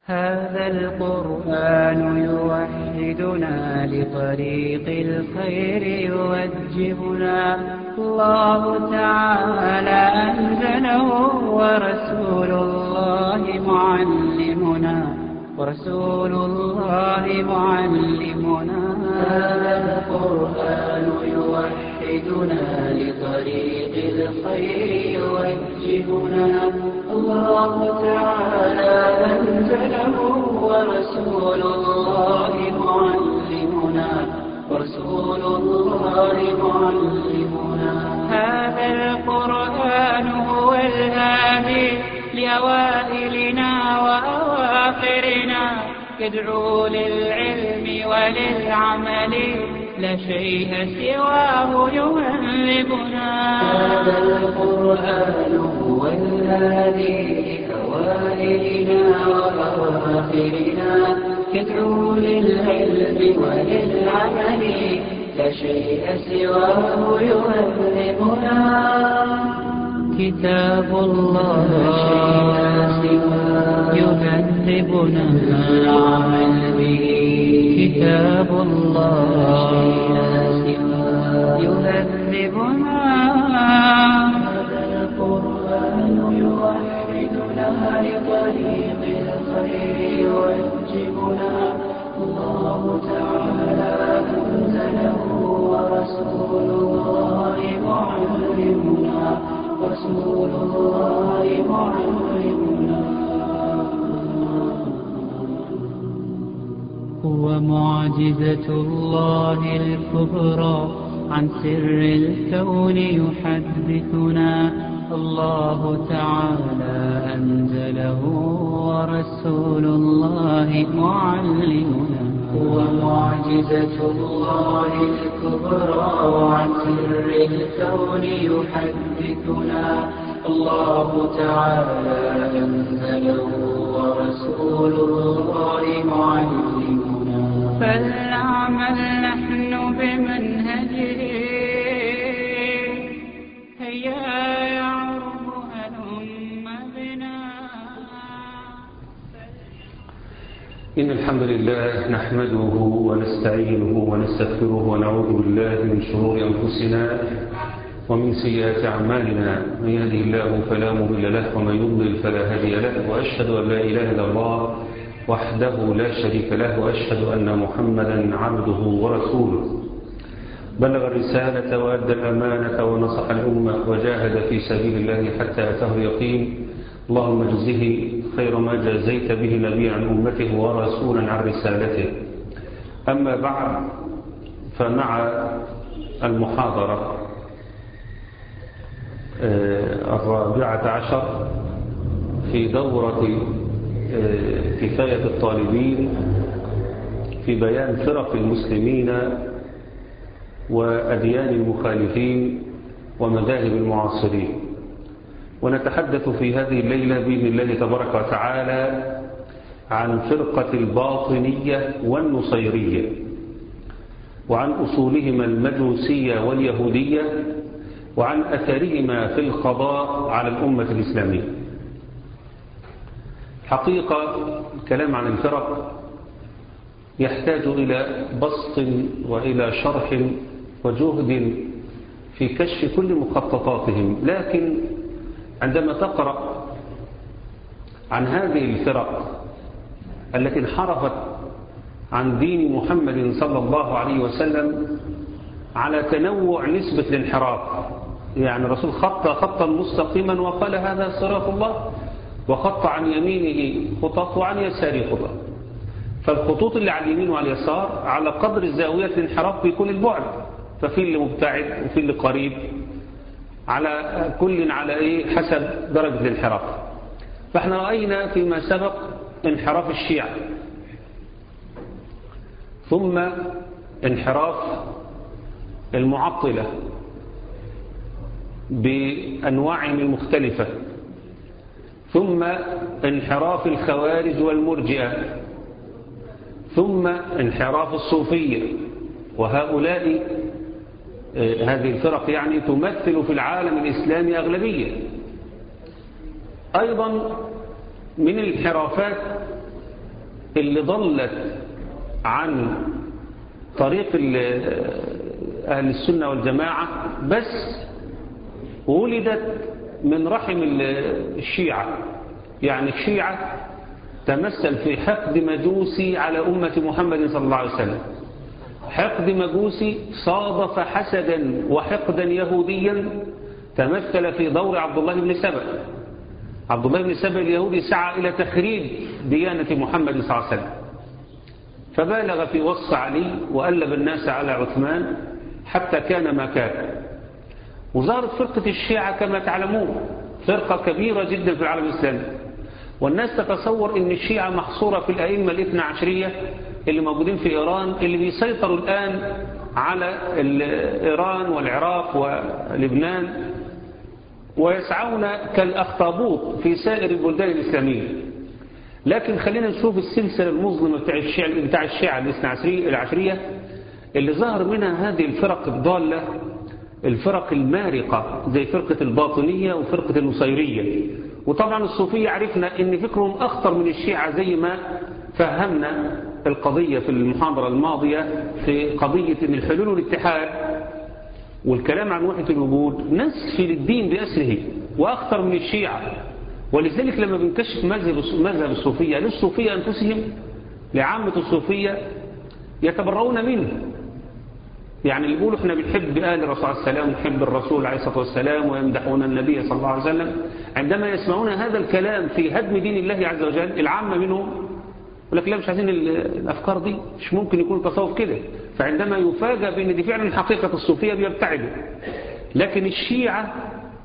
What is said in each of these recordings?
هذا القرآن يوحدنا لطريق الخير يوجهنا الله تعالى أنزله ورسول الله معلمنا ورسول الله معلمنا هذا القرآن يوحدنا لطريق الخير يوجهنا الله تعالى أنزله ورسول الله معلمنا ورسول الله معلمنا هذا القرآن هو الهادي لأوائلنا وأواخرنا يدعو للعلم وللعمل لا شيء سواه يهذبنا هذا القرآن هو الهادي لأوائلنا وأواخرنا يدعو للعلم وللعمل لا شيء سواه يهذبنا كتاب الله يهذبنا العمل به كتاب الله يهذبنا هذا القرآن يوحدنا لطريق الخير يوجهنا الله تعالى أنزله ورسول الله معلمنا رسول الله معلمنا هو معجزة الله الكبرى عن سر الكون يحدثنا الله تعالى أنزله ورسول الله معلمنا هو معجزة الله الكبرى عن سر الكون يحدثنا الله تعالى أنزله ورسول الله معلمنا فلنعمل نحن بمنهجه هيا يعرب هلم بنا إن الحمد لله نحمده ونستعينه ونستغفره ونعوذ بالله من شرور أنفسنا ومن سيئات أعمالنا من يهده الله فلا مضل له ومن يضلل فلا هادي له وأشهد أن لا إله إلا الله وحده لا شريك له وأشهد أن محمدا عبده ورسوله بلغ الرسالة وأدى الأمانة ونصح الأمة وجاهد في سبيل الله حتى أتاه اليقين اللهم اجزه خير ما جازيت به نبيا عن أمته ورسولا عن رسالته أما بعد فمع المحاضرة الرابعة عشر في دورة كفاية الطالبين في بيان فرق المسلمين وأديان المخالفين ومذاهب المعاصرين ونتحدث في هذه الليلة بإذن الله تبارك وتعالى عن فرقة الباطنية والنصيرية وعن أصولهما المجوسية واليهودية وعن أثرهما في القضاء على الأمة الإسلامية حقيقة الكلام عن الفرق يحتاج إلى بسط وإلى شرح وجهد في كشف كل مخططاتهم لكن عندما تقرأ عن هذه الفرق التي انحرفت عن دين محمد صلى الله عليه وسلم على تنوع نسبة الانحراف يعني الرسول خط خطا مستقيما وقال هذا صراط الله وخط عن يمينه خطط وعن يساره خطط فالخطوط اللي على اليمين وعلى اليسار على قدر زاوية الانحراف بيكون البعد ففي اللي مبتعد وفي اللي قريب على كل على ايه حسب درجة الانحراف فاحنا رأينا فيما سبق انحراف الشيعة ثم انحراف المعطلة بأنواعهم المختلفة ثم انحراف الخوارج والمرجئة ثم انحراف الصوفية وهؤلاء هذه الفرق يعني تمثل في العالم الإسلامي أغلبية أيضا من الانحرافات اللي ضلت عن طريق أهل السنة والجماعة بس ولدت من رحم الشيعة يعني الشيعة تمثل في حقد مجوسي على أمة محمد صلى الله عليه وسلم حقد مجوسي صادف حسدا وحقدا يهوديا تمثل في دور عبد الله بن سبأ عبد الله بن سبأ اليهودي سعى إلى تخريب ديانة محمد صلى الله عليه وسلم فبالغ في وص علي وألب الناس على عثمان حتى كان ما كان وظهرت فرقة الشيعة كما تعلمون فرقة كبيرة جدا في العالم الإسلامي والناس تتصور ان الشيعة محصورة في الأئمة الاثنى عشرية اللي موجودين في إيران اللي بيسيطروا الآن على إيران والعراق ولبنان ويسعون كالأخطابوط في سائر البلدان الإسلامية لكن خلينا نشوف السلسلة المظلمة بتاع الشيعة بتاع الشيعة الاثنى عشرية العشرية اللي ظهر منها هذه الفرق الضالة الفرق المارقة زي فرقة الباطنية وفرقة النصيرية وطبعا الصوفية عرفنا ان فكرهم اخطر من الشيعة زي ما فهمنا القضية في المحاضرة الماضية في قضية ان الحلول والاتحاد والكلام عن وحدة الوجود نسف للدين بأسره واخطر من الشيعة ولذلك لما بنكشف مذهب مذهب الصوفية للصوفية أنفسهم لعامة الصوفية يتبرؤون منه يعني اللي يقولوا احنا بنحب آل الرسول عليه السلام ونحب الرسول عليه الصلاة والسلام ويمدحون النبي صلى الله عليه وسلم عندما يسمعون هذا الكلام في هدم دين الله عز وجل العامة منهم يقول لك لا مش عايزين الأفكار دي مش ممكن يكون تصوف كده فعندما يفاجأ بأن دي فعلا حقيقة الصوفية بيبتعدوا لكن الشيعة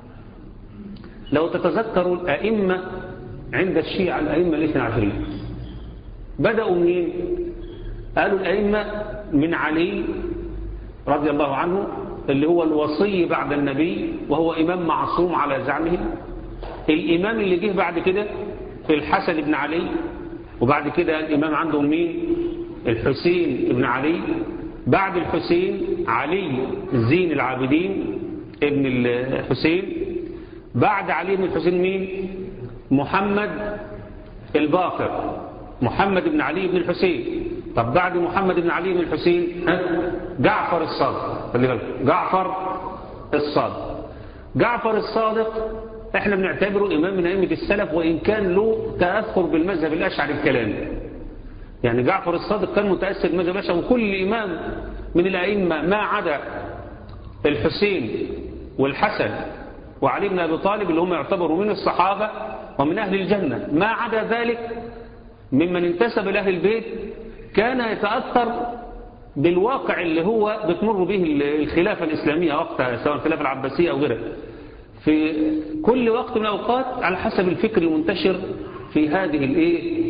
لو تتذكروا الأئمة عند الشيعة الأئمة الاثنى عشرين بدأوا منين قالوا الأئمة من علي رضي الله عنه اللي هو الوصي بعد النبي وهو إمام معصوم على زعمه الإمام اللي جه بعد كده الحسن بن علي وبعد كده الإمام عندهم مين الحسين بن علي بعد الحسين علي زين العابدين ابن الحسين بعد علي بن الحسين مين محمد الباقر محمد بن علي بن الحسين طب بعد محمد بن علي بن الحسين جعفر الصادق خلي بالك جعفر الصادق جعفر الصادق احنا بنعتبره امام من ائمه السلف وان كان له تاثر بالمذهب الاشعري الكلامي يعني جعفر الصادق كان متاثر بالمذهب الاشعري وكل امام من الائمه ما عدا الحسين والحسن وعلي بن ابي طالب اللي هم يعتبروا من الصحابه ومن اهل الجنه ما عدا ذلك ممن انتسب لاهل البيت كان يتأثر بالواقع اللي هو بتمر به الخلافة الإسلامية وقتها سواء الخلافة العباسية أو غيرها في كل وقت من الأوقات على حسب الفكر المنتشر في هذه الايه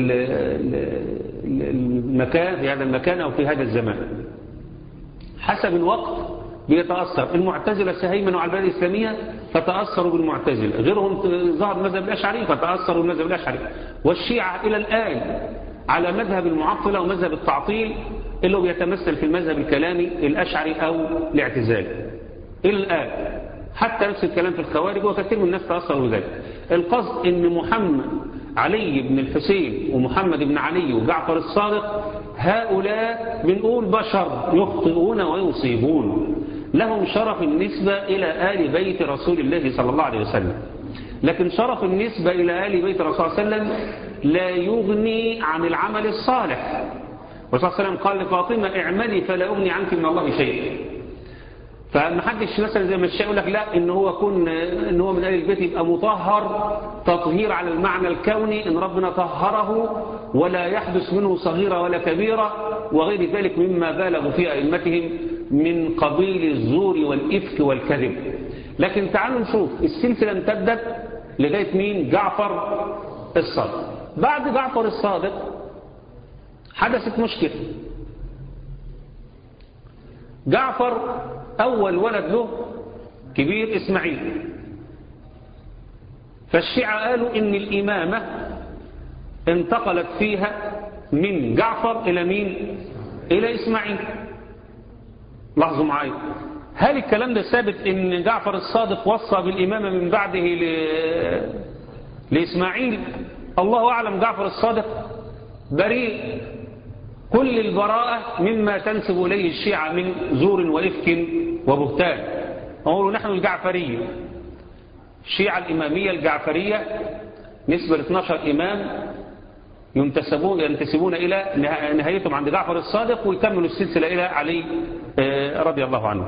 المكان في هذا المكان أو في هذا الزمان حسب الوقت بيتأثر المعتزلة سهيمنوا على البلاد الإسلامية فتأثروا بالمعتزلة غيرهم ظهر المذهب الأشعري فتأثروا بالمذهب الأشعري والشيعة إلى الآن على مذهب المعطلة ومذهب التعطيل اللي هو بيتمثل في المذهب الكلامي الأشعري أو الاعتزالي إلى الآن حتى نفس الكلام في الخوارج وكثير من الناس تأثروا بذلك القصد ان محمد علي بن الحسين ومحمد بن علي وجعفر الصادق هؤلاء بنقول بشر يخطئون ويصيبون لهم شرف النسبة إلى آل بيت رسول الله صلى الله عليه وسلم لكن شرف النسبة إلى آل بيت الرسول صلى الله عليه وسلم لا يغني عن العمل الصالح والرسول صلى الله عليه وسلم قال لفاطمة اعملي فلا أغني عنك من الله شيء فما حدش مثلا زي ما الشيء يقول لك لا ان هو يكون ان هو من اهل البيت يبقى مطهر تطهير على المعنى الكوني ان ربنا طهره ولا يحدث منه صغيره ولا كبيره وغير ذلك مما بالغوا في ائمتهم من قبيل الزور والافك والكذب لكن تعالوا نشوف السلسله امتدت لغايه مين جعفر الصادق بعد جعفر الصادق حدثت مشكله جعفر أول ولد له كبير إسماعيل فالشيعة قالوا إن الإمامة انتقلت فيها من جعفر إلى مين إلى إسماعيل لاحظوا معايا هل الكلام ده ثابت إن جعفر الصادق وصى بالإمامة من بعده ل... لإسماعيل الله أعلم جعفر الصادق بريء كل البراءة مما تنسب إليه الشيعة من زور وإفك وبهتان أقولوا نحن الجعفرية الشيعة الإمامية الجعفرية نسبة ل 12 إمام ينتسبون ينتسبون إلى نهايتهم عند جعفر الصادق ويكملوا السلسلة إلى علي رضي الله عنه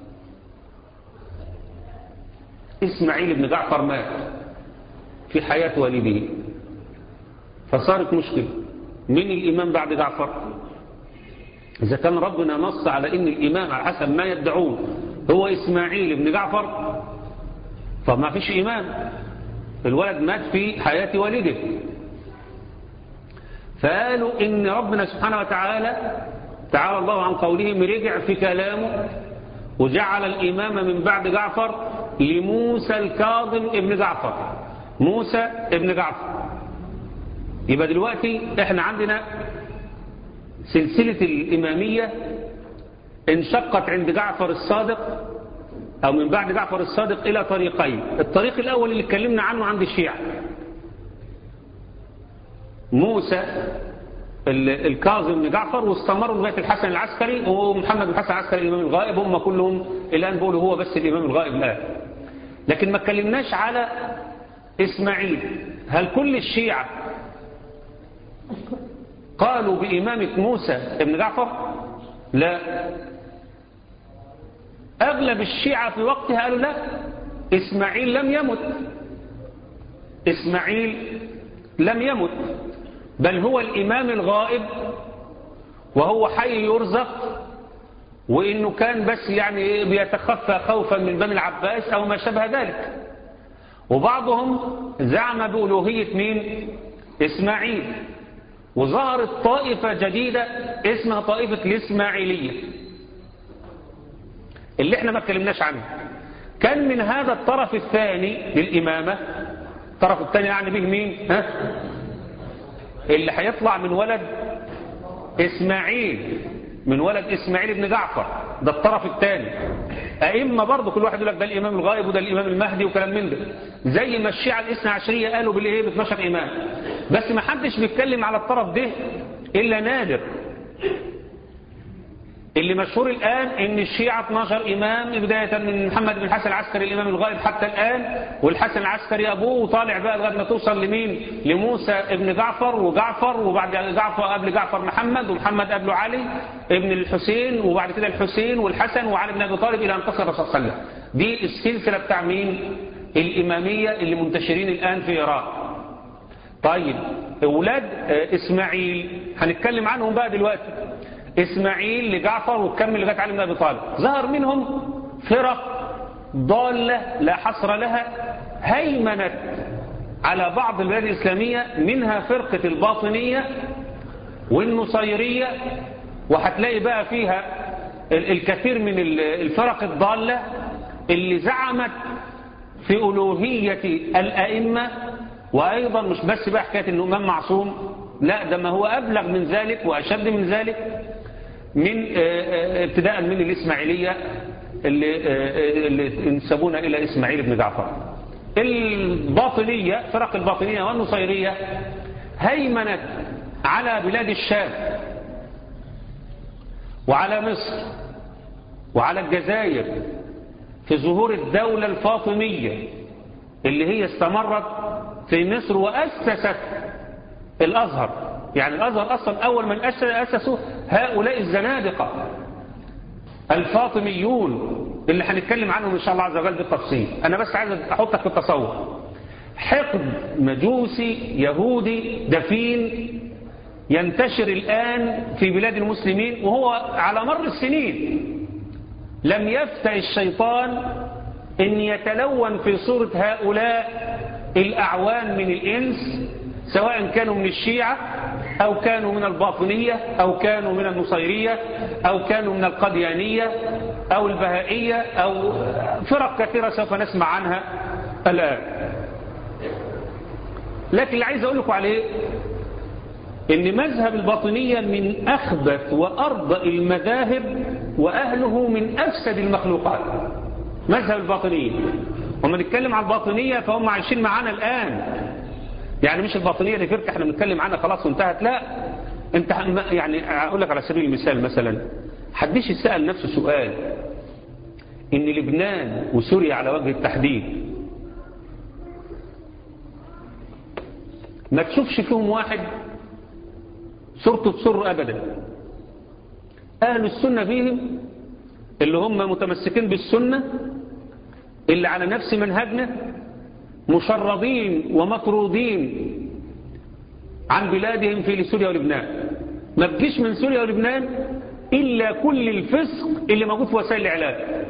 إسماعيل بن جعفر مات في حياة والده فصارت مشكلة من الإمام بعد جعفر إذا كان ربنا نص على إن الإمام على حسب ما يدعون هو إسماعيل بن جعفر فما فيش إمام الولد مات في حياة والده فقالوا إن ربنا سبحانه وتعالى تعالى الله عن قولهم رجع في كلامه وجعل الإمام من بعد جعفر لموسى الكاظم ابن جعفر موسى ابن جعفر يبقى دلوقتي احنا عندنا سلسلة الإمامية انشقت عند جعفر الصادق أو من بعد جعفر الصادق إلى طريقين الطريق الأول اللي اتكلمنا عنه عند الشيعة موسى الكاظم بن جعفر واستمروا لغايه الحسن العسكري ومحمد بن الحسن العسكري الامام الغائب هم كلهم الان بيقولوا هو بس الامام الغائب الان لكن ما اتكلمناش على اسماعيل هل كل الشيعة قالوا بإمامة موسى بن جعفر لا أغلب الشيعة في وقتها قالوا لا إسماعيل لم يمت إسماعيل لم يمت بل هو الإمام الغائب وهو حي يرزق وإنه كان بس يعني بيتخفى خوفا من بني العباس أو ما شابه ذلك وبعضهم زعم بألوهية مين إسماعيل وظهرت طائفة جديدة اسمها طائفة الإسماعيلية اللي احنا ما اتكلمناش عنه كان من هذا الطرف الثاني للإمامة الطرف الثاني يعني به مين ها؟ اللي هيطلع من ولد إسماعيل من ولد إسماعيل بن جعفر ده الطرف الثاني أئمة برضه كل واحد يقول لك ده الإمام الغائب وده الإمام المهدي وكلام من ده زي ما الشيعة الاثنى عشرية قالوا بالإيه ب 12 إمام بس ما حدش بيتكلم على الطرف ده إلا نادر اللي مشهور الآن ان الشيعة 12 إمام بداية من محمد بن الحسن العسكري الإمام الغائب حتى الآن والحسن العسكري أبوه وطالع بقى لغاية ما توصل لمين لموسى ابن جعفر وجعفر وبعد جعفر قبل جعفر محمد ومحمد قبله علي ابن الحسين وبعد كده الحسين والحسن وعلي بن أبي طالب إلى أن تصل الرسول صلى الله عليه وسلم دي السلسلة بتاع مين الإمامية اللي منتشرين الآن في إيران طيب أولاد إسماعيل هنتكلم عنهم بقى دلوقتي إسماعيل لجعفر وكمل لغاية علي بن أبي طالب ظهر منهم فرق ضالة لا حصر لها هيمنت على بعض البلاد الإسلامية منها فرقة الباطنية والنصيرية وهتلاقي بقى فيها الكثير من الفرق الضالة اللي زعمت في ألوهية الأئمة وأيضا مش بس بقى حكاية أنه إمام معصوم لا ده ما هو أبلغ من ذلك وأشد من ذلك من ابتداء من الإسماعيلية اللي, اللي انسبونا إلى إسماعيل بن جعفر الباطنية فرق الباطنية والنصيرية هيمنت على بلاد الشام وعلى مصر وعلى الجزائر في ظهور الدولة الفاطمية اللي هي استمرت في مصر وأسست الأزهر يعني الأزهر أصلا أول من أسسوا هؤلاء الزنادقة الفاطميون اللي هنتكلم عنهم إن شاء الله عز وجل بالتفصيل أنا بس عايز أحطك في التصور حقد مجوسي يهودي دفين ينتشر الآن في بلاد المسلمين وهو على مر السنين لم يفتح الشيطان أن يتلون في صورة هؤلاء الأعوان من الإنس سواء كانوا من الشيعة أو كانوا من الباطنية أو كانوا من النصيرية أو كانوا من القديانية أو البهائية أو فرق كثيرة سوف نسمع عنها الآن لكن اللي عايز أقول لكم عليه ان مذهب الباطنية من أخبث وأرضى المذاهب وأهله من أفسد المخلوقات مذهب الباطنية وما نتكلم عن الباطنية فهم عايشين معانا الآن يعني مش الباطنية دي فرقة احنا بنتكلم عنها خلاص وانتهت لا انت يعني اقول لك على سبيل المثال مثلا حدش يسأل نفسه سؤال ان لبنان وسوريا على وجه التحديد ما تشوفش فيهم واحد صورته تسر ابدا اهل السنة فيهم اللي هم متمسكين بالسنة اللي على نفس منهجنا مشردين ومطرودين عن بلادهم في سوريا ولبنان ما تجيش من سوريا ولبنان إلا كل الفسق اللي موجود في وسائل الإعلام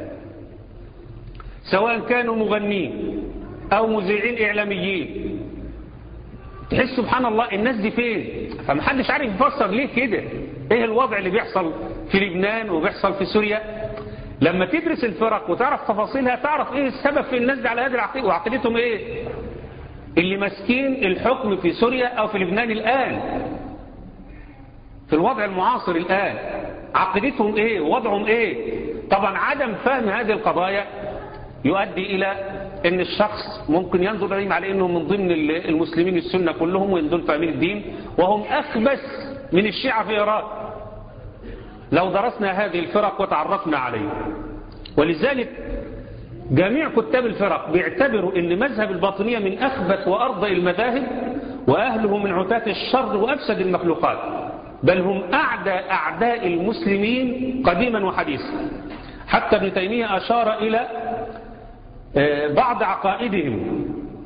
سواء كانوا مغنين أو مذيعين إعلاميين تحس سبحان الله الناس دي فين فمحدش عارف يفسر ليه كده ايه الوضع اللي بيحصل في لبنان وبيحصل في سوريا لما تدرس الفرق وتعرف تفاصيلها تعرف ايه السبب في الناس دي على هذه العقيدة وعقيدتهم ايه اللي ماسكين الحكم في سوريا او في لبنان الان في الوضع المعاصر الان عقيدتهم ايه ووضعهم ايه طبعا عدم فهم هذه القضايا يؤدي الى ان الشخص ممكن ينظر عليهم على انهم من ضمن المسلمين السنة كلهم وان دول فاهمين الدين وهم اخبث من الشيعة في ايران لو درسنا هذه الفرق وتعرفنا عليها ولذلك جميع كتاب الفرق بيعتبروا ان مذهب الباطنية من اخبث وارضى المذاهب واهله من عتاة الشر وافسد المخلوقات بل هم اعدى اعداء المسلمين قديما وحديثا حتى ابن تيمية اشار الى بعض عقائدهم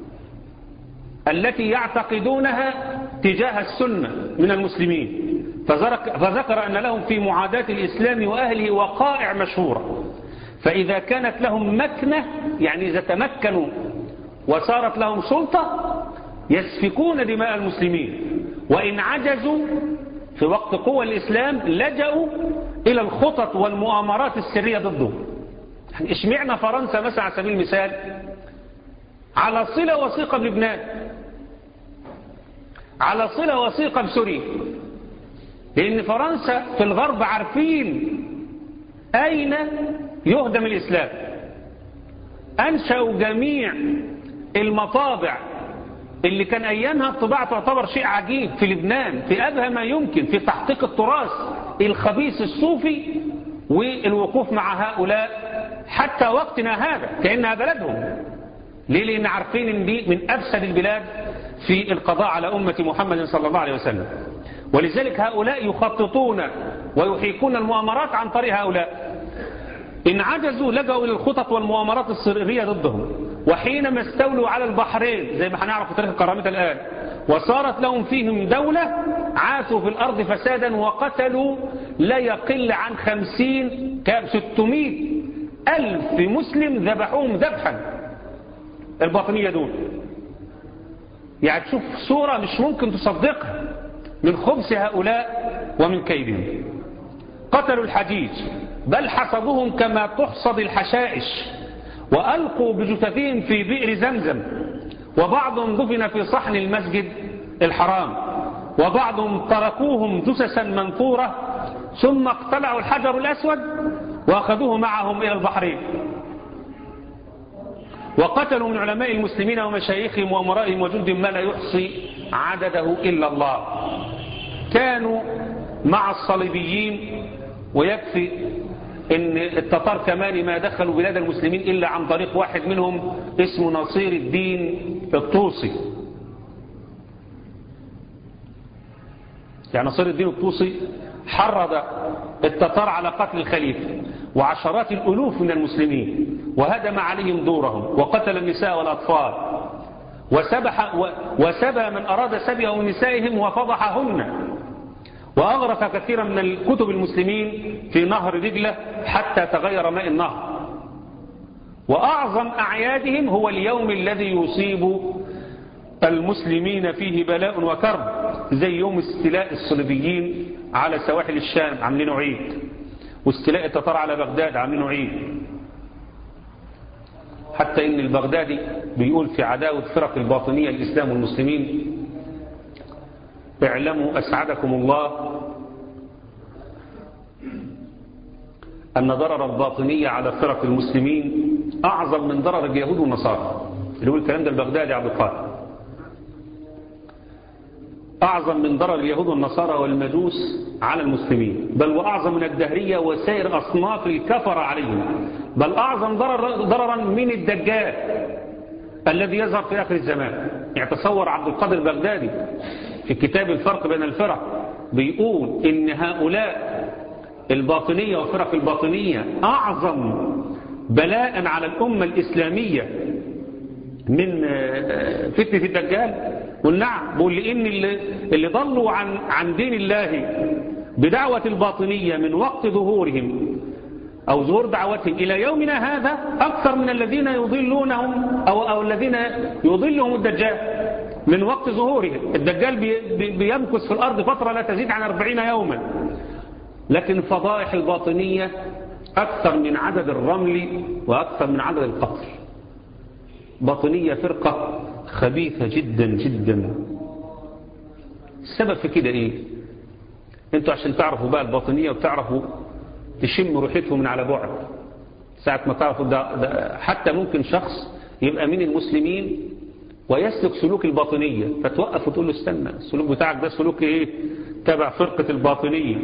التي يعتقدونها تجاه السنة من المسلمين فذكر أن لهم في معاداة الإسلام وأهله وقائع مشهورة فإذا كانت لهم مكنة يعني إذا تمكنوا وصارت لهم سلطة يسفكون دماء المسلمين وإن عجزوا في وقت قوة الإسلام لجأوا إلى الخطط والمؤامرات السرية ضدهم يعني اشمعنا فرنسا مثلا على سبيل المثال على صلة وثيقة بلبنان على صلة وثيقة بسوريا لأن فرنسا في الغرب عارفين أين يهدم الإسلام أنشأوا جميع المطابع اللي كان أيامها الطباعة تعتبر شيء عجيب في لبنان في أبهى ما يمكن في تحقيق التراث الخبيث الصوفي والوقوف مع هؤلاء حتى وقتنا هذا كأنها بلدهم ليه لأن عارفين ان دي من أفسد البلاد في القضاء على أمة محمد صلى الله عليه وسلم ولذلك هؤلاء يخططون ويحيكون المؤامرات عن طريق هؤلاء إن عجزوا لجأوا إلى الخطط والمؤامرات السرية ضدهم وحينما استولوا على البحرين زي ما هنعرف في تاريخ الكرامة الآن وصارت لهم فيهم دولة عاثوا في الأرض فسادا وقتلوا لا يقل عن خمسين كام ستمائة ألف مسلم ذبحوهم ذبحا الباطنية دول يعني تشوف صورة مش ممكن تصدقها من خبث هؤلاء ومن كيدهم قتلوا الحجيج بل حصدوهم كما تحصد الحشائش وألقوا بجثثهم في بئر زمزم وبعضهم دفن في صحن المسجد الحرام وبعضهم تركوهم جثثا منثورة ثم اقتلعوا الحجر الأسود وأخذوه معهم إلى البحرين وقتلوا من علماء المسلمين ومشايخهم وأمرائهم وجندهم ما لا يحصي عدده إلا الله كانوا مع الصليبيين ويكفي ان التتار كمان ما دخلوا بلاد المسلمين إلا عن طريق واحد منهم اسمه نصير الدين الطوسي يعني نصير الدين الطوسي حرض التتار على قتل الخليفة وعشرات الألوف من المسلمين وهدم عليهم دورهم وقتل النساء والأطفال وسبح وسبى من أراد سبيه من نسائهم وفضحهن وأغرق كثيرا من الكتب المسلمين في نهر دجلة حتى تغير ماء النهر وأعظم أعيادهم هو اليوم الذي يصيب المسلمين فيه بلاء وكرب زي يوم استيلاء الصليبيين على سواحل الشام عاملينه عيد واستيلاء التتار على بغداد عاملينه عيد حتى ان البغدادي بيقول في عداوة فرق الباطنية الإسلام والمسلمين اعلموا أسعدكم الله أن ضرر الباطنية على فرق المسلمين أعظم من ضرر اليهود والنصارى اللي هو الكلام ده البغدادي عبد القادر أعظم من ضرر اليهود والنصارى والمجوس على المسلمين بل وأعظم من الدهرية وسائر أصناف الكفر عليهم بل أعظم ضرر ضررا من الدجال الذي يظهر في آخر الزمان يعني تصور عبد القادر البغدادي في كتاب الفرق بين الفرق بيقول إن هؤلاء الباطنية وفرق الباطنية أعظم بلاء على الأمة الإسلامية من فتنة الدجال قل نعم بقول لإن اللي, اللي ضلوا عن, عن دين الله بدعوة الباطنية من وقت ظهورهم أو ظهور دعوتهم إلى يومنا هذا أكثر من الذين يضلونهم أو, أو الذين يضلهم الدجال من وقت ظهورهم الدجال بي بي بيمكث في الأرض فترة لا تزيد عن أربعين يوما لكن فضائح الباطنية أكثر من عدد الرمل وأكثر من عدد القطر باطنية فرقة خبيثة جدا جدا السبب في كده ايه انتوا عشان تعرفوا بقى الباطنية وتعرفوا تشموا ريحتهم من على بعد ساعة ما تعرفوا ده, ده حتى ممكن شخص يبقى من المسلمين ويسلك سلوك الباطنية فتوقف وتقول له استنى السلوك بتاعك ده سلوك ايه تبع فرقة الباطنية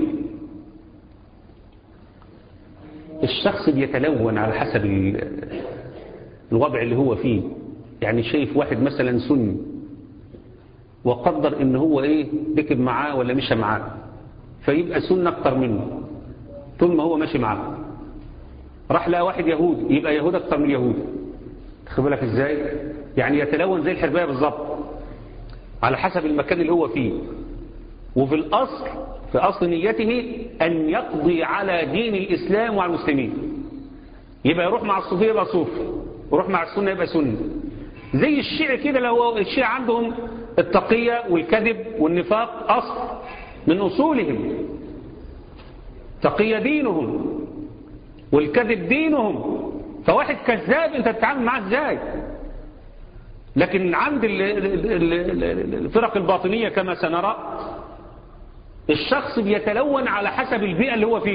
الشخص بيتلون على حسب الوضع اللي هو فيه يعني شايف واحد مثلا سني وقدر ان هو ايه ركب معاه ولا مشى معاه فيبقى سنة اكتر منه طول ما هو ماشي معاه راح لقى واحد يهودي يبقى يهود اكتر من يهود تخيل بالك ازاي يعني يتلون زي الحربايه بالظبط على حسب المكان اللي هو فيه وفي الاصل في اصل نيته ان يقضي على دين الاسلام وعلى المسلمين يبقى يروح مع الصوفيه يبقى صوفي ويروح مع السنه يبقى سني زي الشيعة كده لو الشيعة عندهم التقية والكذب والنفاق أصل من أصولهم تقية دينهم والكذب دينهم فواحد كذاب انت تتعامل معاه ازاي لكن عند الفرق الباطنية كما سنرى الشخص بيتلون على حسب البيئة اللي هو فيه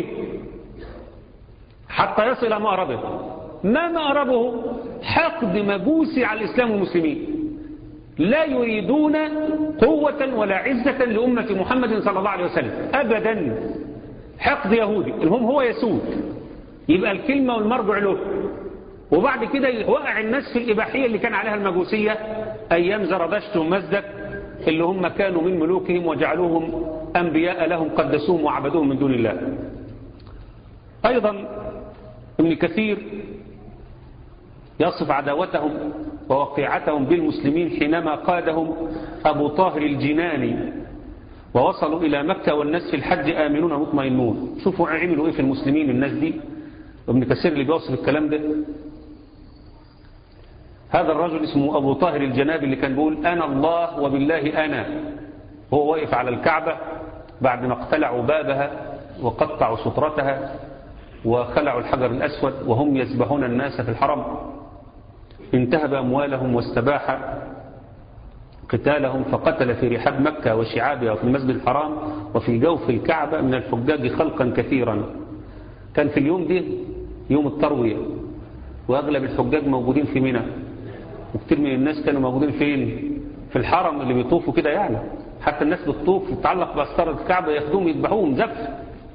حتى يصل مأربه ما مأربه حقد مجوسي على الإسلام والمسلمين لا يريدون قوة ولا عزة لأمة محمد صلى الله عليه وسلم أبدا حقد يهودي المهم هو يسود يبقى الكلمة والمرجع له وبعد كده يوقع الناس في الإباحية اللي كان عليها المجوسية أيام زردشت ومزدك اللي هم كانوا من ملوكهم وجعلوهم أنبياء لهم قدسوهم وعبدوهم من دون الله أيضا ابن كثير يصف عداوتهم ووقيعتهم بالمسلمين حينما قادهم أبو طاهر الجناني ووصلوا إلى مكة والناس في الحج آمنون مطمئنون شوفوا عملوا إيه في المسلمين الناس دي ابن كثير اللي بيوصف الكلام ده هذا الرجل اسمه أبو طاهر الجنابي اللي كان بيقول أنا الله وبالله أنا هو واقف على الكعبة بعد ما اقتلعوا بابها وقطعوا سترتها وخلعوا الحجر الأسود وهم يسبحون الناس في الحرم انتهب أموالهم واستباح قتالهم فقتل في رحاب مكة وشعابها وفي المسجد الحرام وفي جوف الكعبة من الحجاج خلقا كثيرا كان في اليوم ده يوم التروية وأغلب الحجاج موجودين في منى وكتير من الناس كانوا موجودين فين في الحرم اللي بيطوفوا كده يعني حتى الناس بتطوف وتتعلق بأستار الكعبة ياخدوهم يذبحوهم زف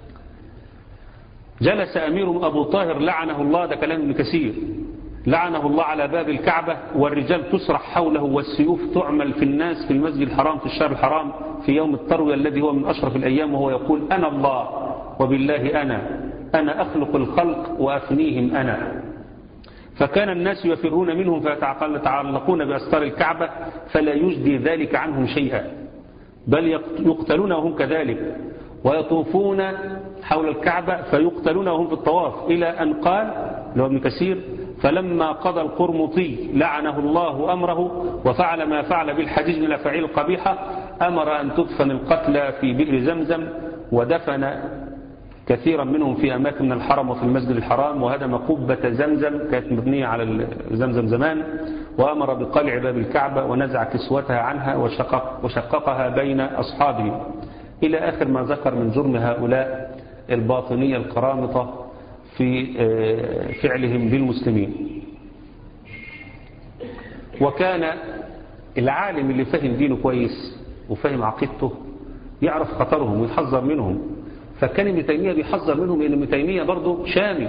جلس أمير أبو طاهر لعنه الله ده كلام ابن كثير لعنه الله على باب الكعبة والرجال تسرح حوله والسيوف تعمل في الناس في المسجد الحرام في الشهر الحرام في يوم التروية الذي هو من أشرف الأيام وهو يقول أنا الله وبالله أنا أنا أخلق الخلق وأفنيهم أنا فكان الناس يفرون منهم فيتعلقون بأستار الكعبة فلا يجدي ذلك عنهم شيئا بل يقتلون وهم كذلك ويطوفون حول الكعبة فيقتلون وهم في الطواف إلى أن قال لو ابن كثير فلما قضى القرمطي لعنه الله أمره وفعل ما فعل بالحجيج من الأفاعيل القبيحة أمر أن تدفن القتلى في بئر زمزم ودفن كثيرا منهم في أماكن من الحرم وفي المسجد الحرام وهدم قبة زمزم كانت مبنية على زمزم زمان وأمر بقلع باب الكعبة ونزع كسوتها عنها وشقق وشققها بين أصحابه إلى آخر ما ذكر من جرم هؤلاء الباطنية القرامطة في فعلهم بالمسلمين وكان العالم اللي فهم دينه كويس وفهم عقيدته يعرف خطرهم ويحذر منهم فكان ابن تيمية بيحذر منهم لأن ابن تيمية برضه شامي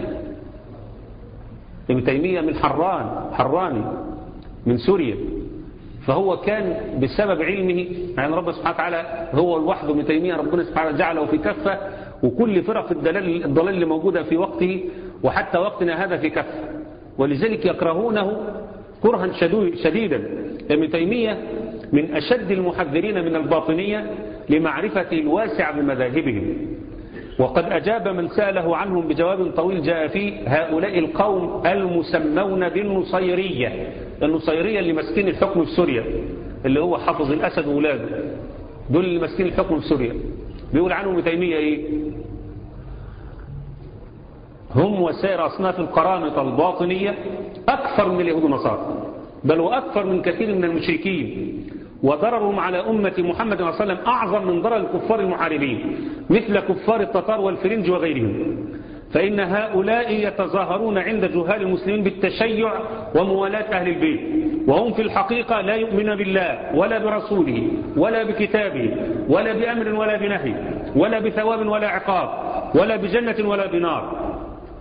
ابن تيمية من حران حراني من سوريا فهو كان بسبب علمه يعني ربنا سبحانه وتعالى هو لوحده ابن تيمية ربنا سبحانه وتعالى جعله في كفة وكل فرق الدلال الضلال اللي موجودة في وقته وحتى وقتنا هذا في كفة ولذلك يكرهونه كرها شديدا ابن تيمية من أشد المحذرين من الباطنية لمعرفة الواسع بمذاهبهم وقد أجاب من سأله عنهم بجواب طويل جاء فيه هؤلاء القوم المسمون بالنصيرية النصيرية اللي ماسكين الحكم في سوريا اللي هو حافظ الأسد وولاده دول اللي ماسكين الحكم في سوريا بيقول عنهم ابن تيمية إيه هم وسائر أصناف القرامطة الباطنية أكثر من اليهود والنصارى بل وأكثر من كثير من المشركين وضررهم على أمة محمد صلى الله عليه وسلم أعظم من ضرر الكفار المحاربين مثل كفار التتار والفرنج وغيرهم فإن هؤلاء يتظاهرون عند جهال المسلمين بالتشيع وموالاة أهل البيت وهم في الحقيقة لا يؤمنون بالله ولا برسوله ولا بكتابه ولا بأمر ولا بنهي ولا بثواب ولا عقاب ولا بجنة ولا بنار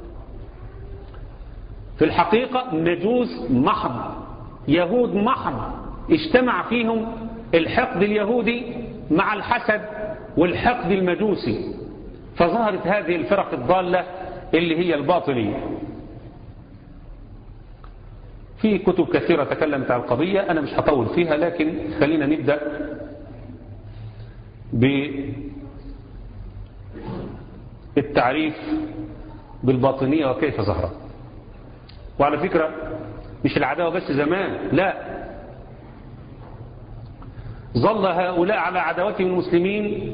في الحقيقة مجوس محض يهود محض اجتمع فيهم الحقد اليهودي مع الحسد والحقد المجوسي فظهرت هذه الفرق الضالة اللي هي الباطنية في كتب كثيرة تكلمت عن القضية أنا مش هطول فيها لكن خلينا نبدأ بالتعريف بالباطنية وكيف ظهرت وعلى فكرة مش العداوة بس زمان لا ظل هؤلاء على عداوتهم المسلمين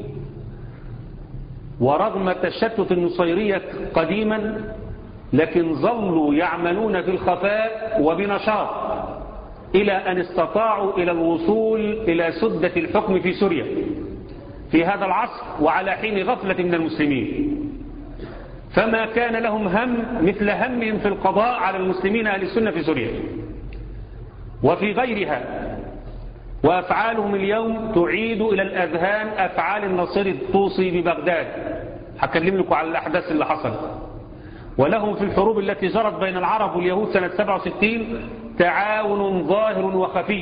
ورغم تشتت النصيرية قديما لكن ظلوا يعملون في الخفاء وبنشاط إلى أن استطاعوا إلى الوصول إلى سدة الحكم في سوريا في هذا العصر وعلى حين غفلة من المسلمين فما كان لهم هم مثل همهم في القضاء على المسلمين أهل السنة في سوريا وفي غيرها وأفعالهم اليوم تعيد إلى الأذهان أفعال النصير الطوسي ببغداد هكلم لكم على الأحداث اللي حصلت ولهم في الحروب التي جرت بين العرب واليهود سنة 67 تعاون ظاهر وخفي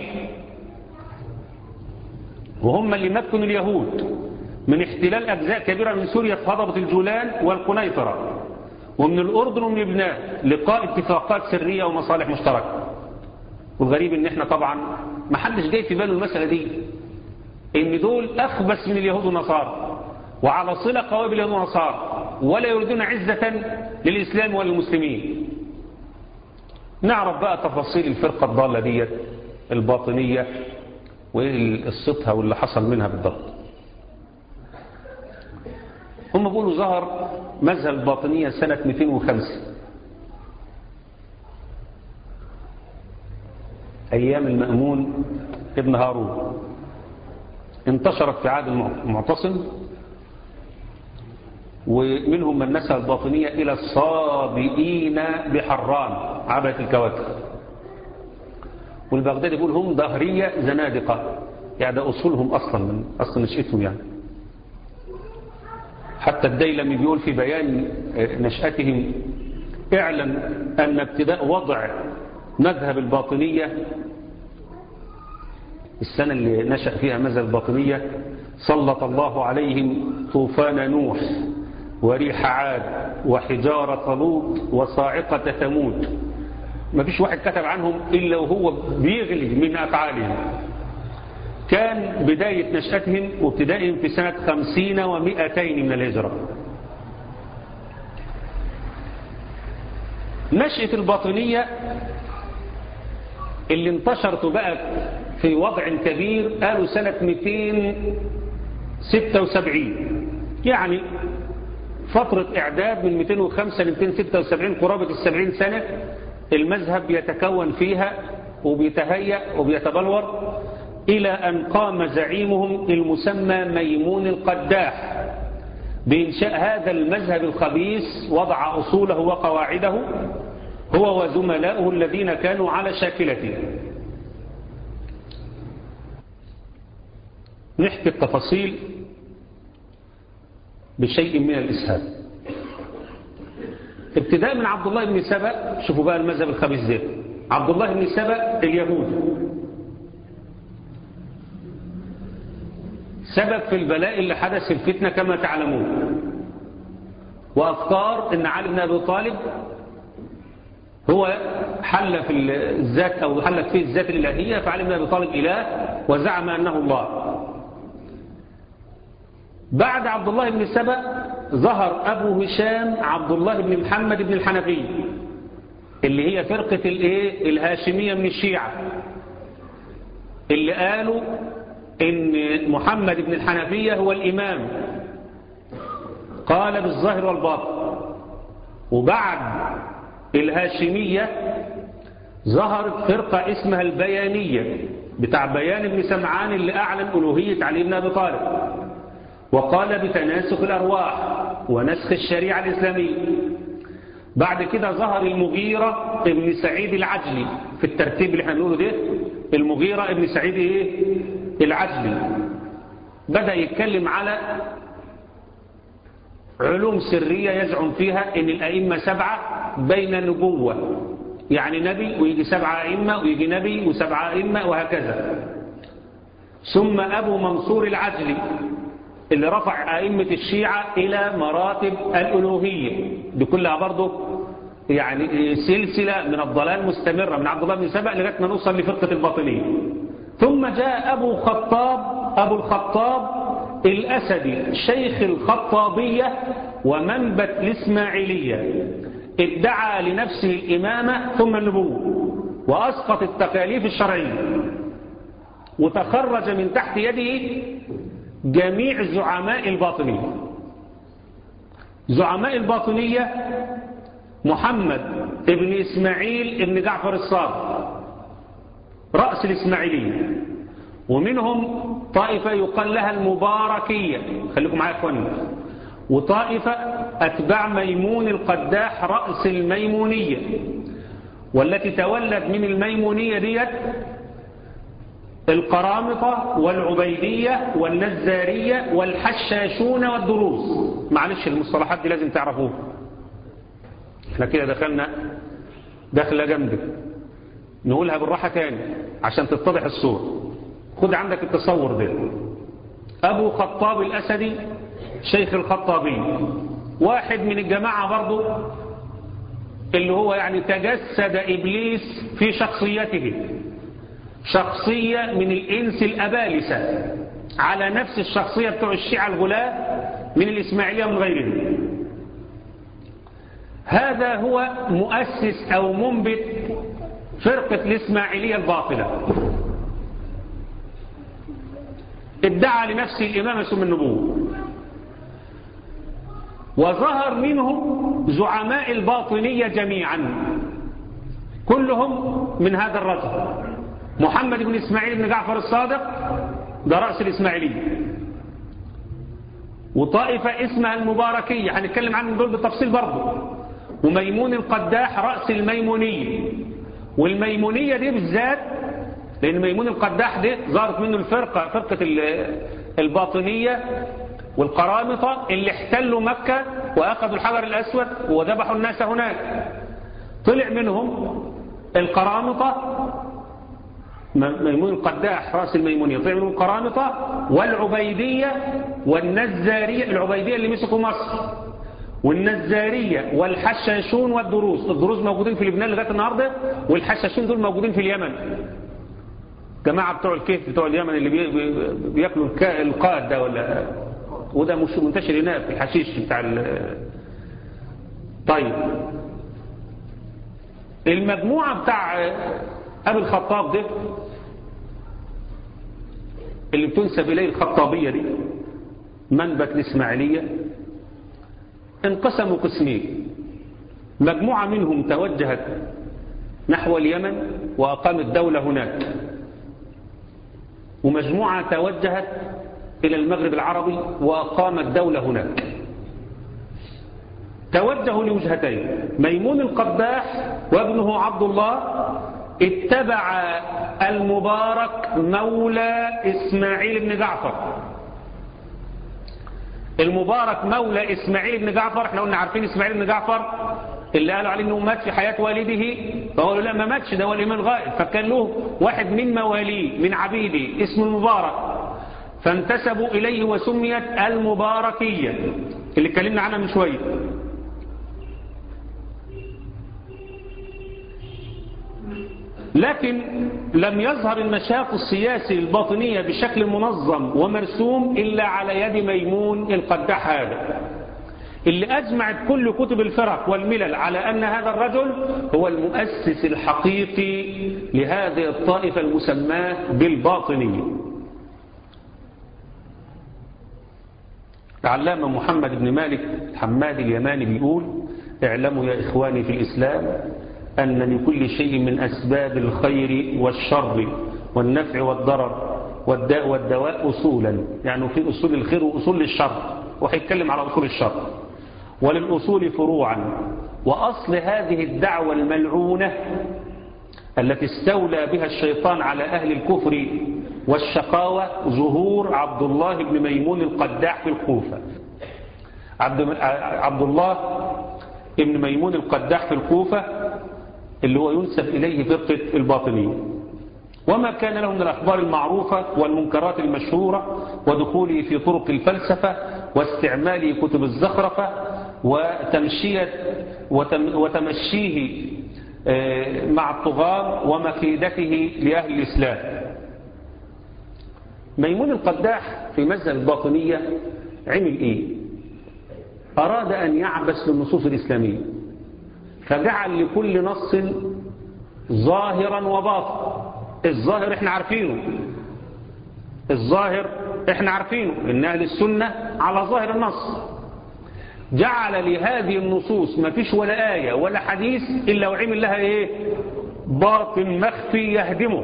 وهم اللي مكنوا اليهود من احتلال أجزاء كبيرة من سوريا في هضبة الجولان والقنيطرة ومن الأردن ومن لبنان لقاء اتفاقات سرية ومصالح مشتركة والغريب ان احنا طبعا ما حدش جاي في باله المسألة دي ان دول أخبث من اليهود والنصارى وعلى صلة قوي باليهود والنصارى ولا يريدون عزة للإسلام وللمسلمين نعرف بقى تفاصيل الفرقة الضالة دي الباطنية وايه قصتها واللي حصل منها بالضبط هم بيقولوا ظهر مذهب الباطنية سنة 205 أيام المأمون ابن هارون انتشرت في عهد المعتصم ومنهم من نسى الباطنية إلى الصابئين بحران عبدة الكواكب والبغدادي يقول هم ظهرية زنادقة يعني ده أصولهم أصلا من أصل نشأتهم يعني حتى الديلمي بيقول في بيان نشأتهم اعلم أن ابتداء وضع مذهب الباطنية السنة اللي نشأ فيها مذهب الباطنية سلط الله عليهم طوفان نوح وريح عاد وحجارة لوط وصاعقة ثمود ما فيش واحد كتب عنهم إلا وهو بيغلي من أفعالهم كان بداية نشأتهم وابتدائهم في سنة خمسين ومئتين من الهجرة نشأة الباطنية اللي انتشرت بقى في وضع كبير قالوا سنة 276 يعني فترة إعداد من 205 ل 276 قرابة السبعين سنة المذهب يتكون فيها وبيتهيأ وبيتبلور إلى أن قام زعيمهم المسمى ميمون القداح بإنشاء هذا المذهب الخبيث وضع أصوله وقواعده هو وزملاؤه الذين كانوا على شاكلته نحكي التفاصيل بشيء من الإسهاب ابتداء من عبد الله بن سبأ شوفوا بقى المذهب الخبيث ده عبد الله بن سبأ اليهود سبب في البلاء اللي حدث في الفتنة كما تعلمون وأفكار أن علي بن أبي طالب هو حل في الذات أو حلت فيه الذات الإلهية فعلي بن أبي طالب إله وزعم أنه الله بعد عبد الله بن سبأ ظهر أبو هشام عبد الله بن محمد بن الحنفية اللي هي فرقة الايه الهاشمية من الشيعة اللي قالوا ان محمد بن الحنفية هو الإمام قال بالظاهر والباطن وبعد الهاشمية ظهرت فرقة اسمها البيانية بتاع بيان بن سمعان اللي أعلن ألوهية علي بن أبي طالب وقال بتناسخ الأرواح ونسخ الشريعة الإسلامية بعد كده ظهر المغيرة ابن سعيد العجلي في الترتيب اللي احنا بنقوله ده المغيرة ابن سعيد ايه العجلي بدأ يتكلم على علوم سرية يزعم فيها ان الأئمة سبعة بين نبوة يعني نبي ويجي سبعة أئمة ويجي نبي وسبعة أئمة وهكذا ثم أبو منصور العجلي اللي رفع أئمة الشيعة إلى مراتب الألوهية دي كلها برضه يعني سلسلة من الضلال مستمرة من عبد الله بن سبأ لغاية ما نوصل لفرقة الباطنية ثم جاء أبو خطاب أبو الخطاب الأسدي شيخ الخطابية ومنبت الإسماعيلية ادعى لنفسه الإمامة ثم النبوة وأسقط التكاليف الشرعية وتخرج من تحت يده جميع زعماء الباطنية زعماء الباطنية محمد ابن إسماعيل ابن جعفر الصادق رأس الإسماعيلية ومنهم طائفة يقال لها المباركية خليكم معايا اخواني وطائفة أتباع ميمون القداح رأس الميمونية والتي تولد من الميمونية ديت القرامطة والعبيدية والنزارية والحشاشون والدروس معلش المصطلحات دي لازم تعرفوها احنا كده دخلنا دخلة جامدة نقولها بالراحة تاني عشان تتضح الصورة خد عندك التصور ده أبو خطاب الأسدي شيخ الخطابي واحد من الجماعة برضو اللي هو يعني تجسد إبليس في شخصيته شخصية من الإنس الأبالسة على نفس الشخصية بتوع الشيعة الغلاة من الإسماعيلية ومن غيرهم هذا هو مؤسس أو منبت فرقة الإسماعيلية الباطلة ادعى لنفسه الإمامة ثم النبوة وظهر منهم زعماء الباطنية جميعا كلهم من هذا الرجل محمد بن إسماعيل بن جعفر الصادق ده رأس الإسماعيلية وطائفة اسمها المباركية هنتكلم عنهم دول بالتفصيل برضه وميمون القداح رأس الميمونية والميمونية دي بالذات لأن ميمون القداح دي ظهرت منه الفرقة فرقة الباطنية والقرامطة اللي احتلوا مكة وأخذوا الحجر الأسود وذبحوا الناس هناك طلع منهم القرامطة ميمون القداح رأس الميمونية طلع منهم القرامطة والعبيدية والنزارية العبيدية اللي مسكوا مصر والنزارية والحشاشون والدروز الدروز موجودين في لبنان لغاية النهاردة والحشاشون دول موجودين في اليمن جماعة بتوع الكيف بتوع اليمن اللي بي بي بياكلوا القاد ده ولا وده مش منتشر هنا في الحشيش بتاع طيب المجموعة بتاع أبي الخطاب ده اللي بتنسب إليه الخطابية دي منبت الإسماعيلية انقسموا قسمين مجموعة منهم توجهت نحو اليمن وأقامت دولة هناك ومجموعة توجهت إلى المغرب العربي وأقامت دولة هناك توجهوا لوجهتين ميمون القداح وابنه عبد الله اتبع المبارك مولى إسماعيل بن جعفر المبارك مولى إسماعيل بن جعفر احنا قلنا عارفين إسماعيل بن جعفر اللي قالوا عليه انه مات في حياة والده فقالوا لا ما ماتش ده هو الإمام الغائب فكان له واحد من مواليه من عبيده اسمه المبارك فانتسبوا إليه وسميت المباركية اللي اتكلمنا عنها من شوية لكن لم يظهر النشاط السياسي الباطنية بشكل منظم ومرسوم إلا على يد ميمون القداح هذا اللي أجمعت كل كتب الفرق والملل على أن هذا الرجل هو المؤسس الحقيقي لهذه الطائفة المسماة بالباطنية العلامة محمد بن مالك الحمادي اليماني بيقول اعلموا يا إخواني في الإسلام أن لكل شيء من أسباب الخير والشر والنفع والضرر والداء والدواء أصولا يعني في أصول الخير وأصول الشر وهيتكلم على أصول الشر وللأصول فروعا وأصل هذه الدعوة الملعونة التي استولى بها الشيطان على أهل الكفر والشقاوة ظهور عبد الله بن ميمون القداح في الكوفة عبد, عبد الله بن ميمون القداح في الكوفة اللي هو ينسب إليه فرقة الباطنية وما كان له من الأخبار المعروفة والمنكرات المشهورة ودخوله في طرق الفلسفة واستعمال كتب الزخرفة وتمشية وتم وتمشيه مع الطغاة ومكيدته لأهل الإسلام ميمون القداح في مذهب الباطنية عمل إيه أراد أن يعبس للنصوص الإسلامية فجعل لكل نص ظاهرا وباطن الظاهر احنا عارفينه الظاهر احنا عارفينه ان اهل السنة على ظاهر النص جعل لهذه النصوص ما فيش ولا آية ولا حديث إلا وعمل لها ايه باطن مخفي يهدمه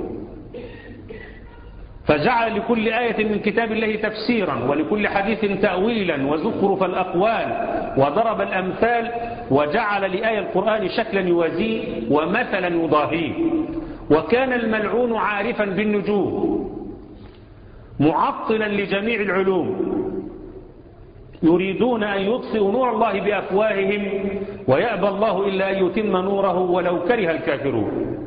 فجعل لكل آية من كتاب الله تفسيرا ولكل حديث تأويلا وزخرف الأقوال وضرب الأمثال وجعل لآية القرآن شكلا يوازيه ومثلا يضاهيه وكان الملعون عارفا بالنجوم معطلا لجميع العلوم يريدون أن يطفئوا نور الله بأفواههم ويأبى الله إلا أن يتم نوره ولو كره الكافرون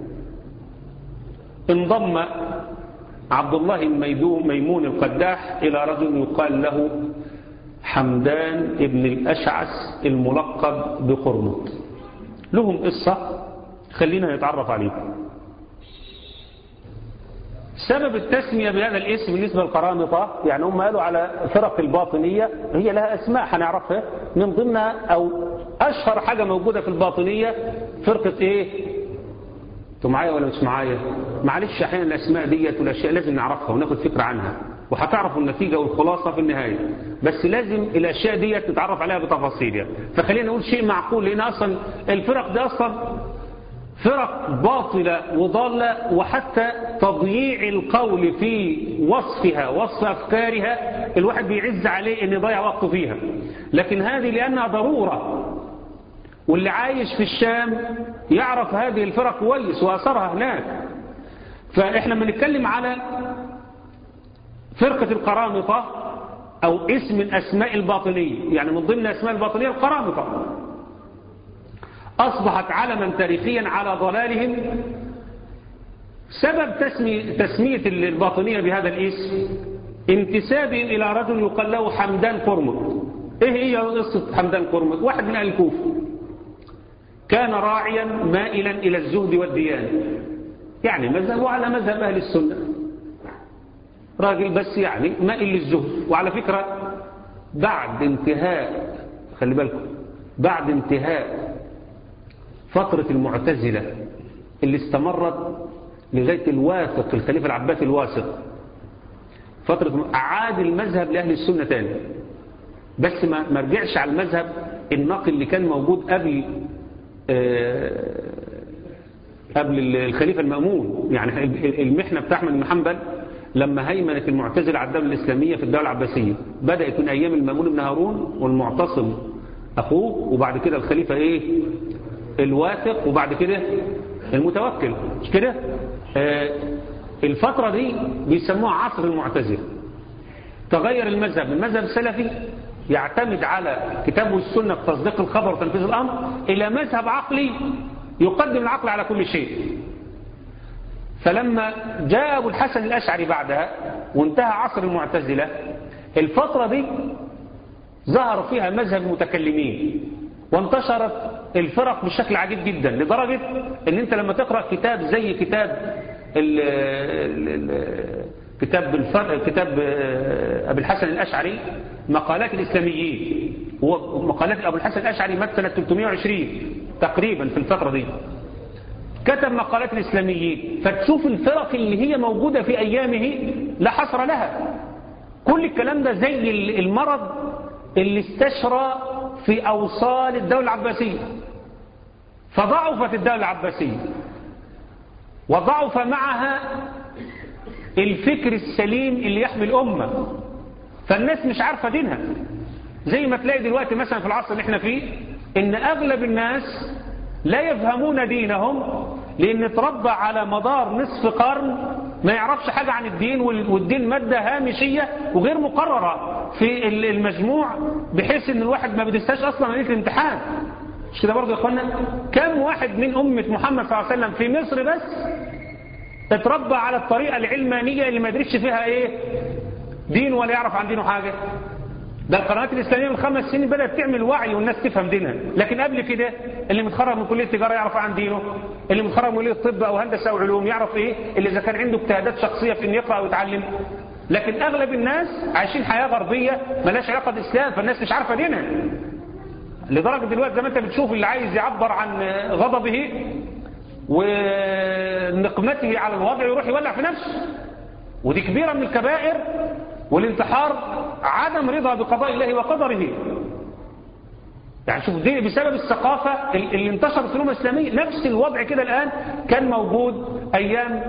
انضم عبد الله ميمون القداح إلى رجل يقال له حمدان ابن الأشعث الملقب بقرمط لهم قصة خلينا نتعرف عليها سبب التسمية بهذا الاسم بالنسبة للقرامطة يعني هم قالوا على فرق الباطنية هي لها أسماء هنعرفها من ضمنها أو أشهر حاجة موجودة في الباطنية فرقة إيه انتوا معايا ولا مش معايا معلش احيانا الاسماء ديت والاشياء لازم نعرفها وناخد فكره عنها وهتعرفوا النتيجه والخلاصه في النهايه بس لازم الاشياء ديت نتعرف عليها بتفاصيل يعني فخلينا نقول شيء معقول لان اصلا الفرق دي اصلا فرق باطله وضاله وحتى تضييع القول في وصفها وصف افكارها الواحد بيعز عليه ان يضيع وقته فيها لكن هذه لانها ضروره واللي عايش في الشام يعرف هذه الفرق كويس وأثرها هناك فإحنا بنتكلم على فرقة القرامطة أو اسم من أسماء الباطنية يعني من ضمن أسماء الباطنية القرامطة أصبحت علما تاريخيا على ضلالهم سبب تسمية, تسمية الباطنية بهذا الاسم انتسابهم إلى رجل يقال له حمدان قرمط إيه هي قصة حمدان قرمط واحد من أهل الكوفة كان راعيا مائلا إلى الزهد والديانة يعني مذهبه على مذهب أهل السنة راجل بس يعني مائل للزهد وعلى فكرة بعد انتهاء خلي بالكم بعد انتهاء فترة المعتزلة اللي استمرت لغاية الواثق الخليفة العباسي الواثق فترة أعاد المذهب لأهل السنة تاني بس ما مرجعش على المذهب النقل اللي كان موجود قبل قبل الخليفة المأمون يعني المحنة بتاع أحمد بن حنبل لما هيمنت المعتزلة على الدولة الإسلامية في الدولة العباسية بدأت من أيام المأمون بن هارون والمعتصم أخوه وبعد كده الخليفة إيه الواثق وبعد كده المتوكل مش كده آه الفترة دي بيسموها عصر المعتزلة تغير المذهب المذهب السلفي يعتمد على كتابه والسنة في تصديق الخبر وتنفيذ الأمر إلى مذهب عقلي يقدم العقل على كل شيء فلما جاء أبو الحسن الأشعري بعدها وانتهى عصر المعتزلة الفترة دي ظهر فيها مذهب المتكلمين وانتشرت الفرق بشكل عجيب جدا لدرجة ان انت لما تقرأ كتاب زي كتاب ال ال كتاب الفرق كتاب ابي الحسن الاشعري مقالات الاسلاميين هو مقالات ابو الحسن الاشعري مات سنه 320 تقريبا في الفتره دي كتب مقالات الاسلاميين فتشوف الفرق اللي هي موجوده في ايامه لا حصر لها كل الكلام ده زي المرض اللي استشرى في اوصال الدوله العباسيه فضعفت الدوله العباسيه وضعف معها الفكر السليم اللي يحمي الأمة فالناس مش عارفة دينها زي ما تلاقي دلوقتي مثلا في العصر اللي احنا فيه ان اغلب الناس لا يفهمون دينهم لان تربى على مدار نصف قرن ما يعرفش حاجة عن الدين والدين مادة هامشية وغير مقررة في المجموع بحيث ان الواحد ما بيدرسهاش اصلا عملية الامتحان مش كده برضه يا اخوانا كم واحد من امة محمد صلى الله عليه وسلم في مصر بس اتربى على الطريقة العلمانية اللي ما يدريش فيها ايه دين ولا يعرف عن دينه حاجة ده القنوات الإسلامية من خمس سنين بدأت تعمل وعي والناس تفهم دينها لكن قبل كده اللي متخرج من كلية التجارة يعرف عن دينه اللي متخرج من كلية الطب أو هندسة أو علوم يعرف إيه اللي إذا كان عنده اجتهادات شخصية في إنه يقرأ ويتعلم لكن أغلب الناس عايشين حياة غربية ملاش علاقة بالإسلام فالناس مش عارفة دينها لدرجة دلوقتي زي ما أنت بتشوف اللي عايز يعبر عن غضبه ونقمته على الوضع يروح يولع في نفسه ودي كبيرة من الكبائر والانتحار عدم رضا بقضاء الله وقدره يعني شوف دي بسبب الثقافة اللي انتشرت في الأمة الإسلامية نفس الوضع كده الآن كان موجود أيام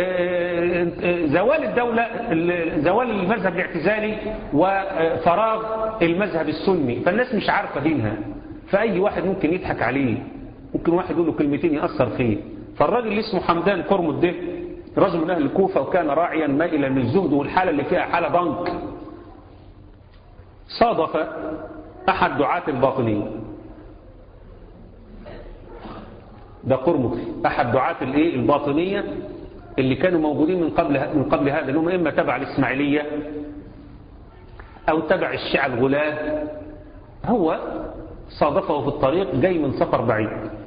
زوال الدولة زوال المذهب الاعتزالي وفراغ المذهب السني فالناس مش عارفة دينها فأي واحد ممكن يضحك عليه ممكن واحد يقول له كلمتين يأثر فيه فالراجل اللي اسمه حمدان قرمد ده رجل من أهل الكوفة وكان راعيا مائلا للزهد والحالة اللي فيها حالة ضنك صادف أحد دعاة الباطنية ده قرمد أحد دعاة الايه الباطنية اللي كانوا موجودين من قبل من قبل هذا اللي هم إما تبع الإسماعيلية أو تبع الشيعة الغلاة هو صادفه في الطريق جاي من سفر بعيد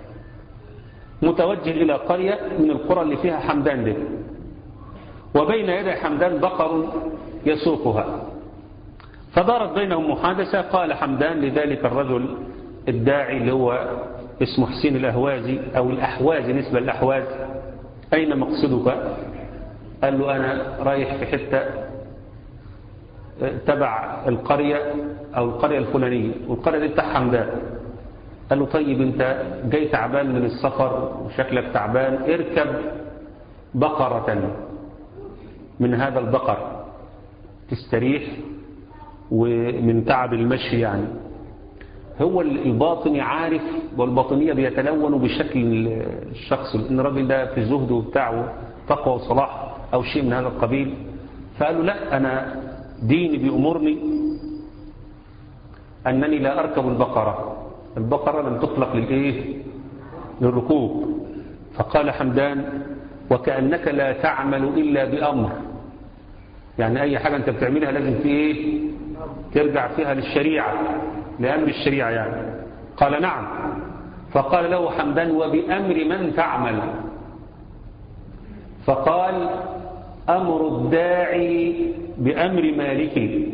متوجه إلى قرية من القرى اللي فيها حمدان ده وبين يدي حمدان بقر يسوقها فدارت بينهم محادثة قال حمدان لذلك الرجل الداعي اللي هو اسمه حسين الأهوازي أو الأحوازي نسبة الأحواز أين مقصدك قال له أنا رايح في حتة تبع القرية أو القرية الفلانية والقرية دي بتاع حمدان قال له طيب انت جاي تعبان من السفر وشكلك تعبان اركب بقرة من هذا البقر تستريح ومن تعب المشي يعني هو الباطني عارف والباطنية بيتلونوا بشكل الشخص لأن الراجل ده في زهد وبتاعه تقوى وصلاح أو شيء من هذا القبيل فقالوا لا أنا ديني بيأمرني أنني لا أركب البقرة البقرة لم تخلق للإيه للركوب فقال حمدان وكأنك لا تعمل إلا بأمر يعني أي حاجة أنت بتعملها لازم في إيه ترجع فيها للشريعة لأمر الشريعة يعني قال نعم فقال له حمدان وبأمر من تعمل فقال أمر الداعي بأمر مالكي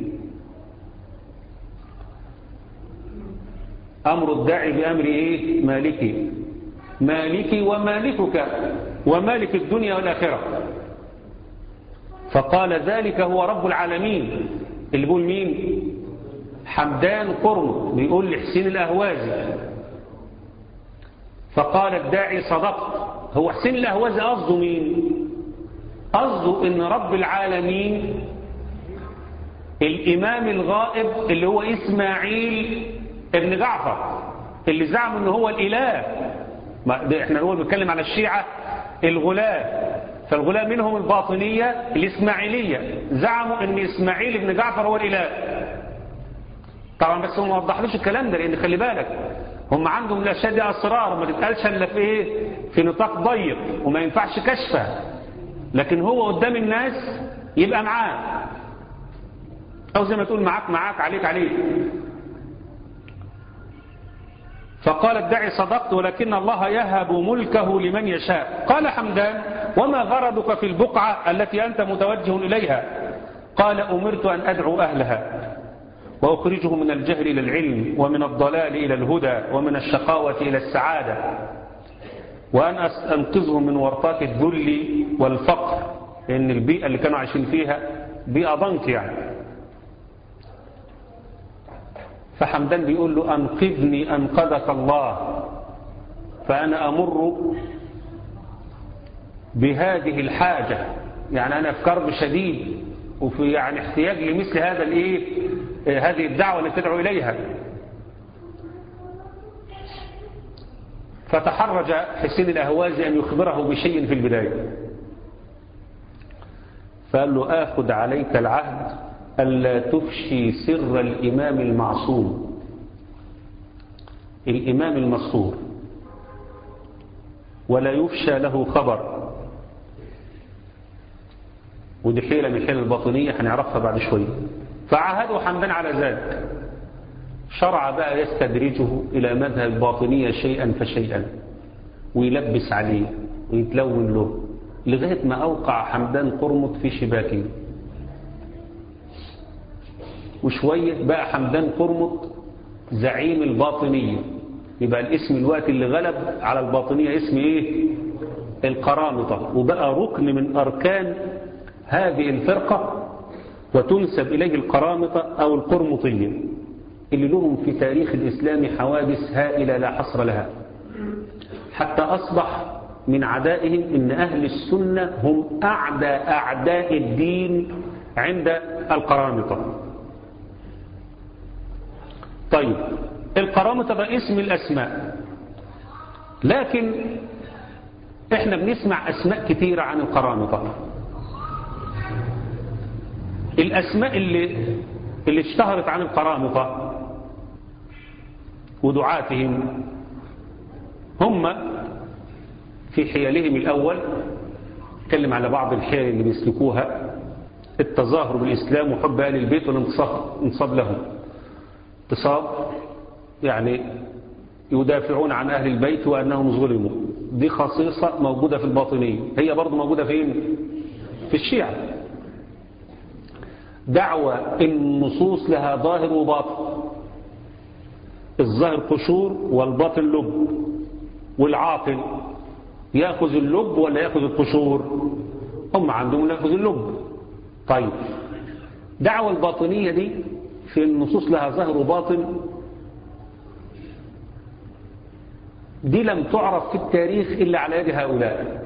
أمر الداعي بأمر إيه مالكي مالكي ومالكك ومالك الدنيا والآخرة فقال ذلك هو رب العالمين اللي بيقول مين حمدان قرن بيقول لحسين الأهوازي فقال الداعي صدقت هو حسين الأهوازي قصده مين قصده ان رب العالمين الإمام الغائب اللي هو إسماعيل ابن جعفر اللي زعم ان هو الإله ما ده احنا نقول بنتكلم على الشيعة الغلاة فالغلاة منهم الباطنية الإسماعيلية زعموا ان إسماعيل بن جعفر هو الإله طبعا بس هم ما وضحلوش الكلام ده لأن خلي بالك هم عندهم الأشياء دي أسرار ما تتقالش إلا في إيه في نطاق ضيق وما ينفعش كشفها لكن هو قدام الناس يبقى معاه أو زي ما تقول معاك معاك عليك عليك فقال ادعي صدقت ولكن الله يهب ملكه لمن يشاء قال حمدان وما غرضك في البقعة التي أنت متوجه إليها قال أمرت أن أدعو أهلها وأخرجه من الجهل إلى العلم ومن الضلال إلى الهدى ومن الشقاوة إلى السعادة وأن أنقذهم من ورطات الذل والفقر لأن البيئة اللي كانوا عايشين فيها بيئة ضنك يعني فحمدان بيقول له أنقذني أنقذك الله فأنا أمر بهذه الحاجة يعني أنا في كرب شديد وفي يعني احتياج لمثل هذا الايه هذه الدعوة اللي تدعو إليها فتحرج حسين الأهوازي أن يخبره بشيء في البداية فقال له آخذ عليك العهد ألا تفشي سر الإمام المعصوم الإمام المصور ولا يفشى له خبر ودي حيلة من حيل الباطنية هنعرفها بعد شوية فعهدوا حمدان على ذلك شرع بقى يستدرجه إلى مذهب الباطنية شيئا فشيئا ويلبس عليه ويتلون له لغاية ما أوقع حمدان قرمط في شباكه وشوية بقى حمدان قرمط زعيم الباطنية يبقى الاسم الوقت اللي غلب على الباطنية اسم ايه القرامطة وبقى ركن من أركان هذه الفرقة وتنسب إليه القرامطة أو القرمطية اللي لهم في تاريخ الإسلام حوادث هائلة لا حصر لها حتى أصبح من عدائهم إن أهل السنة هم أعدى أعداء الدين عند القرامطة طيب القرامطة ده اسم الأسماء لكن احنا بنسمع أسماء كثيرة عن القرامطة الأسماء اللي, اللي اشتهرت عن القرامطة ودعاتهم هم في حيالهم الأول اتكلم على بعض الحيل اللي بيسلكوها التظاهر بالإسلام وحب أهل البيت والانصاب لهم انتصاب يعني يدافعون عن أهل البيت وأنهم ظلموا دي خصيصة موجودة في الباطنية هي برضو موجودة فين في الشيعة دعوة النصوص لها ظاهر وباطن الظاهر قشور والباطن لب والعاقل ياخذ اللب ولا ياخذ القشور هم عندهم ياخذ اللب طيب دعوة الباطنية دي في النصوص لها ظاهر وباطن دي لم تعرف في التاريخ إلا على يد هؤلاء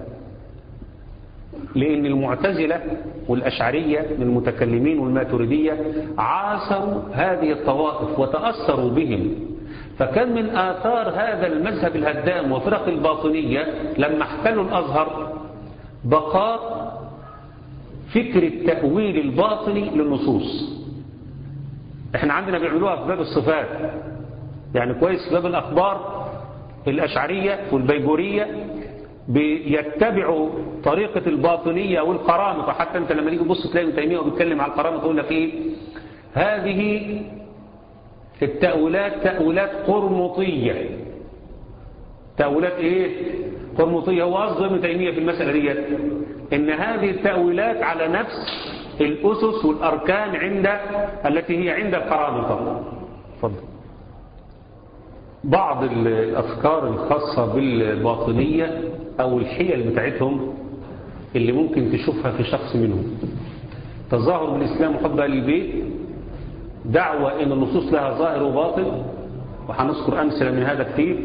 لأن المعتزلة والأشعرية من المتكلمين والماتريدية عاصروا هذه الطوائف وتأثروا بهم فكان من آثار هذا المذهب الهدام وفرق الباطنية لما احتلوا الأزهر بقاء فكر التأويل الباطني للنصوص احنا عندنا بيعملوها في باب الصفات يعني كويس في باب الأخبار الأشعرية والبيجورية بيتبعوا طريقة الباطنية والقرامطة حتى انت لما تيجي تبص تلاقي ابن تيمية وبيتكلم على القرامطة يقول لك ايه هذه التأويلات تأويلات قرمطية تأويلات ايه قرمطية هو قصد ابن تيمية في المسألة دي ان هذه التأويلات على نفس الأسس والأركان عند التي هي عند القرامطة تفضل بعض الأفكار الخاصة بالباطنية أو الحيل بتاعتهم اللي ممكن تشوفها في شخص منهم تظاهر بالإسلام وحب أهل البيت دعوة إن النصوص لها ظاهر وباطن وهنذكر أمثلة من هذا كثير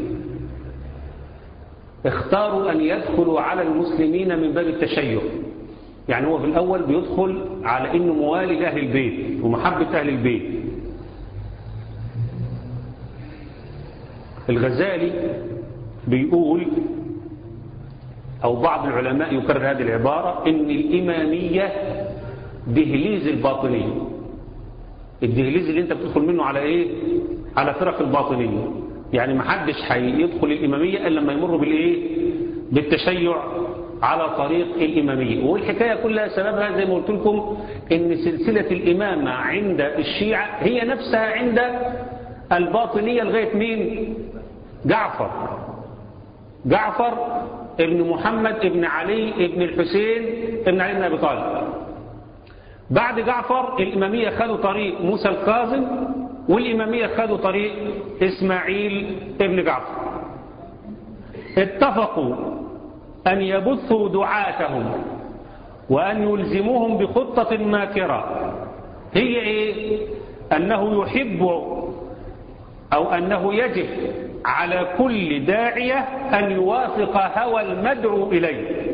اختاروا أن يدخلوا على المسلمين من باب التشيع يعني هو في الأول بيدخل على إنه موالي لأهل البيت ومحبة أهل البيت الغزالي بيقول أو بعض العلماء يكرر هذه العبارة إن الإمامية دهليز الباطنية الدهليز اللي انت بتدخل منه على ايه على فرق الباطنية يعني ما حدش هيدخل الإمامية إلا لما يمر بالإيه بالتشيع على طريق الإمامية والحكاية كلها سببها زي ما قلت لكم إن سلسلة الإمامة عند الشيعة هي نفسها عند الباطنية لغاية مين جعفر جعفر ابن محمد ابن علي ابن الحسين ابن علي بن أبي طالب بعد جعفر الإمامية خدوا طريق موسى الكاظم والإمامية خدوا طريق إسماعيل ابن جعفر اتفقوا أن يبثوا دعاتهم وأن يلزموهم بخطة ماكرة هي إيه؟ أنه يحب أو أنه يجب على كل داعية أن يوافق هوى المدعو إليه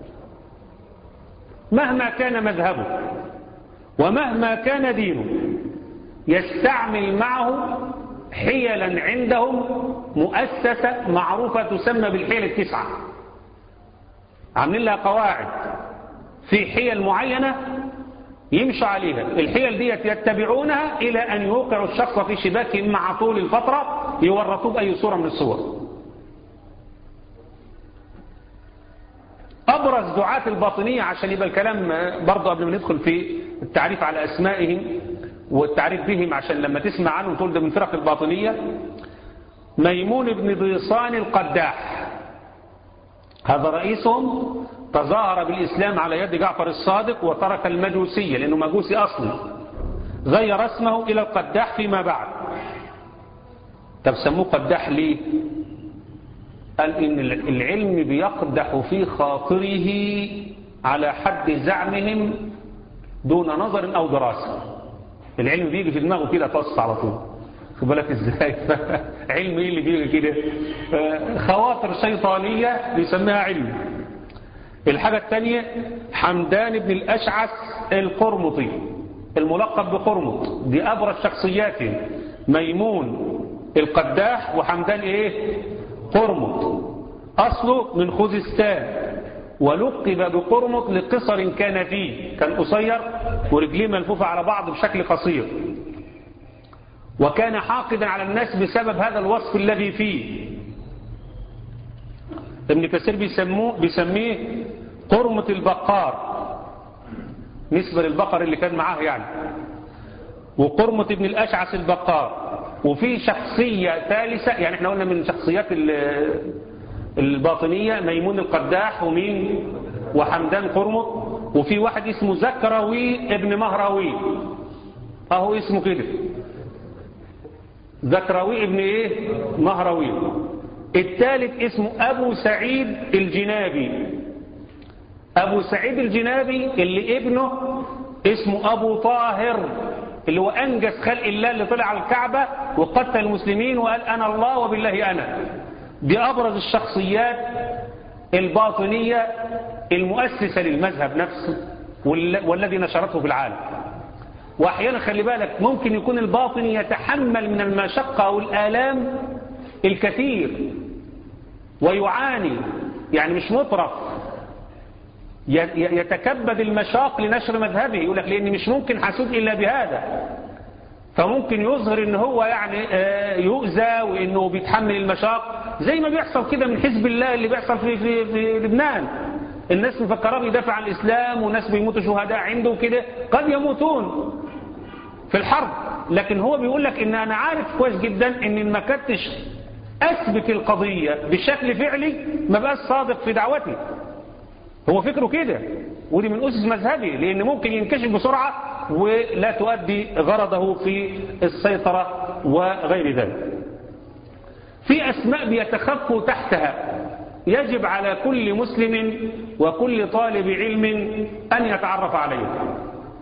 مهما كان مذهبه ومهما كان دينه يستعمل معه حيلا عندهم مؤسسة معروفة تسمى بالحيل التسعة عاملين لها قواعد في حيل معينة يمشوا عليها الحيل دي يتبعونها إلى أن يوقعوا الشخص في شباكهم مع طول الفترة يورطوه بأي صورة من الصور أبرز دعاة الباطنية عشان يبقى الكلام برضه قبل ما ندخل في التعريف على أسمائهم والتعريف بهم عشان لما تسمع عنهم تقول ده من فرق الباطنية ميمون بن ضيصان القداح هذا رئيسهم تظاهر بالإسلام على يد جعفر الصادق وترك المجوسية لأنه مجوسي أصلي غير اسمه إلى القداح فيما بعد طب سموه قداح ليه قال إن العلم بيقدح في خاطره على حد زعمهم دون نظر أو دراسة العلم بيجي في دماغه كده تص على طول خد بالك ازاي علم ايه اللي بيجي كده خواطر شيطانية بيسميها علم الحاجة الثانية حمدان بن الأشعث القرمطي الملقب بقرمط دي أبرز شخصياته ميمون القداح وحمدان ايه قرمط أصله من خوزستان ولقب بقرمط لقصر كان فيه كان قصير ورجليه ملفوفة على بعض بشكل قصير وكان حاقدا على الناس بسبب هذا الوصف الذي فيه ابن كثير بيسموه بيسميه قرمة البقار نسبة للبقر اللي كان معاه يعني وقرمة ابن الأشعث البقار وفي شخصية ثالثة يعني احنا قلنا من شخصيات الباطنية ميمون القداح ومين وحمدان قرمط وفي واحد اسمه زكروي ابن مهروي اهو اسمه كده زكروي ابن ايه مهروي الثالث اسمه ابو سعيد الجنابي ابو سعيد الجنابي اللي ابنه اسمه ابو طاهر اللي هو انجز خلق الله اللي طلع على الكعبة وقتل المسلمين وقال انا الله وبالله انا دي ابرز الشخصيات الباطنية المؤسسة للمذهب نفسه والذي نشرته في العالم واحيانا خلي بالك ممكن يكون الباطني يتحمل من المشقة والآلام الكثير ويعاني يعني مش مطرف يتكبد المشاق لنشر مذهبه يقول لك لأني مش ممكن حسود إلا بهذا فممكن يظهر ان هو يعني يؤذى وانه بيتحمل المشاق زي ما بيحصل كده من حزب الله اللي بيحصل في, في, في لبنان الناس مفكرة بيدافع عن الإسلام وناس بيموتوا شهداء عنده وكده قد يموتون في الحرب لكن هو بيقول لك ان انا عارف كويس جدا ان ما كنتش اثبت القضية بشكل فعلي ما بقاش صادق في دعوتي هو فكره كده ودي من أسس مذهبي لأن ممكن ينكشف بسرعة ولا تؤدي غرضه في السيطرة وغير ذلك في أسماء بيتخفوا تحتها يجب على كل مسلم وكل طالب علم أن يتعرف عليه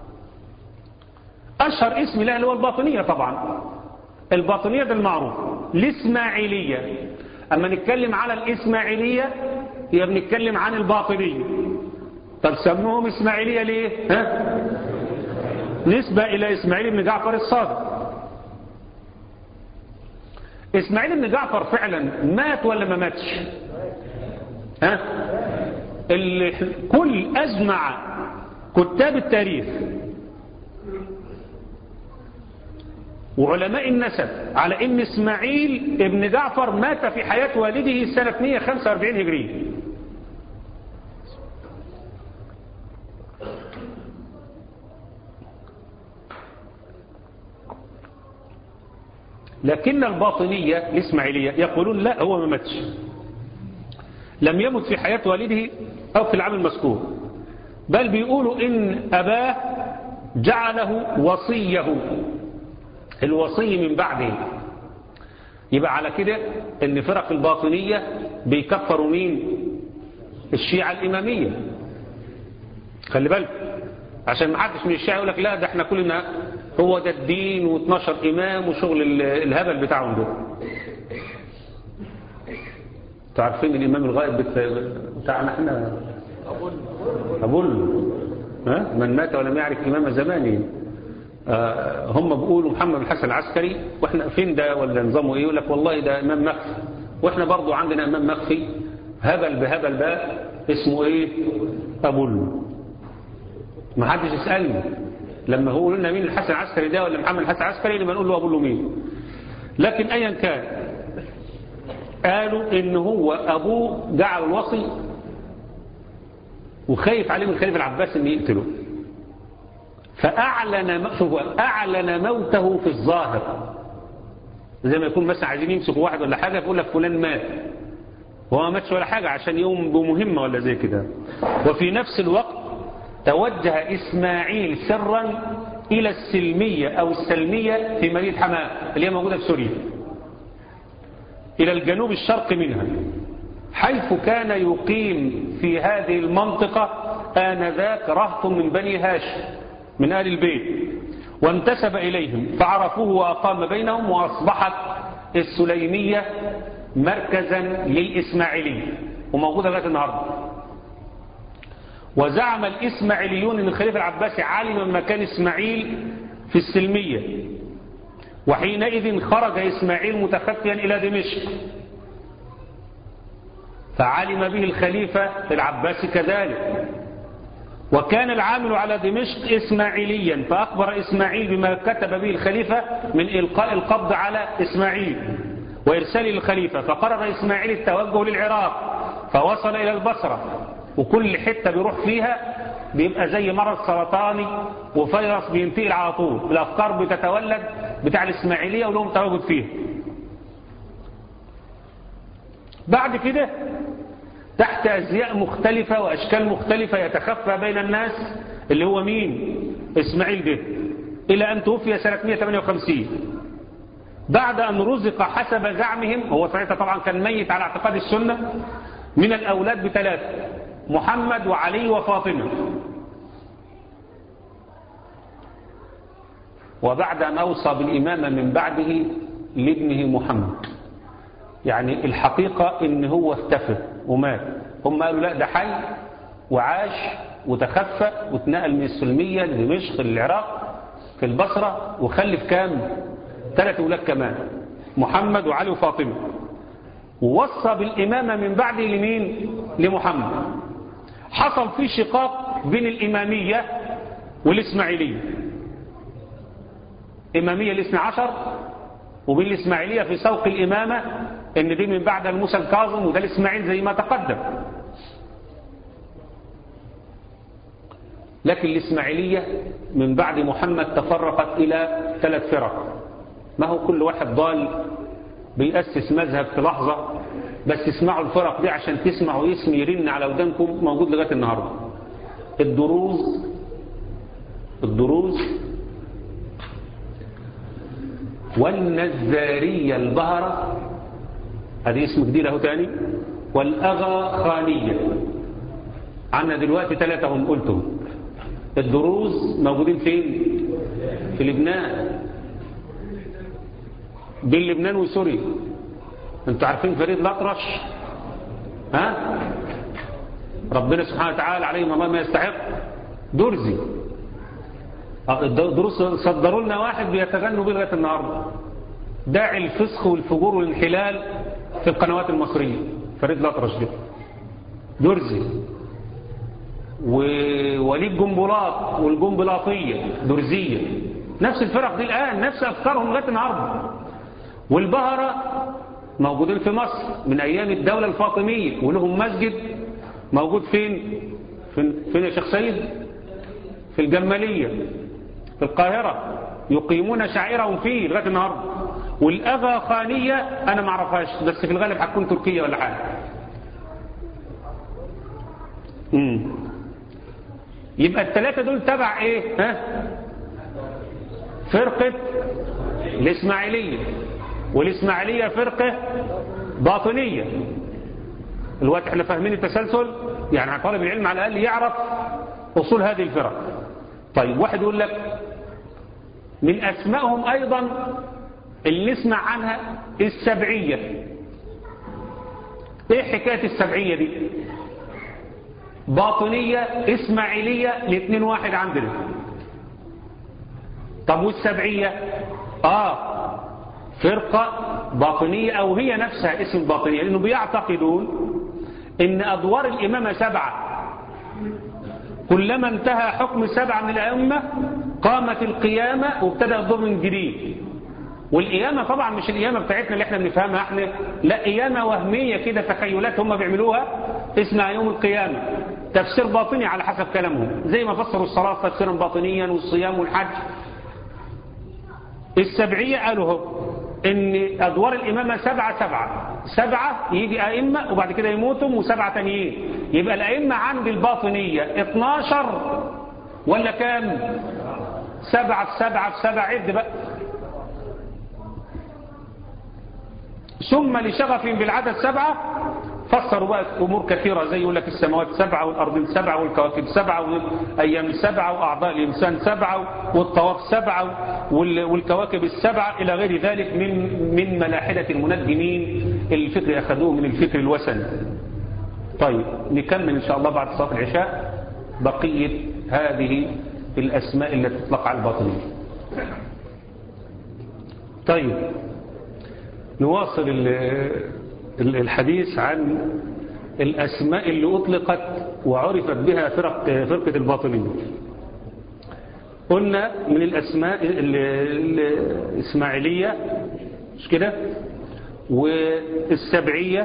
أشهر اسم له هو الباطنية طبعا الباطنية ده المعروف الإسماعيلية أما نتكلم على الإسماعيلية هي بنتكلم عن الباطنية طب سموهم إسماعيلية ليه ها؟ نسبة إلى إسماعيل بن جعفر الصادق اسماعيل بن جعفر فعلا مات ولا ما ماتش ها اللي كل أجمع كتاب التاريخ وعلماء النسب على ان اسماعيل ابن جعفر مات في حياة والده سنة 145 هجرية لكن الباطنية الإسماعيلية يقولون لا هو ما ماتش لم يمت في حياة والده أو في العام المذكور بل بيقولوا إن أباه جعله وصيه الوصي من بعده يبقى على كده ان فرق الباطنية بيكفروا مين الشيعة الإمامية خلي بالك عشان ما حدش من الشيعة يقول لك لا ده احنا كلنا هو ده الدين و12 إمام وشغل الهبل بتاعهم ده تعرفين الإمام الغائب بتاعنا احنا أبول ها من مات ولم يعرف إمام زمانه آه هم بيقولوا محمد بن الحسن العسكري واحنا فين ده ولا نظامه ايه يقول لك والله ده امام مخفي واحنا برضو عندنا امام مخفي هبل بهبل بقى اسمه ايه ابول ما حدش يسالني لما هو لنا مين الحسن العسكري ده ولا محمد الحسن العسكري اللي بنقول له ابول مين لكن ايا كان قالوا ان هو ابوه جعل الوصي وخايف عليه من الخليفه العباس ان يقتله فأعلن أعلن موته في الظاهر زي ما يكون مثلا عايزين يمسكوا واحد ولا حاجة يقول لك فلان مات هو ما ماتش ولا حاجة عشان يقوم بمهمة ولا زي كده وفي نفس الوقت توجه إسماعيل سرا إلى السلمية أو السلمية في مدينة حماه اللي هي موجودة في سوريا إلى الجنوب الشرقي منها حيث كان يقيم في هذه المنطقة آنذاك رهط من بني هاشم من آل البيت وانتسب إليهم فعرفوه وأقام بينهم وأصبحت السليمية مركزا للإسماعيلي وموجودة لغاية النهاردة وزعم الإسماعيليون أن الخليفة العباسي علم مكان إسماعيل في السلمية وحينئذ خرج إسماعيل متخفيا إلى دمشق فعلم به الخليفة العباسي كذلك وكان العامل على دمشق إسماعيليا فأخبر إسماعيل بما كتب به الخليفة من إلقاء القبض على إسماعيل وإرسال الخليفة فقرر إسماعيل التوجه للعراق فوصل إلى البصرة وكل حتة بيروح فيها بيبقى زي مرض سرطاني وفيروس بينتقل على طول الأفكار بتتولد بتاع الإسماعيلية ولهم تواجد فيها بعد كده تحت أزياء مختلفة وأشكال مختلفة يتخفى بين الناس اللي هو مين إسماعيل ده إلى أن توفي سنة 158 بعد أن رزق حسب زعمهم هو ساعتها طبعا كان ميت على اعتقاد السنة من الأولاد بثلاثة محمد وعلي وفاطمة وبعد أن أوصى بالإمامة من بعده لابنه محمد يعني الحقيقة ان هو اختفى ومات هم قالوا لا ده حي وعاش وتخفى واتنقل من السلمية لدمشق للعراق في البصرة وخلف كام ثلاث أولاد كمان محمد وعلي وفاطمة ووصى بالإمامة من بعده لمين لمحمد حصل في شقاق بين الإمامية والإسماعيلية إمامية الاثنى عشر وبين الإسماعيلية في سوق الإمامة ان دي من بعد موسى الكاظم وده الاسماعيل زي ما تقدم لكن الاسماعيلية من بعد محمد تفرقت الى ثلاث فرق ما هو كل واحد ضال بيأسس مذهب في لحظة بس اسمعوا الفرق دي عشان تسمعوا اسم يرن على ودانكم موجود لغاية النهاردة الدروز الدروز والنزارية البهرة هذه اسم جديد اهو تاني والأغا خانية عنا دلوقتي ثلاثة هم قلتهم الدروز موجودين فين في لبنان بين لبنان وسوريا انتوا عارفين فريد الأطرش ها ربنا سبحانه وتعالى عليه ما ما يستحق درزي دروس صدروا لنا واحد بيتغنوا بيه لغايه النهارده داعي الفسق والفجور والانحلال في القنوات المصرية فريد الأطرش ده درزي ووليد جنبلاط والجنبلاطية درزية نفس الفرق دي الآن نفس أفكارهم لغاية النهارده والبهرة موجودين في مصر من أيام الدولة الفاطمية ولهم مسجد موجود فين فين, فين يا شيخ سيد في الجمالية في القاهرة يقيمون شعيرهم فيه لغاية النهاردة والأغا خانية أنا ما اعرفهاش بس في الغالب هتكون تركية ولا حاجة امم يبقى الثلاثة دول تبع ايه ها فرقة الإسماعيلية والإسماعيلية فرقة باطنية الوقت احنا فاهمين التسلسل يعني طالب العلم على الأقل يعرف أصول هذه الفرق طيب واحد يقول لك من أسمائهم أيضا اللي نسمع عنها السبعية ايه حكاية السبعية دي باطنية إسماعيلية الاثنين واحد عندنا طب والسبعية آه فرقة باطنية أو هي نفسها اسم باطنية لأنه بيعتقدون إن أدوار الإمامة سبعة كلما انتهى حكم سبعة من الأئمة قامت القيامة وابتدأ الدور من جديد والقيامة طبعا مش القيامة بتاعتنا اللي احنا بنفهمها احنا لا قيامة وهمية كده تخيلات هم بيعملوها اسمها يوم القيامة تفسير باطني على حسب كلامهم زي ما فسروا الصلاة تفسيرا باطنيا والصيام والحج السبعية قالوا هو ان ادوار الامامة سبعة سبعة سبعة يجي ائمة وبعد كده يموتوا وسبعة تانيين يبقى الائمة عند الباطنية 12 ولا كام سبعة في سبعة في سبعة عد بقى ثم لشغف بالعدد سبعة فسروا بقى أمور كثيرة زي يقول لك السماوات سبعة والأرض سبعة والكواكب سبعة والأيام سبعة وأعضاء الإنسان سبعة والطواف سبعة والكواكب السبعة إلى غير ذلك من من ملاحدة المنجمين الفكر أخذوه من الفكر الوثني طيب نكمل إن شاء الله بعد صلاة العشاء بقية هذه الأسماء التي تطلق على الباطنية طيب نواصل الحديث عن الأسماء اللي أطلقت وعرفت بها فرق فرقة الباطنية قلنا من الأسماء الإسماعيلية مش كده والسبعية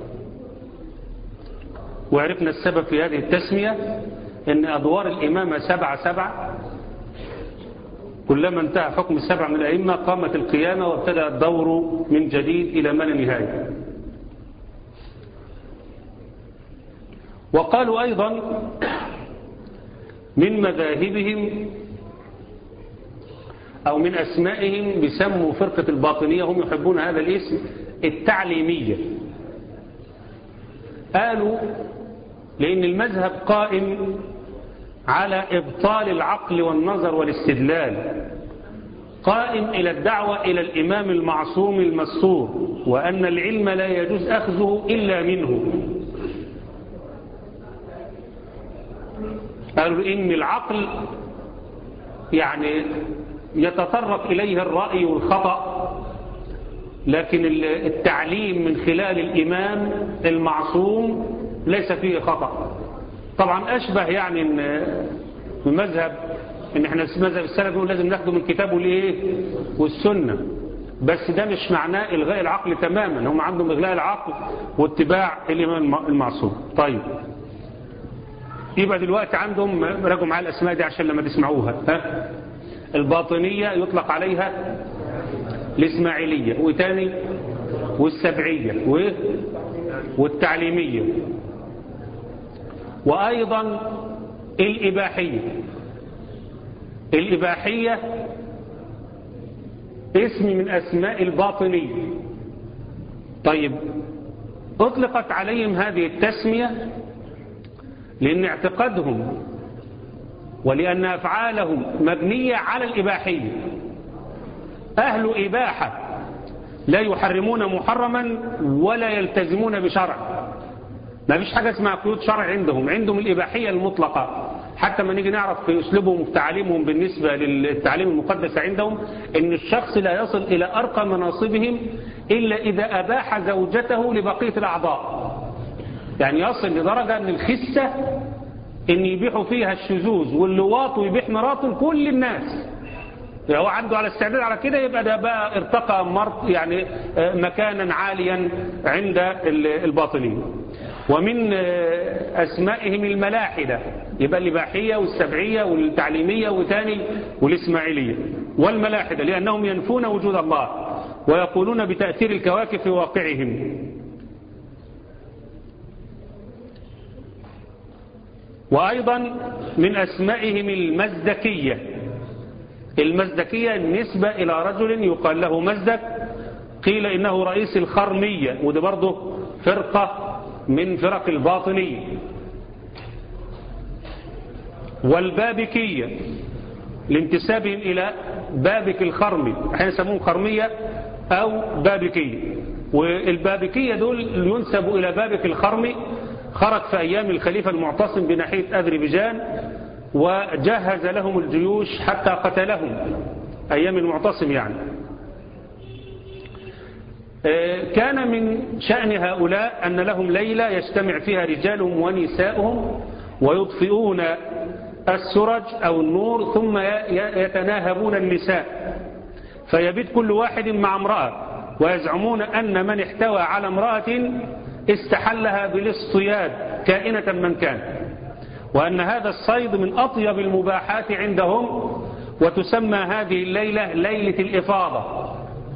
وعرفنا السبب في هذه التسمية ان أدوار الإمامة سبعة سبعة كلما انتهى حكم السبع من الأئمة قامت القيامة وابتدأ الدور من جديد إلى ما لا نهاية وقالوا أيضا من مذاهبهم أو من أسمائهم بسموا فرقة الباطنية هم يحبون هذا الاسم التعليمية قالوا لأن المذهب قائم على إبطال العقل والنظر والاستدلال قائم إلى الدعوة إلى الإمام المعصوم المسور وأن العلم لا يجوز أخذه إلا منه قالوا إن العقل يعني يتطرق إليه الرأي والخطأ لكن التعليم من خلال الإمام المعصوم ليس فيه خطأ طبعا أشبه يعني من مذهب ان احنا مذهب السلف نقول لازم ناخده من الكتاب والايه والسنة بس ده مش معناه الغاء العقل تماما هم عندهم الغاء العقل واتباع الامام المعصوم طيب يبقى دلوقتي عندهم راجعوا معايا الاسماء دي عشان لما تسمعوها ها الباطنية يطلق عليها الاسماعيلية وتاني والسبعية و والتعليمية وأيضا الإباحية الإباحية اسم من أسماء الباطنية طيب أطلقت عليهم هذه التسمية لأن اعتقادهم ولأن أفعالهم مبنية على الإباحية أهل إباحة لا يحرمون محرما ولا يلتزمون بشرع ما فيش حاجة اسمها قيود شرع عندهم عندهم الإباحية المطلقة حتى ما نيجي نعرف في أسلوبهم وفي تعليمهم بالنسبة للتعليم المقدس عندهم أن الشخص لا يصل إلى أرقى مناصبهم إلا إذا أباح زوجته لبقية الأعضاء يعني يصل لدرجة أن الخسة أن يبيحوا فيها الشذوذ واللواط ويبيح مراته لكل الناس يعني هو عنده على استعداد على كده يبقى ده بقى ارتقى مرت يعني مكانا عاليا عند الباطنين ومن أسمائهم الملاحدة يبقى الإباحية والسبعية والتعليمية وثاني والإسماعيلية والملاحدة لأنهم ينفون وجود الله ويقولون بتأثير الكواكب في واقعهم وأيضا من أسمائهم المزدكية المزدكية النسبة إلى رجل يقال له مزدك قيل إنه رئيس الخرمية وده برضه فرقة من فرق الباطنية والبابكية لانتسابهم إلى بابك الخرمي احيانا يسمون خرمية أو بابكية والبابكية دول ينسبوا إلى بابك الخرمي خرج في أيام الخليفة المعتصم بناحية أذربيجان وجهز لهم الجيوش حتى قتلهم أيام المعتصم يعني كان من شأن هؤلاء أن لهم ليلة يجتمع فيها رجالهم ونساؤهم ويطفئون السرج أو النور ثم يتناهبون النساء فيبيت كل واحد مع امرأة ويزعمون أن من احتوى على امرأة استحلها بالاصطياد كائنة من كان وأن هذا الصيد من أطيب المباحات عندهم وتسمى هذه الليلة ليلة الإفاضة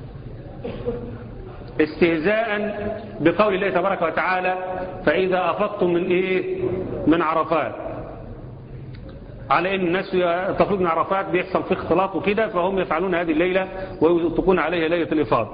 استهزاء بقول الله تبارك وتعالى فإذا أفضتم من إيه من عرفات على ان الناس تفرض من عرفات بيحصل فيه اختلاط وكده فهم يفعلون هذه الليلة ويطلقون عليها ليلة الإفاضة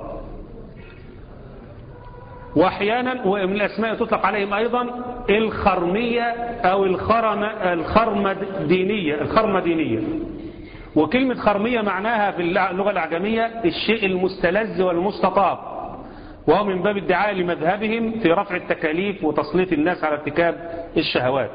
واحيانا ومن الاسماء تطلق عليهم ايضا الخرمية او الخرم الخرمدينية الخرمدينية وكلمة خرمية معناها في اللغة الأعجمية الشيء المستلذ والمستطاب وهو من باب الدعاية لمذهبهم في رفع التكاليف وتسليط الناس على ارتكاب الشهوات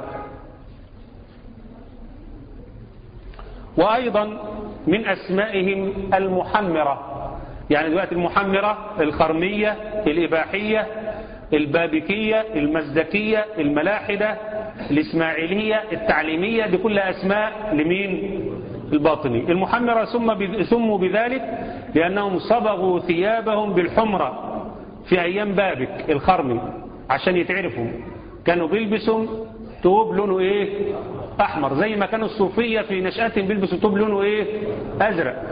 وأيضا من أسمائهم المحمرة يعني دلوقتي المحمرة الخرمية الإباحية البابكية المزدكية الملاحدة الإسماعيلية التعليمية دي كلها أسماء لمين الباطني المحمرة سموا بذلك لأنهم صبغوا ثيابهم بالحمرة في أيام بابك الخرمي عشان يتعرفوا كانوا بيلبسوا توب لونه ايه احمر زي ما كانوا الصوفية في نشأتهم بيلبسوا توب لونه ايه ازرق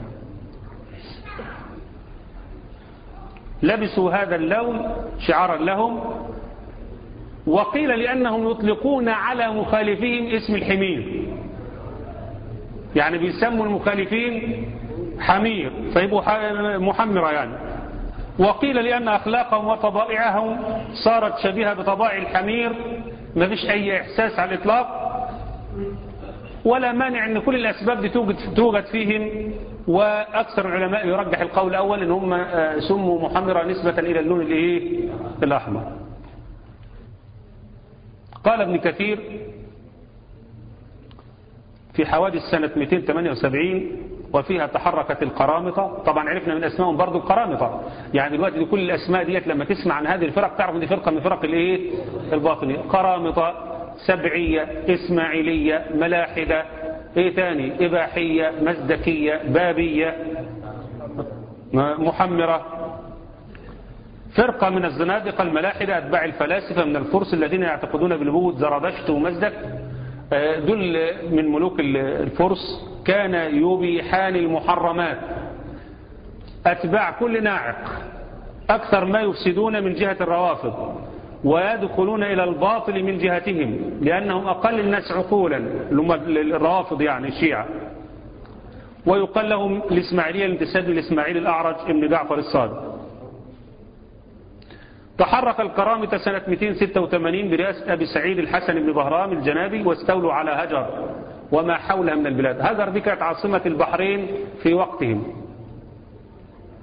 لبسوا هذا اللون شعارا لهم وقيل لأنهم يطلقون على مخالفين اسم الحمير يعني بيسموا المخالفين حمير فيبقوا محمرة يعني وقيل لأن أخلاقهم وطبائعهم صارت شبيهة بطبائع الحمير ما فيش أي إحساس على الإطلاق ولا مانع أن كل الأسباب دي توجد, توجد فيهم وأكثر العلماء يرجح القول الأول أن هم سموا محمرة نسبة إلى اللون الإيه؟ الأحمر قال ابن كثير في حوادث سنة 278 وفيها تحركت القرامطة طبعا عرفنا من أسمائهم برضو القرامطة يعني دلوقتي دي كل الأسماء ديت لما تسمع عن هذه الفرق تعرف دي فرقة من فرق الإيه الباطنية قرامطة سبعية إسماعيلية ملاحدة إيه تاني إباحية مزدكية بابية محمرة فرقة من الزنادقة الملاحدة أتباع الفلاسفة من الفرس الذين يعتقدون بنبوة زرادشت ومزدك دول من ملوك الفرس كان يبيحان المحرمات أتباع كل ناعق أكثر ما يفسدون من جهة الروافض ويدخلون إلى الباطل من جهتهم لأنهم أقل الناس عقولا الروافض يعني الشيعة ويقال لهم الإسماعيلية الانتساب للإسماعيل الأعرج ابن جعفر الصادق تحرك الكرامة سنة 286 برئاسة أبي سعيد الحسن بن بهرام الجنابي واستولوا على هجر وما حولها من البلاد هجر دي كانت عاصمة البحرين في وقتهم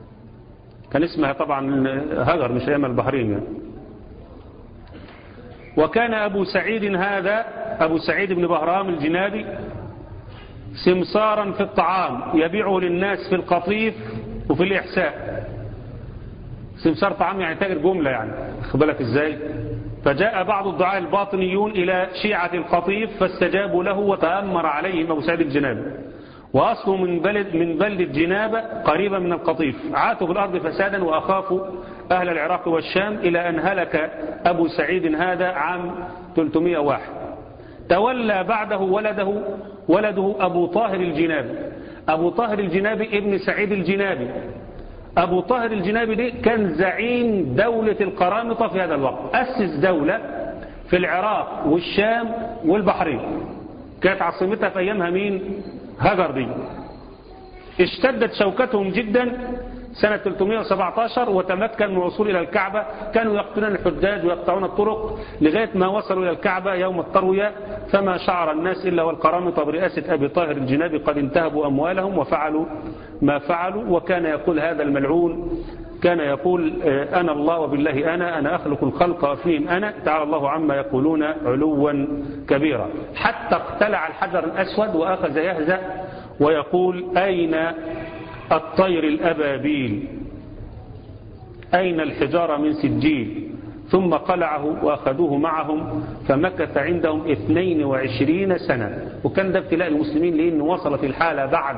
كان اسمها طبعا هجر مش أيام البحرين يعني. وكان أبو سعيد هذا أبو سعيد بن بهرام الجنابي سمسارا في الطعام يبيعه للناس في القطيف وفي الإحساء سمسار طعام يعني تاجر جملة يعني بالك ازاي فجاء بعض الدعاء الباطنيون إلى شيعة القطيف فاستجابوا له وتأمر عليهم أبو سعيد الجنابي وأصله من بلد من بلد الجنابة قريبا من القطيف عاتوا في الأرض فسادا وأخافوا أهل العراق والشام إلى أن هلك أبو سعيد هذا عام 301 تولى بعده ولده ولده أبو طاهر الجنابي أبو طاهر الجنابي ابن سعيد الجنابي أبو طاهر الجنابي دي كان زعيم دولة القرامطة في هذا الوقت أسس دولة في العراق والشام والبحرين كانت عاصمتها في أيامها مين هجر دي اشتدت شوكتهم جدا سنة 317 وتمكن من الوصول إلى الكعبة كانوا يقتلون الحجاج ويقطعون الطرق لغاية ما وصلوا إلى الكعبة يوم التروية فما شعر الناس إلا والقرامطة برئاسة أبي طاهر الجنابي قد انتهبوا أموالهم وفعلوا ما فعلوا وكان يقول هذا الملعون كان يقول أنا الله وبالله أنا أنا أخلق الخلق وفيهم أنا تعالى الله عما يقولون علوا كبيرا حتى اقتلع الحجر الأسود وأخذ يهزأ ويقول أين الطير الأبابيل أين الحجارة من سجيل ثم قلعه وأخذوه معهم فمكث عندهم 22 سنة وكان ده ابتلاء المسلمين لأنه وصلت الحالة بعد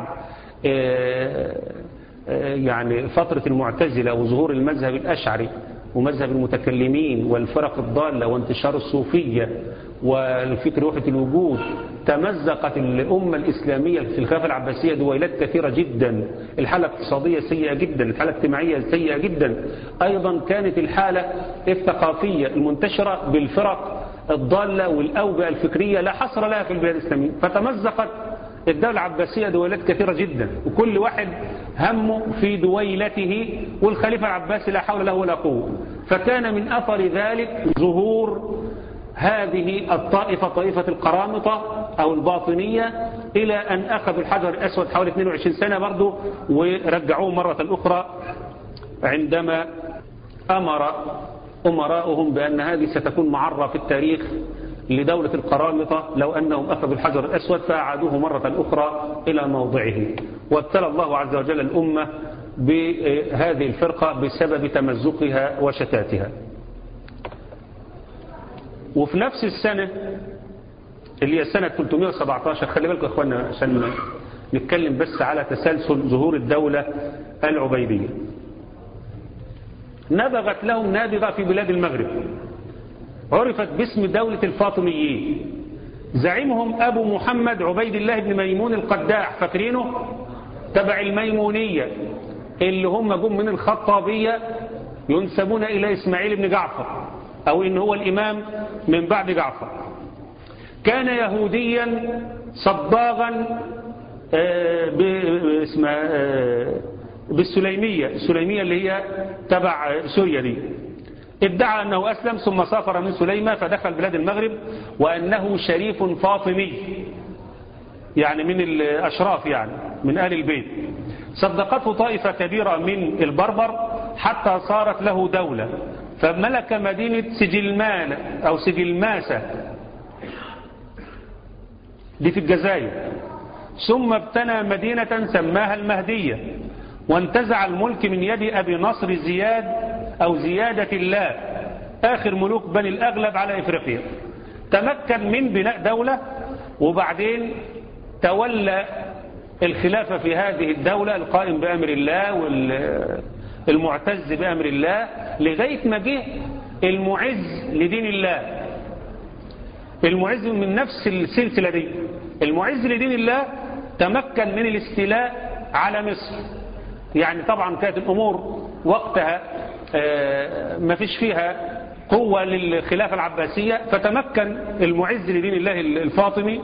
يعني فترة المعتزلة وظهور المذهب الأشعري ومذهب المتكلمين والفرق الضالة وانتشار الصوفية والفكر وحدة الوجود تمزقت الأمة الإسلامية في الخلافة العباسية دويلات كثيرة جدا الحالة الاقتصادية سيئة جدا الحالة الاجتماعية سيئة جدا أيضا كانت الحالة الثقافية المنتشرة بالفرق الضالة والأوبئة الفكرية لا حصر لها في البلاد الإسلامية فتمزقت الدولة العباسية دويلات كثيرة جدا وكل واحد همه في دويلته والخليفة العباسي لا حول له ولا قوة فكان من أثر ذلك ظهور هذه الطائفة طائفة القرامطة أو الباطنية إلى أن أخذوا الحجر الأسود حوالي 22 سنة برضه ورجعوه مرة أخرى عندما أمر أمراؤهم بأن هذه ستكون معرة في التاريخ لدولة القرامطة لو أنهم أخذوا الحجر الأسود فأعادوه مرة أخرى إلى موضعه وابتلى الله عز وجل الأمة بهذه الفرقة بسبب تمزقها وشتاتها وفي نفس السنة اللي هي سنة 317 خلي بالكم يا اخوانا عشان نتكلم بس على تسلسل ظهور الدولة العبيدية نبغت لهم نابغة في بلاد المغرب عرفت باسم دولة الفاطميين زعيمهم أبو محمد عبيد الله بن ميمون القداح فاكرينه تبع الميمونية اللي هم جم من الخطابية ينسبون إلى إسماعيل بن جعفر أو إن هو الإمام من بعد جعفر كان يهوديا صباغا بالسليمية السليمية اللي هي تبع سوريا دي ادعى أنه أسلم ثم سافر من سليمة فدخل بلاد المغرب وأنه شريف فاطمي يعني من الأشراف يعني من آل البيت صدقته طائفة كبيرة من البربر حتى صارت له دولة فملك مدينة سجلمان أو سجلماسة دي في الجزائر ثم ابتنى مدينة سماها المهدية وانتزع الملك من يد أبي نصر زياد أو زيادة الله آخر ملوك بني الأغلب على إفريقيا تمكن من بناء دولة وبعدين تولى الخلافة في هذه الدولة القائم بأمر الله والمعتز بأمر الله لغاية ما جه المعز لدين الله المعز من نفس السلسلة دي المعز لدين الله تمكن من الاستيلاء على مصر يعني طبعا كانت الأمور وقتها ما فيش فيها قوة للخلافة العباسية فتمكن المعز لدين الله الفاطمي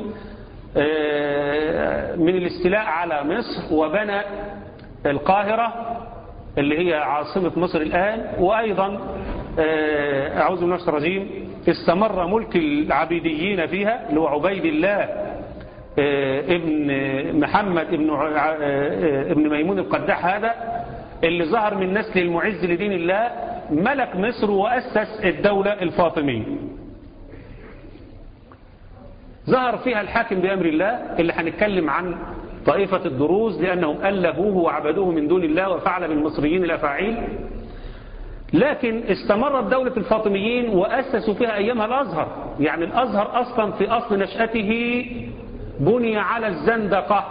من الاستيلاء على مصر وبنى القاهرة اللي هي عاصمة مصر الآن وأيضا أعوذ بالله الرجيم استمر ملك العبيديين فيها اللي هو عبيد الله ابن محمد ابن ابن ميمون القداح هذا اللي ظهر من نسل المعز لدين الله ملك مصر وأسس الدولة الفاطمية ظهر فيها الحاكم بأمر الله اللي هنتكلم عن طائفة الدروز لأنهم ألهوه وعبدوه من دون الله وفعل بالمصريين الأفاعيل لكن استمرت دولة الفاطميين وأسسوا فيها أيامها الأزهر يعني الأزهر أصلا في أصل نشأته بني على الزندقة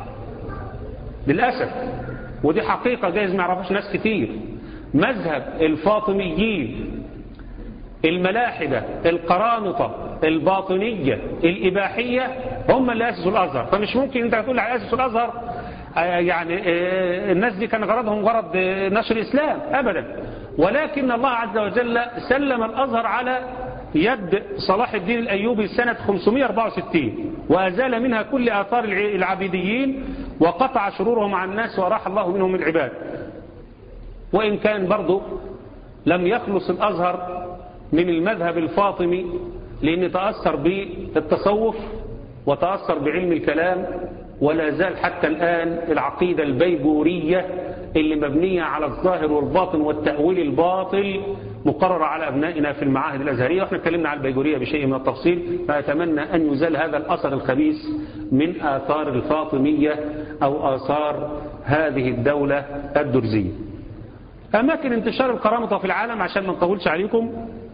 للأسف ودي حقيقة جايز ما يعرفش ناس كتير مذهب الفاطميين الملاحدة القرامطة الباطنية الإباحية هم اللي أسسوا الأزهر فمش ممكن أنت تقول على أسسوا الأزهر يعني الناس دي كان غرضهم غرض نشر الإسلام أبدا ولكن الله عز وجل سلم الأزهر على يد صلاح الدين الأيوبي سنة 564 وأزال منها كل آثار العبيديين وقطع شرورهم عن الناس وراح الله منهم العباد وإن كان برضه لم يخلص الأزهر من المذهب الفاطمي لأن تأثر بالتصوف وتأثر بعلم الكلام ولا زال حتى الآن العقيدة البيجورية اللي مبنية على الظاهر والباطن والتأويل الباطل مقررة على أبنائنا في المعاهد الأزهرية وإحنا اتكلمنا عن البيجورية بشيء من التفصيل فأتمنى أن يزال هذا الأثر الخبيث من آثار الفاطمية أو آثار هذه الدولة الدرزية أماكن انتشار القرامطة في العالم عشان ما نطولش عليكم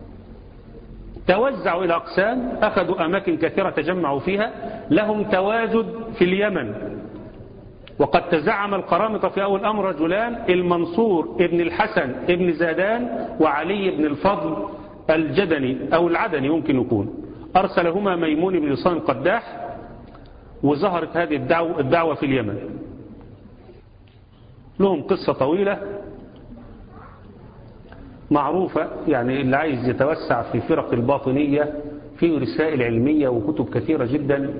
توزعوا إلى أقسام أخذوا أماكن كثيرة تجمعوا فيها لهم تواجد في اليمن وقد تزعم القرامطة في أول أمر رجلان المنصور ابن الحسن ابن زادان وعلي بن الفضل الجدني أو العدني يمكن يكون أرسلهما ميمون بن لصان القداح وظهرت هذه الدعوة, الدعوة في اليمن لهم قصة طويلة معروفة يعني اللي عايز يتوسع في فرق الباطنية في رسائل علمية وكتب كثيرة جدا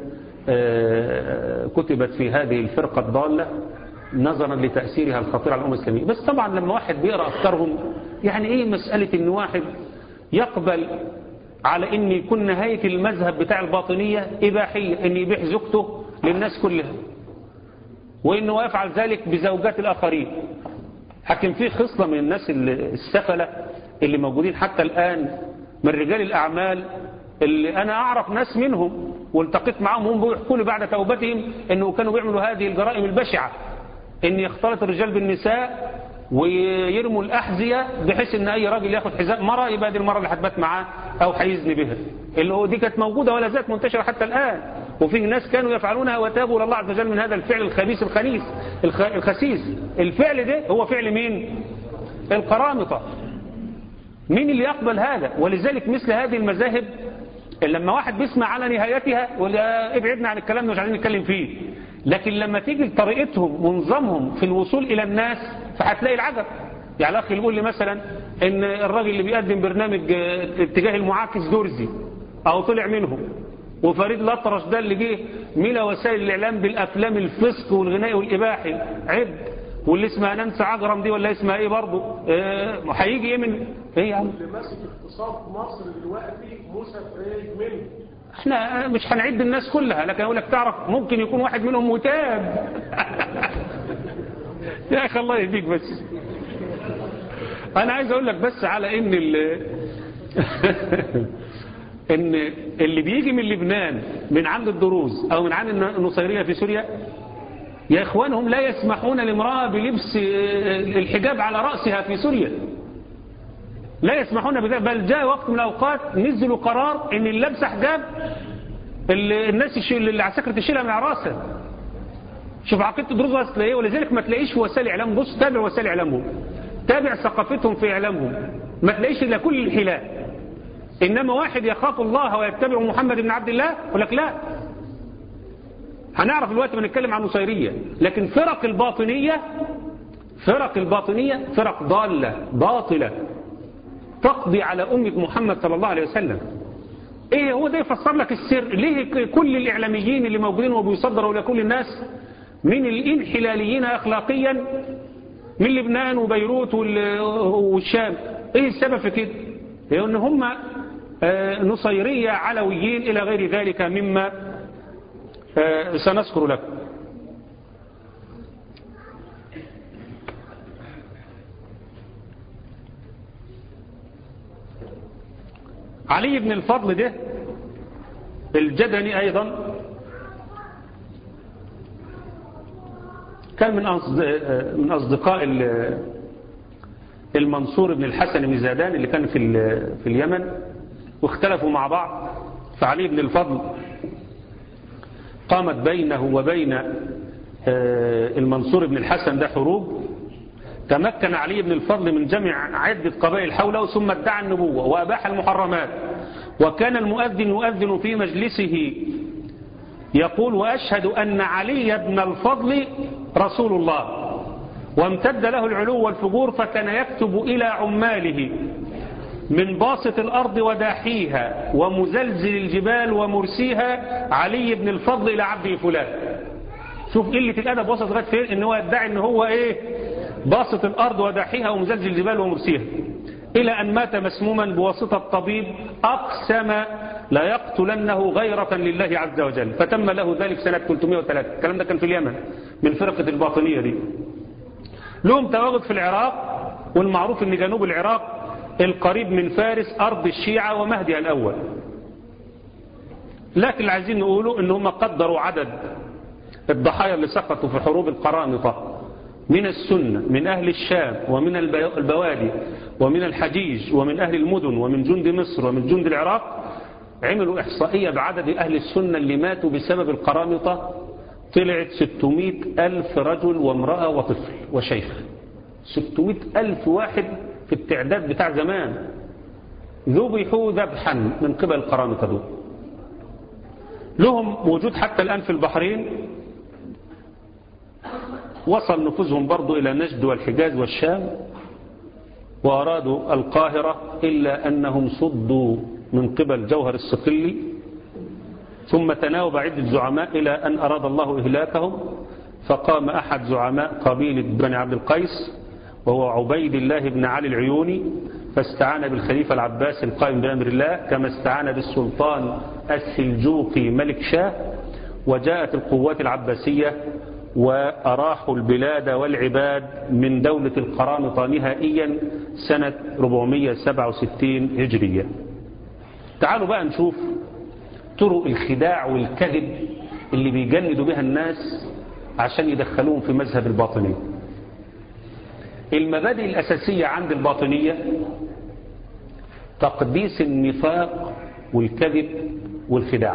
كتبت في هذه الفرقة الضالة نظرا لتأثيرها الخطير على الأمة الإسلامية بس طبعا لما واحد بيقرأ أفكارهم يعني إيه مسألة إن واحد يقبل على إن يكون نهاية المذهب بتاع الباطنية إباحية إن يبيح زوجته للناس كلها وإنه يفعل ذلك بزوجات الآخرين لكن في خصلة من الناس السفلة اللي موجودين حتى الآن من رجال الأعمال اللي أنا أعرف ناس منهم والتقيت معهم هم بيحكوا لي بعد توبتهم أنه كانوا بيعملوا هذه الجرائم البشعة أن يختلط الرجال بالنساء ويرموا الأحذية بحيث أن أي راجل ياخد حذاء مرة يبقى دي المرة اللي هتبات معاه أو هيزني بها اللي هو دي كانت موجودة ولا زالت منتشرة حتى الآن وفيه ناس كانوا يفعلونها وتابوا لله عز وجل من هذا الفعل الخبيث الخنيس الخسيس الفعل ده هو فعل مين القرامطة مين اللي يقبل هذا ولذلك مثل هذه المذاهب لما واحد بيسمع على نهايتها يقول ابعدنا عن الكلام ده مش عايزين نتكلم فيه لكن لما تيجي طريقتهم ونظامهم في الوصول إلى الناس فهتلاقي العجب يعني الأخ يقول لي مثلا ان الراجل اللي بيقدم برنامج اتجاه المعاكس درزي أو طلع منهم وفريد الأطرش ده اللي جه ملا وسائل الإعلام بالأفلام الفسق والغناء والإباحي عب واللي اسمها نانسي عجرم دي ولا اسمها ايه برضه هيجي ايه من ايه يا عم اللي ماسك اقتصاد مصر دلوقتي موسى فريج منه احنا مش هنعد الناس كلها لكن اقول لك تعرف ممكن يكون واحد منهم متاب يا اخي الله يهديك بس انا عايز اقول لك بس على ان ان اللي بيجي من لبنان من عند الدروز او من عند النصيرية في سوريا يا اخوانهم لا يسمحون لامرأة بلبس الحجاب على رأسها في سوريا لا يسمحون بذلك بل جاء وقت من الاوقات نزلوا قرار ان اللي لابسه حجاب الناس يشيل اللي عساكر تشيلها من على راسها شوف عقيده الدروز وصلت ايه ولذلك ما تلاقيش في وسائل اعلام بص تابع وسائل اعلامهم تابع ثقافتهم في اعلامهم ما تلاقيش الا كل الحلال انما واحد يخاف الله ويتبع محمد بن عبد الله يقول لك لا هنعرف دلوقتي بنتكلم عن نصيريه لكن فرق الباطنيه فرق الباطنيه فرق ضاله باطله تقضي على أمة محمد صلى الله عليه وسلم ايه هو ده يفسر لك السر ليه كل الاعلاميين اللي موجودين وبيصدروا لكل الناس من الانحلاليين اخلاقيا من لبنان وبيروت والشام ايه السبب في كده هي ان هم نصيرية علويين الى غير ذلك مما سنذكر لكم علي بن الفضل ده الجدني أيضا كان من أصد- من أصدقاء ال- المنصور بن الحسن بن زادان اللي كان في ال- في اليمن واختلفوا مع بعض فعلي بن الفضل قامت بينه وبين آه، المنصور بن الحسن ده حروب تمكن علي بن الفضل من جمع عدة قبائل حوله ثم ادعى النبوة وأباح المحرمات وكان المؤذن يؤذن في مجلسه يقول وأشهد أن علي بن الفضل رسول الله وامتد له العلو والفجور فكان يكتب إلى عماله من باسط الأرض وداحيها ومزلزل الجبال ومرسيها علي بن الفضل إلى عبده فلان شوف قلة الأدب وصلت لغاية فين إن هو يدعي إن هو إيه باسط الأرض وداحيها ومزلزل الجبال ومرسيها إلى أن مات مسموما بواسطة طبيب أقسم لا يقتلنه غيرة لله عز وجل فتم له ذلك سنة 303 الكلام ده كان في اليمن من فرقة الباطنية دي لهم تواجد في العراق والمعروف ان جنوب العراق القريب من فارس أرض الشيعة ومهدها الأول لكن اللي عايزين نقوله ان هم قدروا عدد الضحايا اللي سقطوا في حروب القرامطة من السنة من أهل الشام ومن البي- البوادي ومن الحجيج ومن أهل المدن ومن جند مصر ومن جند العراق عملوا إحصائية بعدد أهل السنة اللي ماتوا بسبب القرامطة طلعت 600 ألف رجل وامرأة وطفل وشيخ 600 ألف واحد في التعداد بتاع زمان ذبحوا ذبحا من قبل القرامطة دول لهم وجود حتى الآن في البحرين وصل نفوذهم برضو إلى نجد والحجاز والشام وأرادوا القاهرة إلا أنهم صدوا من قبل جوهر الصقلي ثم تناوب عدة زعماء إلى أن أراد الله إهلاكهم فقام أحد زعماء قبيلة بني عبد القيس وهو عبيد الله بن علي العيوني فاستعان بالخليفة العباس القائم بأمر الله كما استعان بالسلطان السلجوقي ملك شاه وجاءت القوات العباسية وأراحوا البلاد والعباد من دولة القرامطة نهائيا سنة 467 هجرية تعالوا بقى نشوف طرق الخداع والكذب اللي بيجندوا بها الناس عشان يدخلوهم في مذهب الباطنية المبادئ الأساسية عند الباطنية تقديس النفاق والكذب والخداع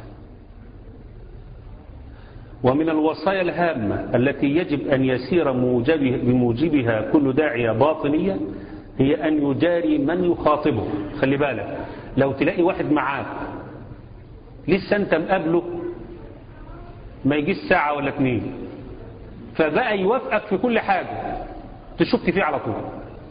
ومن الوصايا الهامة التي يجب أن يسير موجبه بموجبها كل داعية باطنية هي أن يجاري من يخاطبه خلي بالك لو تلاقي واحد معاك لسه أنت مقابله ما يجيش ساعة ولا اتنين فبقى يوافقك في كل حاجة تشك فيه على طول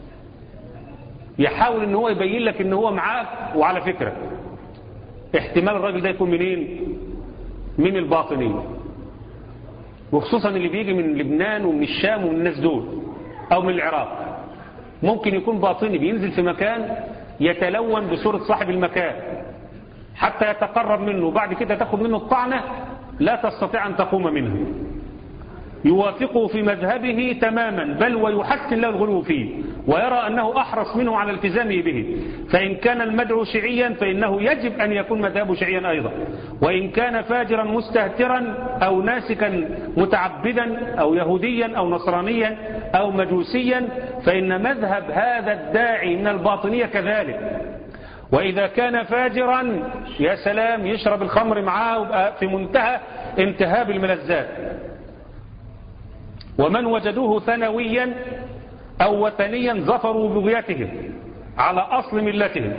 يحاول ان هو يبين لك ان هو معاك وعلى فكرة احتمال الراجل ده يكون منين من الباطنية وخصوصا اللي بيجي من لبنان ومن الشام ومن الناس دول او من العراق ممكن يكون باطني بينزل في مكان يتلون بصورة صاحب المكان حتى يتقرب منه وبعد كده تاخد منه الطعنة لا تستطيع أن تقوم منها يوافقه في مذهبه تماما بل ويحسن له الغلو فيه ويرى أنه أحرص منه على التزامه به فإن كان المدعو شيعيا فإنه يجب أن يكون مذهبه شيعيا أيضا وإن كان فاجرا مستهترا أو ناسكا متعبدا أو يهوديا أو نصرانيا أو مجوسيا فإن مذهب هذا الداعي من الباطنية كذلك وإذا كان فاجرا يا سلام يشرب الخمر معاه ويبقى في منتهى انتهاب الملذات ومن وجدوه ثانويا أو وثنيا ظفروا بغيتهم على أصل ملتهم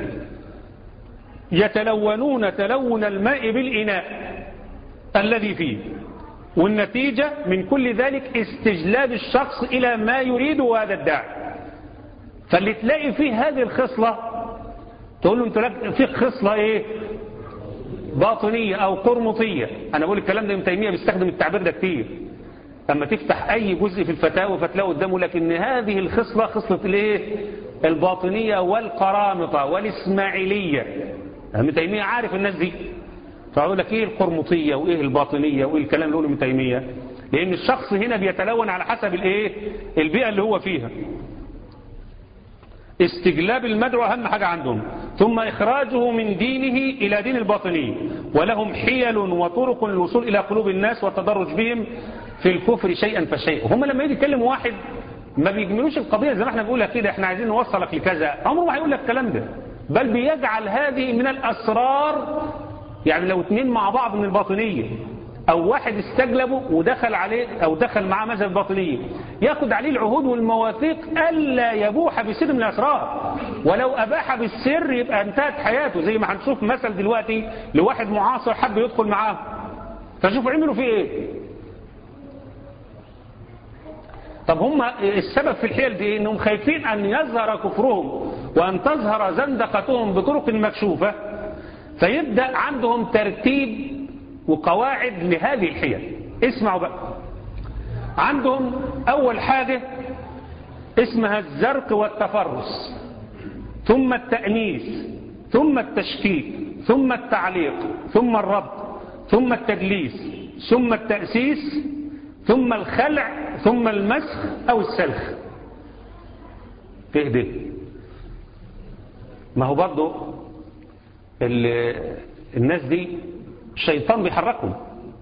يتلونون تلون الماء بالإناء الذي فيه والنتيجة من كل ذلك استجلاب الشخص إلى ما يريده هذا الداعي فاللي تلاقي فيه هذه الخصلة تقول له انت لك فيك خصلة ايه باطنية او قرمطية انا بقول الكلام ده ابن تيمية بيستخدم التعبير ده كتير اما تفتح اي جزء في الفتاوى فتلاقي قدامه لك ان هذه الخصلة خصلة الايه الباطنية والقرامطة والاسماعيلية ابن تيمية عارف الناس دي فأقول لك ايه القرمطية وايه الباطنية وايه الكلام اللي ابن تيمية لان الشخص هنا بيتلون على حسب الايه البيئة اللي هو فيها استجلاب المدعو أهم حاجة عندهم ثم إخراجه من دينه إلى دين الباطنية ولهم حيل وطرق للوصول إلى قلوب الناس والتدرج بهم في الكفر شيئا فشيئا هم لما يجي يتكلموا واحد ما بيجملوش القضية زي ما احنا بنقولها كده احنا عايزين نوصلك لكذا عمره ما هيقول لك الكلام ده بل بيجعل هذه من الأسرار يعني لو اتنين مع بعض من الباطنية او واحد استجلبه ودخل عليه او دخل معاه مذهب الباطنية ياخد عليه العهود والمواثيق الا يبوح بسر من الاسرار ولو اباح بالسر يبقى انتهت حياته زي ما هنشوف مثل دلوقتي لواحد معاصر حب يدخل معاه فشوفوا عملوا فيه ايه طب هم السبب في الحيل دي انهم خايفين ان يظهر كفرهم وان تظهر زندقتهم بطرق مكشوفة فيبدأ عندهم ترتيب وقواعد لهذه الحيل اسمعوا بقى عندهم اول حاجة اسمها الزرق والتفرس ثم التأنيث ثم التشكيك ثم التعليق ثم الربط ثم التدليس ثم التأسيس ثم الخلع ثم المسخ او السلخ تهدي ما هو برضو الناس دي الشيطان بيحركهم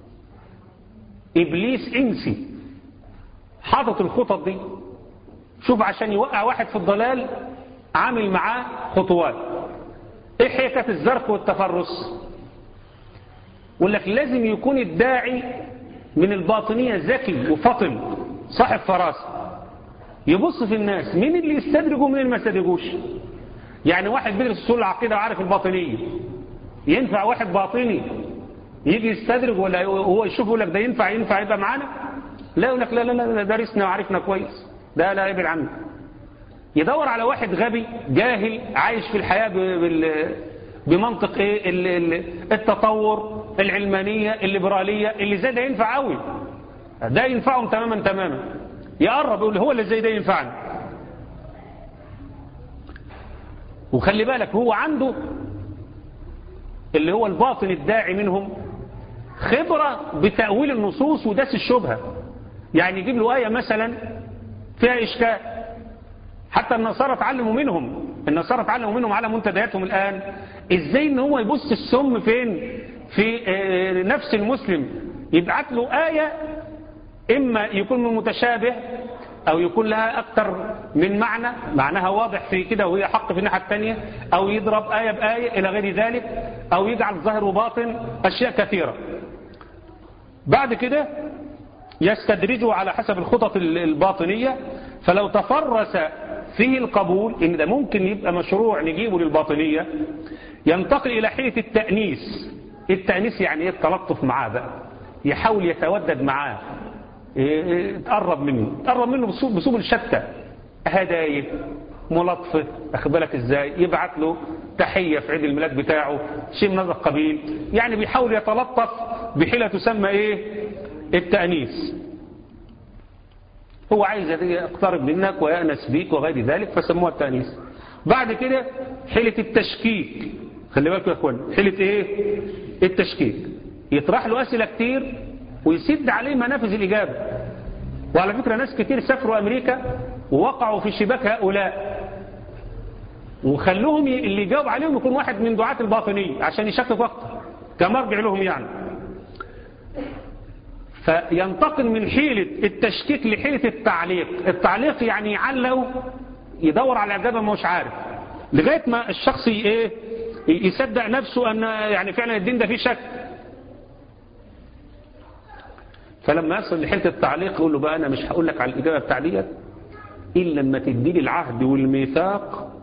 ابليس انسي حاطط الخطط دي شوف عشان يوقع واحد في الضلال عامل معاه خطوات ايه حكايه الزرق والتفرس يقول لك لازم يكون الداعي من الباطنية ذكي وفطن صاحب فراسة يبص في الناس مين اللي يستدرجوا ومين اللي ما يستدرجوش يعني واحد بيدرس اصول العقيدة وعارف الباطنية ينفع واحد باطني يجي يستدرج ولا هو يشوف يقول لك ده ينفع ينفع يبقى معانا لا يقول لك لا لا لا درسنا وعرفنا كويس ده لا يبعد عنه يدور على واحد غبي جاهل عايش في الحياة بال بمنطق ايه التطور العلمانية الليبرالية اللي زي ده ينفع قوي ده ينفعهم تماما تماما يقرب يقول هو اللي زي ده ينفعني وخلي بالك هو عنده اللي هو الباطن الداعي منهم خبرة بتأويل النصوص وداس الشبهة يعني يجيب له آية مثلا فيها إشكال حتى النصارى اتعلموا منهم النصارى اتعلموا منهم على منتدياتهم الآن ازاي ان هو يبص السم فين في نفس المسلم يبعت له آية إما يكون من متشابه أو يكون لها أكثر من معنى معناها واضح في كده وهي حق في الناحية الثانية أو يضرب آية بآية إلى غير ذلك أو يجعل ظاهر وباطن أشياء كثيرة بعد كده يستدرجه على حسب الخطط الباطنية فلو تفرس فيه القبول إن ده ممكن يبقى مشروع نجيبه للباطنية ينتقل إلى حيلة التأنيس التأنيس يعني ايه التلطف معاه بقى يحاول يتودد معاه تقرب منه تقرب منه بسبل شتى هدايا ملطفة أخد بالك ازاي يبعت له تحية في عيد الميلاد بتاعه شيء من هذا القبيل يعني بيحاول يتلطف بحيلة تسمى ايه التأنيس هو عايز يقترب منك ويأنس بيك وغير ذلك فسموها التأنيس بعد كده حيلة التشكيك خلي بالكم يا اخوان حيلة ايه التشكيك يطرح له أسئلة كتير ويسد عليه منافذ الإجابة وعلى فكرة ناس كتير سافروا أمريكا ووقعوا في شباك هؤلاء وخلوهم اللي يجاوب عليهم يكون واحد من دعاة الباطنية عشان يشكك أكتر كمرجع لهم يعني فينتقل من حيلة التشكيك لحيلة التعليق التعليق يعني يعلق يدور على الإجابة ما هوش عارف لغاية ما الشخص ايه يصدق نفسه أن يعني فعلا الدين ده فيه شك فلما يصل لحيلة التعليق يقول له بقى أنا مش هقول لك على الإجابة بتاع ديت إلا لما تديني العهد والميثاق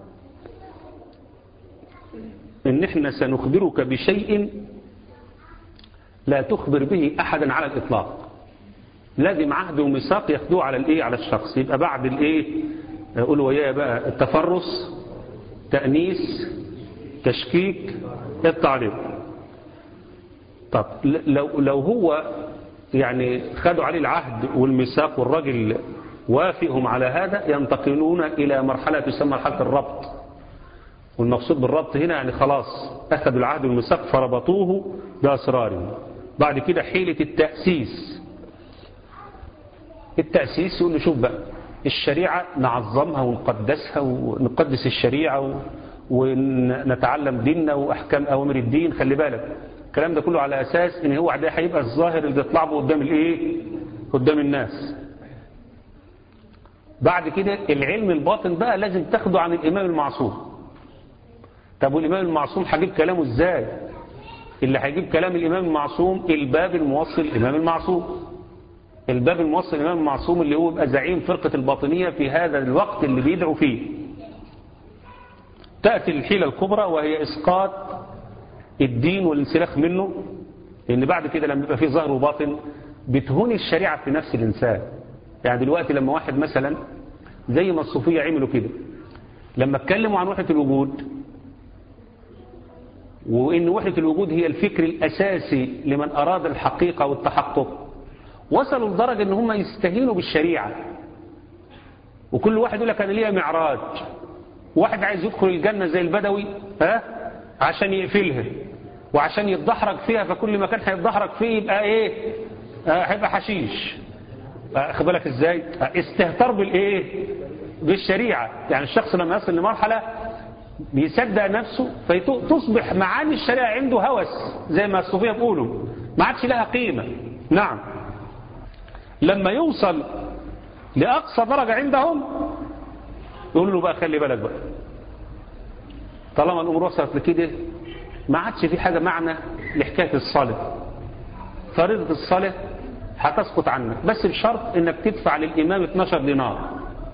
إن إحنا سنخبرك بشيء لا تخبر به أحدا على الإطلاق لازم عهد وميثاق ياخدوه على الإيه على الشخص يبقى بعد الإيه قولوا وياه بقى التفرس تأنيس تشكيك التعريض طب لو لو هو يعني خدوا عليه العهد والميثاق والراجل وافقهم على هذا ينتقلون إلى مرحلة تسمى مرحلة الربط والمقصود بالربط هنا يعني خلاص أخذوا العهد والميثاق فربطوه بأسرارهم بعد كده حيلة التأسيس التأسيس يقول له شوف بقى الشريعة نعظمها ونقدسها ونقدس الشريعة و... ونتعلم ديننا وأحكام أوامر الدين خلي بالك الكلام ده كله على أساس إن هو ده هيبقى الظاهر اللي بيطلع به قدام الإيه قدام الناس بعد كده العلم الباطن بقى لازم تاخده عن الإمام المعصوم طب والإمام المعصوم هجيب كلامه إزاي اللي هيجيب كلام الإمام المعصوم الباب الموصل الإمام المعصوم الباب الموصل الإمام المعصوم اللي هو يبقى زعيم فرقة الباطنية في هذا الوقت اللي بيدعو فيه تأتي الحيلة الكبرى وهي إسقاط الدين والانسلاخ منه لأن بعد كده لما يبقى فيه ظاهر وباطن بتهون الشريعة في نفس الإنسان يعني دلوقتي لما واحد مثلا زي ما الصوفية عملوا كده لما اتكلموا عن وحدة الوجود وإن وحدة الوجود هي الفكر الأساسي لمن أراد الحقيقة والتحقق وصلوا لدرجة إن هم يستهينوا بالشريعة وكل واحد يقول لك أنا ليا معراج واحد عايز يدخل الجنة زي البدوي ها عشان يقفلها وعشان يتدحرج فيها فكل مكان هيتدحرج فيه يبقى ايه آه هيبقى حشيش خد بالك ازاي استهتر بالايه بالشريعة يعني الشخص لما يصل لمرحلة بيصدق نفسه فتصبح معاني الشريعة عنده هوس زي ما الصوفية بيقولوا ما عادش لها قيمة نعم لما يوصل لأقصى درجة عندهم يقول له بقى خلي بالك بقى طالما الأمور وصلت لكده ما عادش في حاجة معنى لحكاية الصلاة فريضة الصلاة هتسقط عنك بس بشرط انك تدفع للإمام 12 دينار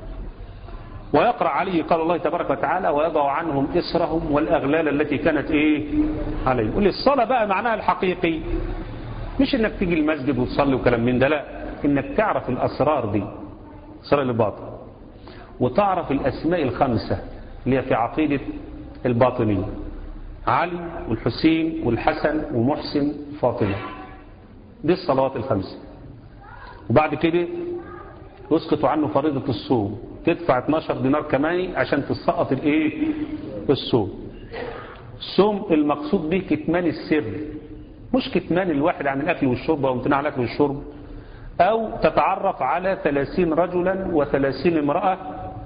ويقرأ عليه قال الله تبارك وتعالى ويضع عنهم إسرهم والأغلال التي كانت إيه عليه يقول الصلاة بقى معناها الحقيقي مش انك تيجي المسجد وتصلي وكلام من ده لا انك تعرف الأسرار دي أسرار الباطن وتعرف الأسماء الخمسة اللي هي في عقيدة الباطنية علي والحسين والحسن ومحسن فاطمة دي الصلوات الخمسة وبعد كده يسقط عنه فريضة الصوم تدفع 12 دينار كمان عشان تسقط الايه الصوم الصوم المقصود به كتمان السر مش كتمان الواحد عن الأكل والشرب أو امتناع عن الأكل والشرب أو تتعرف على 30 رجلا و30 امرأة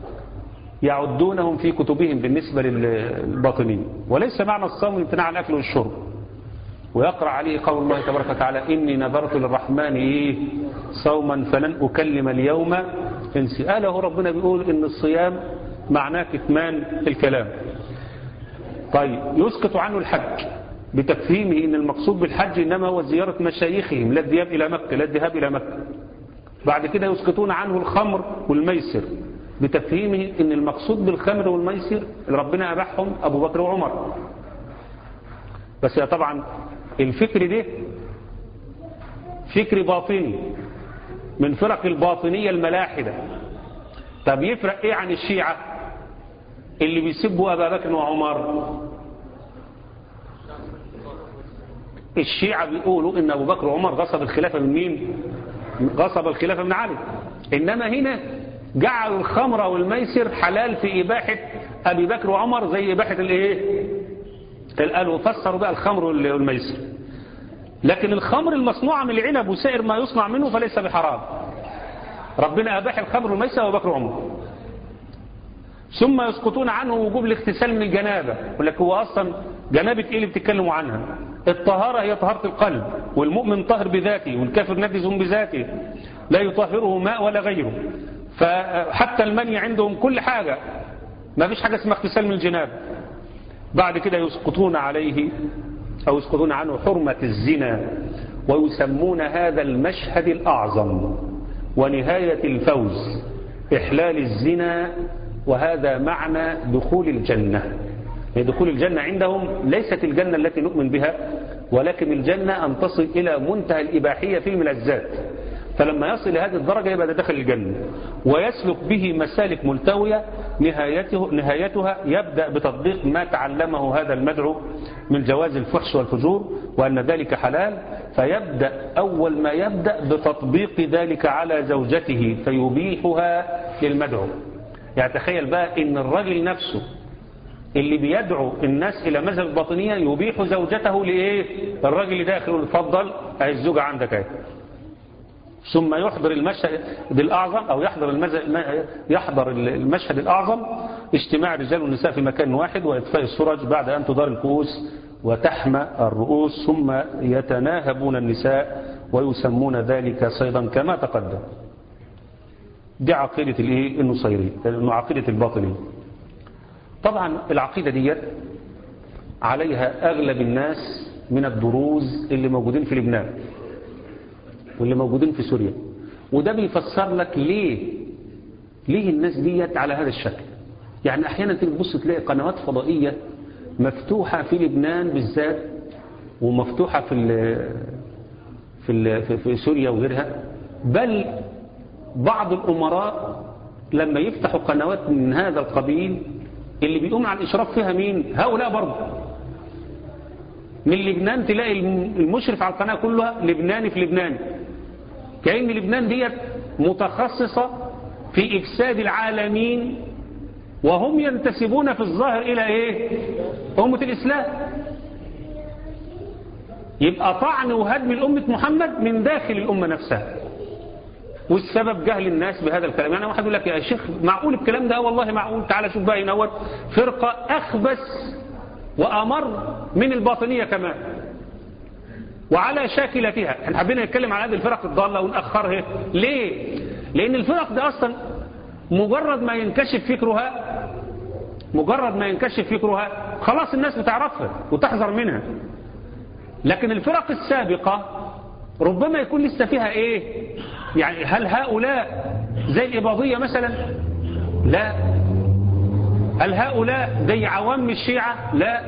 يعدونهم في كتبهم بالنسبة للباطنين وليس معنى الصوم الامتناع عن الأكل والشرب ويقرأ عليه قول الله تبارك وتعالى إني نذرت للرحمن إيه صوما فلن أكلم اليوم إنسي قاله ربنا بيقول إن الصيام معناه كتمان الكلام طيب يسقط عنه الحج بتفهيمه إن المقصود بالحج إنما هو زيارة مشايخهم لا الذهاب إلى مكة لا الذهاب إلى مكة بعد كده يسقطون عنه الخمر والميسر بتفهيمه ان المقصود بالخمر والميسر اللي ربنا أباحهم أبو بكر وعمر بس طبعا الفكر ده فكر باطني من فرق الباطنية الملاحدة طب يفرق ايه عن الشيعة اللي بيسبوا أبا بكر وعمر الشيعة بيقولوا ان أبو بكر وعمر غصب الخلافة من مين غصب الخلافة من علي إنما هنا جعلوا الخمر والميسر حلال في إباحة أبي بكر وعمر زي إباحة الإيه قالوا فسروا بقى الخمر والميسر لكن الخمر المصنوعة من العنب وسائر ما يصنع منه فليس بحرام ربنا أباح الخمر والميسر وأبو بكر وعمر ثم يسقطون عنه وجوب الاغتسال من الجنابة يقول لك هو أصلا جنابة إيه اللي بتتكلموا عنها الطهارة هي طهارة القلب والمؤمن طهر بذاته والكافر نجز بذاته لا يطهره ماء ولا غيره فحتى المني عندهم كل حاجة ما فيش حاجة اسمها اغتسال من الجنابة بعد كده يسقطون عليه أو يسقطون عنه حرمة الزنا ويسمون هذا المشهد الأعظم ونهاية الفوز إحلال الزنا وهذا معنى دخول الجنة دخول الجنة عندهم ليست الجنة التي نؤمن بها ولكن الجنة أن تصل إلى منتهى الإباحية في الملذات فلما يصل لهذه الدرجة يبقى ده دخل الجنة ويسلك به مسالك ملتوية نهايته نهايتها يبدأ بتطبيق ما تعلمه هذا المدعو من جواز الفحش والفجور وأن ذلك حلال فيبدأ أول ما يبدأ بتطبيق ذلك على زوجته فيبيحها للمدعو يعني تخيل بقى ان الراجل نفسه اللي بيدعو الناس إلى مذهب الباطنية يبيح زوجته لإيه الراجل اللي داخل يقول اتفضل اهي الزوجة عندك اهي ثم يحضر المشهد الأعظم أو يحضر المز- يحضر المشهد الأعظم اجتماع الرجال والنساء في مكان واحد وإطفاء السرج بعد أن تدار الكؤوس وتحمى الرؤوس ثم يتناهبون النساء ويسمون ذلك صيدا كما تقدم دي عقيدة الايه النصيرية إنه عقيدة الباطنية طبعا العقيدة ديت عليها أغلب الناس من الدروز اللي موجودين في لبنان واللي موجودين في سوريا وده بيفسر لك ليه ليه الناس ديت على هذا الشكل يعني احيانا تيجي تبص تلاقي قنوات فضائية مفتوحة في لبنان بالذات ومفتوحة في ال في ال في, في سوريا وغيرها بل بعض الأمراء لما يفتحوا قنوات من هذا القبيل اللي بيقوم على الإشراف فيها مين هؤلاء برضه من لبنان تلاقي المشرف على القناة كلها لبناني في لبنان كأن لبنان ديت متخصصة في إفساد العالمين وهم ينتسبون في الظاهر إلى إيه أمة الإسلام يبقى طعن وهدم الأمة محمد من داخل الأمة نفسها والسبب جهل الناس بهذا الكلام يعني واحد يقول لك يا شيخ معقول الكلام ده والله معقول تعالى شوف بقى ينور فرقة أخبث وأمر من الباطنية كمان وعلى شاكلتها احنا حبينا نتكلم عن هذه الفرق الضالة ونأخرها ليه لأن الفرق دي أصلا مجرد ما ينكشف فكرها مجرد ما ينكشف فكرها خلاص الناس بتعرفها وتحذر منها لكن الفرق السابقة ربما يكون لسه فيها ايه يعني هل هؤلاء زي الإباضية مثلا لا هل هؤلاء زي عوام الشيعة لا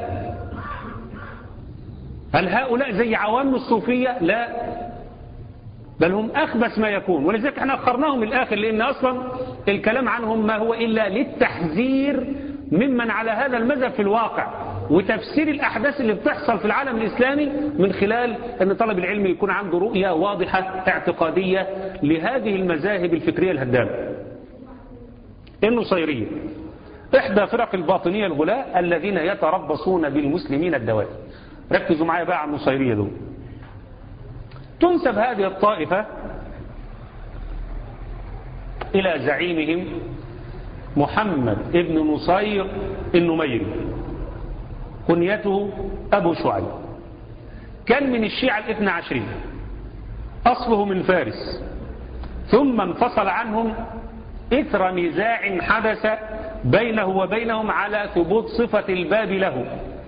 هل هؤلاء زي عوام الصوفية لا بل هم أخبث ما يكون ولذلك احنا أخرناهم الآخر لأن أصلا الكلام عنهم ما هو إلا للتحذير ممن على هذا المذهب في الواقع وتفسير الأحداث اللي بتحصل في العالم الإسلامي من خلال أن طلب العلم يكون عنده رؤية واضحة اعتقادية لهذه المذاهب الفكرية الهدامة النصيرية إحدى فرق الباطنية الغلاة الذين يتربصون بالمسلمين الدوائر ركزوا معايا بقى على النصيرية دول تنسب هذه الطائفة إلى زعيمهم محمد ابن نصير النميري كنيته أبو شعيب كان من الشيعة الاثنى عشرين أصله من فارس ثم انفصل عنهم إثر نزاع حدث بينه وبينهم على ثبوت صفة الباب له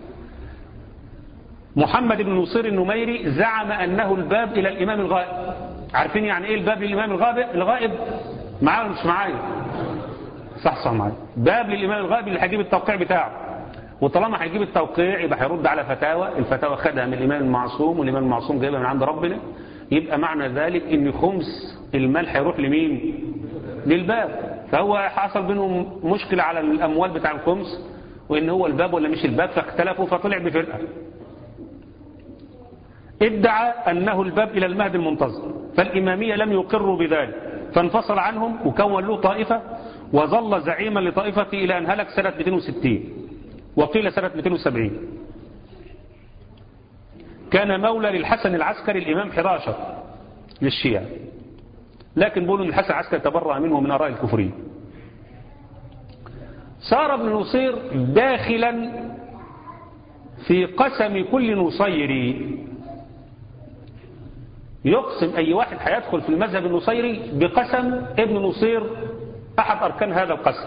محمد بن نصير النميري زعم أنه الباب إلى الإمام الغائب عارفين يعني إيه الباب للإمام الغائب الغائب معاه مش معايا صح صح معايا باب للإمام الغائب اللي هيجيب التوقيع بتاعه وطالما هيجيب التوقيع يبقى هيرد على فتاوى الفتاوى خدها من الإمام المعصوم والإمام المعصوم جايبها من عند ربنا يبقى معنى ذلك ان خمس المال هيروح لمين للباب فهو حصل بينهم مشكلة على الأموال بتاع الخمس وإن هو الباب ولا مش الباب فاختلفوا فطلع بفرقة ادعى أنه الباب إلى المهد المنتظر فالإمامية لم يقروا بذلك فانفصل عنهم وكون له طائفة وظل زعيما لطائفته إلى أن هلك سنة 260 وقيل سنة 270 كان مولى للحسن العسكري الإمام 11 للشيعة لكن بيقولوا ان الحسن العسكري تبرأ منه من آراء الكفرين صار ابن نصير داخلا في قسم كل نصيري يقسم أي واحد هيدخل في المذهب النصيري بقسم ابن نصير أحد أركان هذا القسم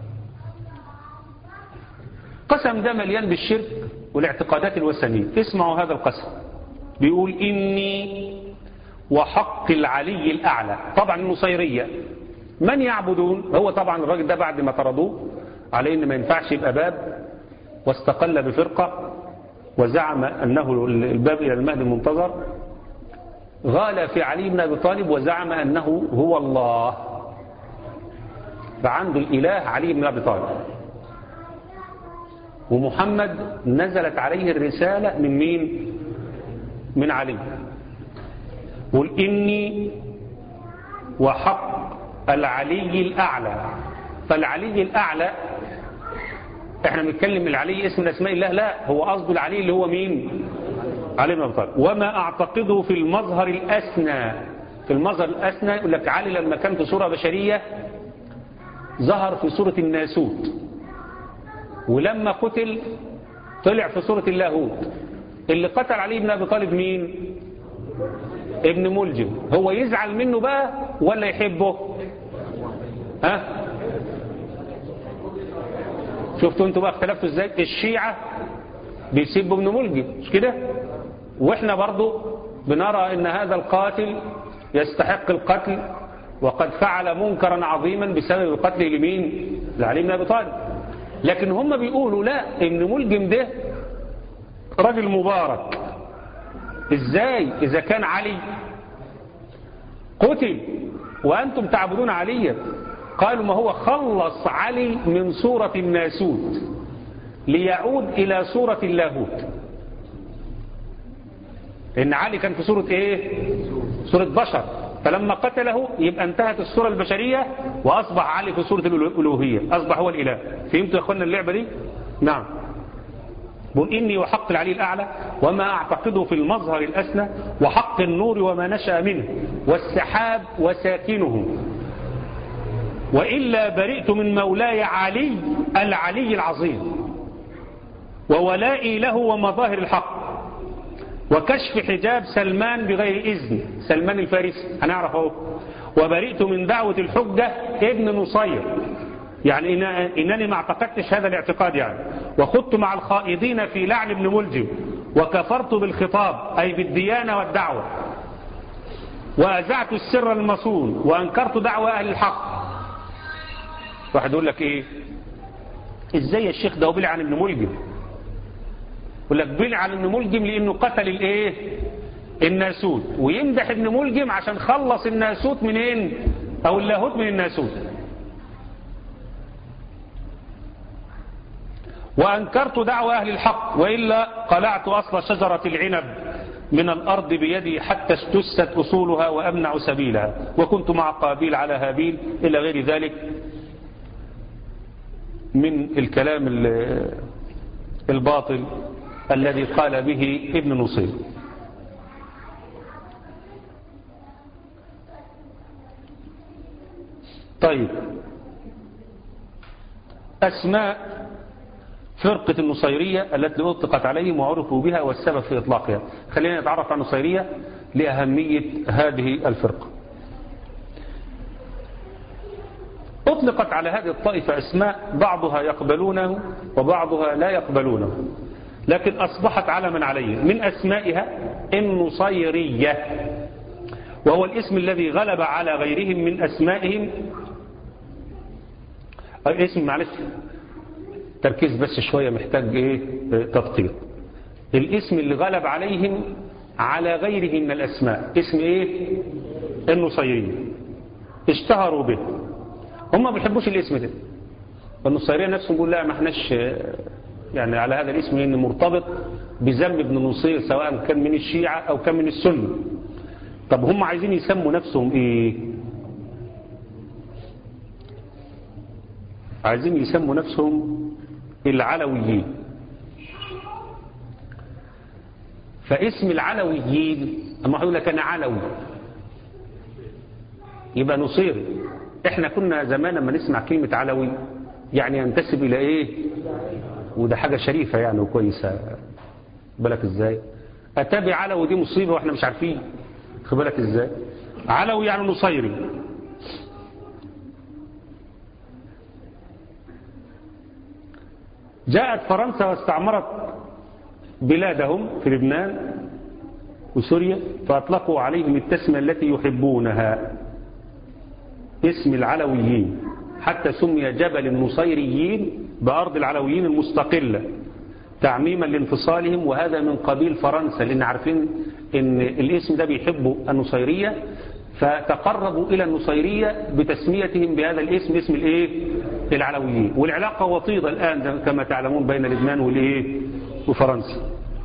قسم ده مليان بالشرك والاعتقادات الوثنية اسمعوا هذا القسم بيقول إني وحق العلي الأعلى طبعا النصيرية من يعبدون هو طبعا الراجل ده بعد ما طردوه عليه ان ما ينفعش يبقى باب واستقل بفرقة وزعم أنه الباب إلى المهد المنتظر غال في علي بن أبي طالب وزعم أنه هو الله فعنده الإله علي بن أبي طالب ومحمد نزلت عليه الرسالة من مين من علي قل إني وحق العلي الأعلى فالعلي الأعلى احنا بنتكلم العلي اسم من اسماء الله لا هو قصد العلي اللي هو مين علي بن ابي طالب وما اعتقده في المظهر الاسنى في المظهر الأسنى يقول لك علي لما كان في صورة بشرية ظهر في صورة الناسوت ولما قتل طلع في صورة اللاهوت اللي قتل علي بن أبي طالب مين ابن ملجم هو يزعل منه بقى ولا يحبه ها شفتوا انتوا بقى اختلفتوا ازاي الشيعة بيسبوا ابن ملجم مش كده واحنا برضو بنرى ان هذا القاتل يستحق القتل وقد فعل منكرا عظيما بسبب قتله لمين لعلي بن ابي طالب لكن هم بيقولوا لا ابن ملجم ده رجل مبارك ازاي اذا كان علي قتل وانتم تعبدون عليا قالوا ما هو خلص علي من صورة الناسوت ليعود الى صورة اللاهوت ان علي كان في صورة ايه صورة بشر فلما قتله يبقى انتهت الصورة البشرية واصبح علي في صورة الالوهية اصبح هو الاله فهمتوا يا اخوانا اللعبة دي نعم بقول إني وحق العلي الأعلى وما أعتقده في المظهر الأسنى وحق النور وما نشأ منه والسحاب وساكنه وإلا برئت من مولاي علي العلي العظيم وولائي له ومظاهر الحق وكشف حجاب سلمان بغير إذن سلمان الفارسي هنعرف اهو وبرئت من دعوة الحجة ابن نصير يعني إن إنني ما اعتقدتش هذا الاعتقاد يعني وخدت مع الخائضين في لعن ابن ملجم وكفرت بالخطاب أي بالديانة والدعوة وأزعت السر المصون وأنكرت دعوة أهل الحق واحد يقول لك إيه إزاي الشيخ ده بلع عن ابن ملجم يقول لك بلع عن ابن ملجم لأنه قتل الإيه الناسوت ويمدح ابن ملجم عشان خلص الناسوت منين أو اللاهوت من الناسوت وأنكرت دعوة أهل الحق وإلا قلعت أصل شجرة العنب من الأرض بيدي حتى استست أصولها وأمنع سبيلها وكنت مع قابيل على هابيل إلى غير ذلك من الكلام الباطل الذي قال به ابن نصير طيب أسماء فرقة النصيرية التي أطلقت عليهم وعرفوا بها والسبب في إطلاقها خلينا نتعرف عن النصيرية لأهمية هذه الفرقة أطلقت على هذه الطائفة أسماء بعضها يقبلونه وبعضها لا يقبلونه لكن أصبحت علما عليه من أسمائها النصيرية وهو الاسم الذي غلب على غيرهم من أسمائهم اسم معلش تركيز بس شوية محتاج ايه تدقيق الاسم اللي غلب عليهم على غيره من الاسماء اسم ايه النصيرية اشتهروا به هم ما بيحبوش الاسم ده النصيرية نفسهم بيقول لا ما احناش يعني على هذا الاسم لانه مرتبط بذنب ابن نصير سواء كان من الشيعة او كان من السنة طب هم عايزين يسموا نفسهم ايه عايزين يسموا نفسهم العلويين فاسم العلويين اما هيقول لك انا علوي يبقى نصيري احنا كنا زمان لما نسمع كلمة علوي يعني ينتسب الى ايه وده حاجة شريفة يعني وكويسة بالك ازاي اتابع علوي دي مصيبة واحنا مش عارفين خد بالك ازاي علوي يعني نصيري جاءت فرنسا واستعمرت بلادهم في لبنان وسوريا فأطلقوا عليهم التسمية التي يحبونها اسم العلويين حتى سمي جبل النصيريين بأرض العلويين المستقلة تعميما لانفصالهم وهذا من قبيل فرنسا لأن عارفين ان الاسم ده بيحبوا النصيرية فتقربوا إلى النصيرية بتسميتهم بهذا الاسم اسم الايه العلويين والعلاقة وطيدة الآن كما تعلمون بين لبنان والايه وفرنسا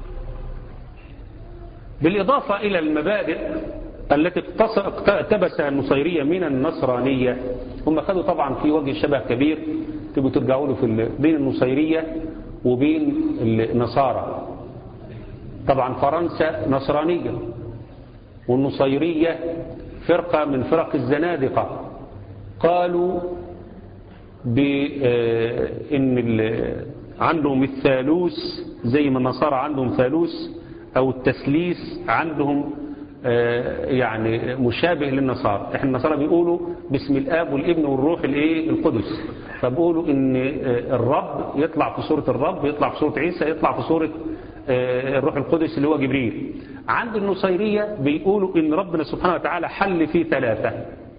بالإضافة إلى المبادئ التي اقتبسها النصيرية من النصرانية هم خدوا طبعا في وجه شبه كبير تبقوا ترجعوا له في بين النصيرية وبين النصارى طبعا فرنسا نصرانية والنصيرية فرقة من فرق الزنادقة قالوا بأن عندهم الثالوث زي ما النصارى عندهم ثالوث أو التثليث عندهم يعني مشابه للنصارى احنا النصارى بيقولوا باسم الاب والابن والروح الايه القدس فبيقولوا ان الرب يطلع في صورة الرب يطلع في صورة عيسى يطلع في صورة الروح القدس اللي هو جبريل عند النصيرية بيقولوا ان ربنا سبحانه وتعالى حل في ثلاثة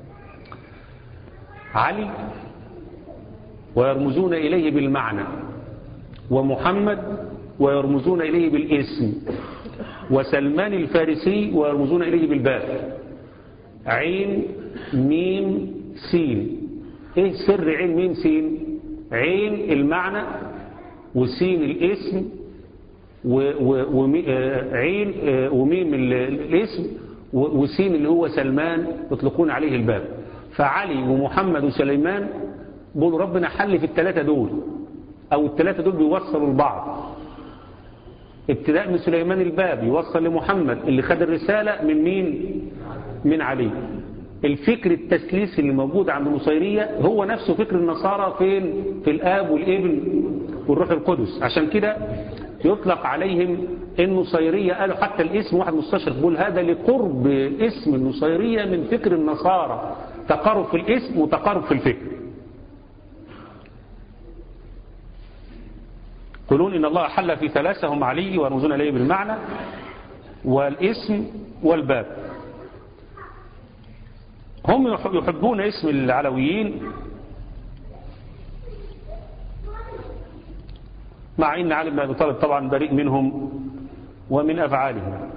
علي ويرمزون إليه بالمعنى ومحمد ويرمزون إليه بالاسم وسلمان الفارسي ويرمزون إليه بالباء عين ميم سين ايه سر عين ميم سين عين المعنى وسين الاسم وعين وميم الاسم وسين اللي هو سلمان يطلقون عليه الباب فعلي ومحمد وسليمان بيقولوا ربنا حل في الثلاثة دول أو الثلاثة دول بيوصلوا لبعض ابتداء من سليمان الباب يوصل لمحمد اللي خد الرسالة من مين من علي الفكر التسليسي اللي موجود عند النصيرية هو نفسه فكر النصارى فين في الآب والابن والروح القدس عشان كده يطلق عليهم النصيرية قالوا حتى الاسم واحد مستشرق بيقول هذا لقرب اسم النصيرية من فكر النصارى تقارب في الاسم وتقارب في الفكر يقولون إن الله حل في ثلاثة هم علي ورمزون إليه بالمعنى والاسم والباب هم يحبون اسم العلويين مع ان علي بن ابي طالب طبعا بريء منهم ومن افعالهم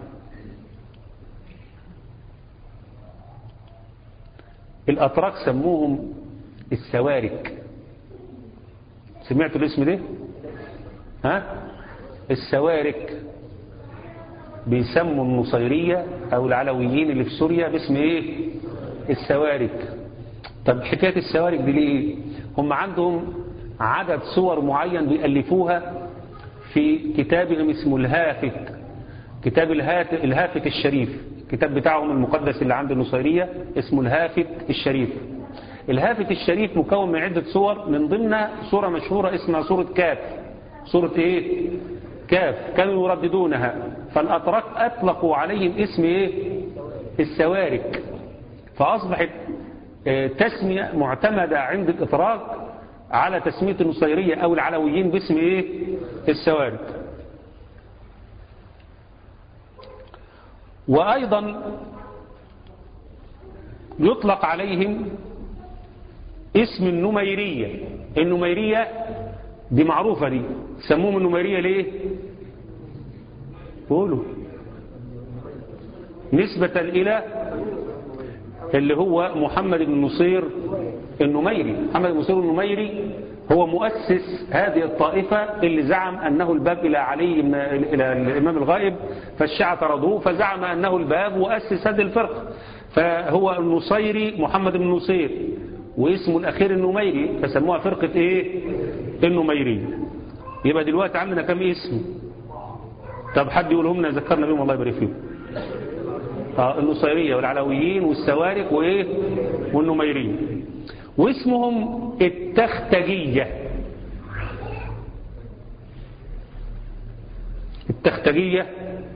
الاتراك سموهم السوارك سمعتوا الاسم ده ها السوارك بيسموا النصيرية او العلويين اللي في سوريا باسم ايه السوارك طب حكاية السوارك دي ليه هم عندهم عدد صور معين بيألفوها في كتابهم اسمه الهافت كتاب الهافت الشريف الكتاب بتاعهم المقدس اللي عند النصيرية اسمه الهافت الشريف الهافت الشريف مكون من عدة صور من ضمنها صورة مشهورة اسمها صورة كاف صورة ايه كاف كانوا يرددونها فالأتراك أطلقوا عليهم اسم ايه السوارك فأصبحت تسمية معتمدة عند الإطراق على تسمية النصيرية أو العلويين باسم إيه السوارك وأيضا يطلق عليهم اسم النميرية النميرية دي معروفة دي سموهم النميرية ليه قولوا نسبة إلى اللي هو محمد بن نصير النميري محمد بن نصير النميري هو مؤسس هذه الطائفة اللي زعم أنه الباب إلى علي إلى الإمام الغائب فالشيعة طردوه فزعم أنه الباب وأسس هذه الفرقة فهو النصيري محمد بن نصير واسمه الأخير النميري فسموها فرقة إيه النميري يبقى دلوقتي عندنا كم اسم طب حد يقولهم لنا ذكرنا بهم الله يبارك فيهم النصيرية والعلويين والسوارك وإيه والنميرية واسمهم التختجية التختجية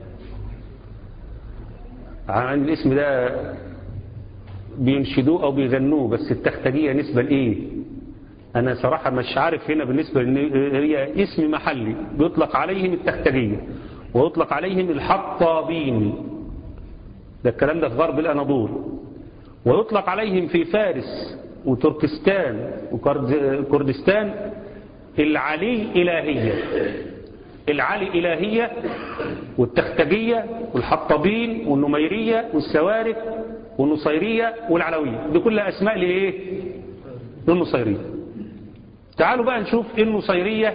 عن الاسم ده بينشدوه أو بيغنوه بس التختجية نسبة لإيه أنا صراحة مش عارف هنا بالنسبة هي اسم محلي بيطلق عليهم التختجية ويطلق عليهم الحطابين ده الكلام ده في غرب الأناضول ويطلق عليهم في فارس وتركستان وكردستان العلي إلهية العلي إلهية والتختجية والحطابين والنميرية والسوارك والنصيرية والعلوية دي كلها أسماء لإيه للنصيرية تعالوا بقى نشوف النصيرية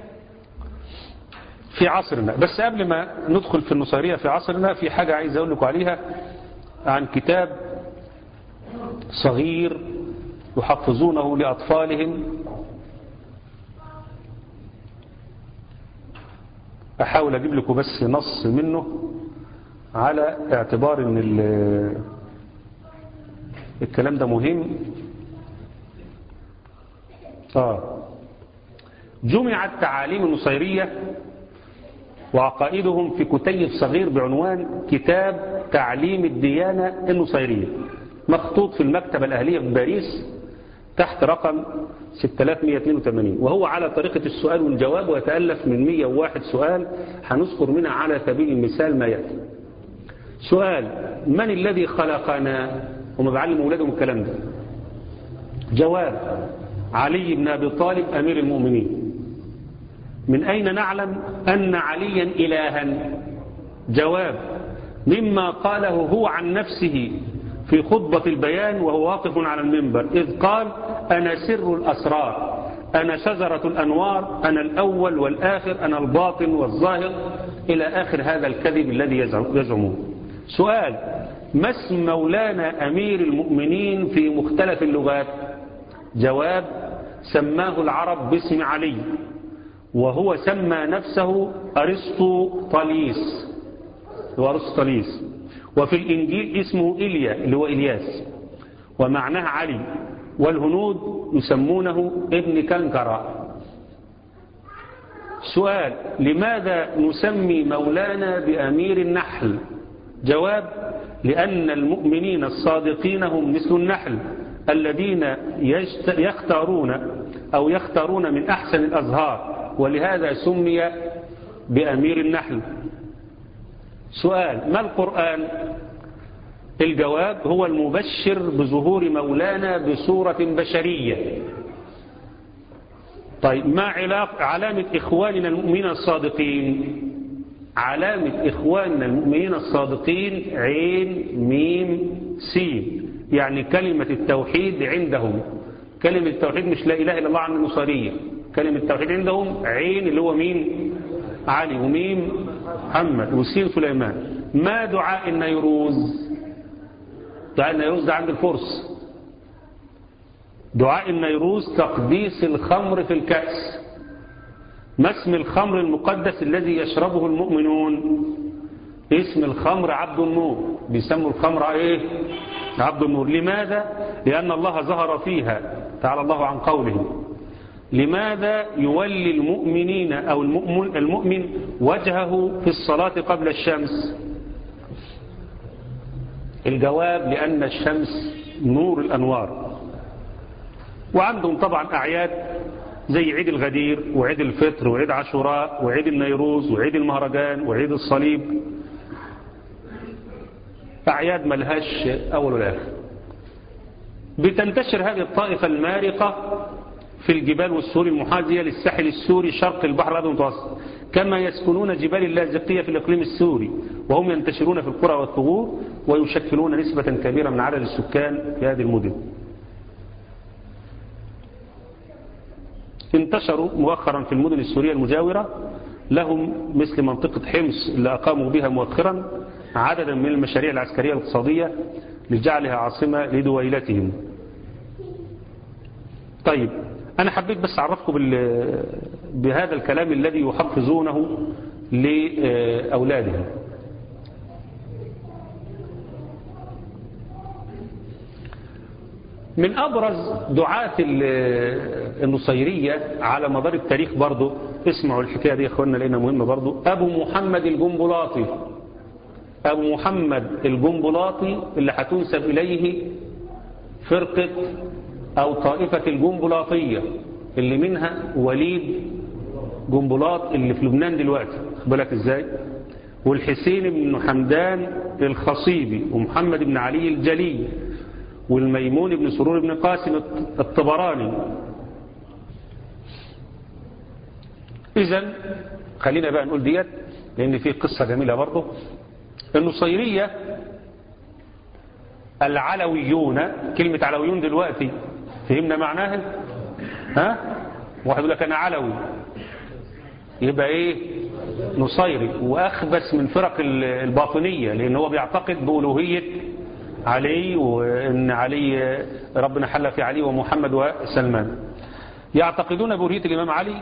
في عصرنا بس قبل ما ندخل في النصيرية في عصرنا في حاجة عايز أقول لكم عليها عن كتاب صغير يحفظونه لأطفالهم أحاول أجيب لكم بس نص منه على اعتبار أن الكلام ده مهم آه جمعت تعاليم النصيرية وعقائدهم في كتيب صغير بعنوان كتاب تعليم الديانة النصيرية مخطوط في المكتبة الأهلية في باريس تحت رقم 6182 وهو على طريقة السؤال والجواب ويتألف من 101 سؤال هنذكر منها على سبيل المثال ما يأتي سؤال من الذي خلقنا هم بعلموا أولادهم الكلام ده جواب علي بن أبي طالب أمير المؤمنين من أين نعلم أن عليا إلها جواب مما قاله هو عن نفسه في خطبة البيان وهو واقف على المنبر إذ قال أنا سر الأسرار أنا شجرة الأنوار أنا الأول والآخر أنا الباطن والظاهر إلى آخر هذا الكذب الذي يزعمون سؤال ما اسم مولانا أمير المؤمنين في مختلف اللغات جواب سماه العرب باسم علي وهو سمى نفسه أرسطو طاليس هو أرسطو طاليس وفي الإنجيل اسمه إليا اللي هو إلياس ومعناه علي والهنود يسمونه ابن كنكرة سؤال لماذا نسمي مولانا بأمير النحل جواب لأن المؤمنين الصادقين هم مثل النحل الذين يختارون أو يختارون من أحسن الأزهار ولهذا سمي بأمير النحل سؤال ما القرآن الجواب هو المبشر بظهور مولانا بصورة بشرية طيب ما علاق علامة إخواننا المؤمنين الصادقين علامة إخواننا المؤمنين الصادقين عين ميم سين يعني كلمة التوحيد عندهم كلمة التوحيد مش لا إله إلا الله عن النصارية كلمة التوحيد عندهم عين اللي هو مين علي وميم محمد وسين سليمان ما دعاء النيروز دعاء النيروز ده عند الفرس دعاء النيروز تقديس الخمر في الكأس ما اسم الخمر المقدس الذي يشربه المؤمنون اسم الخمر عبد النور بيسموا الخمر ايه عبد النور لماذا لأن الله ظهر فيها تعالى الله عن قوله لماذا يولي المؤمنين أو المؤمن, المؤمن وجهه في الصلاة قبل الشمس الجواب لأن الشمس نور الأنوار وعندهم طبعا أعياد زي عيد الغدير وعيد الفطر وعيد عاشوراء وعيد النيروز وعيد المهرجان وعيد الصليب أعياد ملهاش أول ولا آخر بتنتشر هذه الطائفة المارقة في الجبال والسور المحاذية للساحل السوري شرق البحر الأبيض المتوسط كما يسكنون جبال اللاذقية في الإقليم السوري وهم ينتشرون في القرى والثغور ويشكلون نسبة كبيرة من عدد السكان في هذه المدن انتشروا مؤخرا في المدن السورية المجاورة لهم مثل منطقة حمص اللي أقاموا بها مؤخرا عددا من المشاريع العسكرية الاقتصادية لجعلها عاصمة لدويلتهم طيب أنا حبيت بس أعرفكم بهذا الكلام الذي يحفظونه لأولادهم من أبرز دعاة النصيرية على مدار التاريخ برضو اسمعوا الحكاية دي يا أخوانا لأنها مهمة برضو أبو محمد الجنبلاطي أبو محمد الجنبلاطي اللي هتنسب إليه فرقة أو طائفة الجنبلاطية اللي منها وليد جنبلاط اللي في لبنان دلوقتي بالك ازاي والحسين بن حمدان الخصيبي ومحمد بن علي الجلي والميمون بن سرور بن قاسم الطبراني إذا خلينا بقى نقول ديت لأن في قصة جميلة برضه النصيرية العلويون كلمة علويون دلوقتي فهمنا معناها ها واحد يقول لك أنا علوي يبقى إيه نصيري وأخبث من فرق الباطنية لأن هو بيعتقد بألوهية علي وأن علي ربنا حل في علي ومحمد وسلمان يعتقدون بألوهية الإمام علي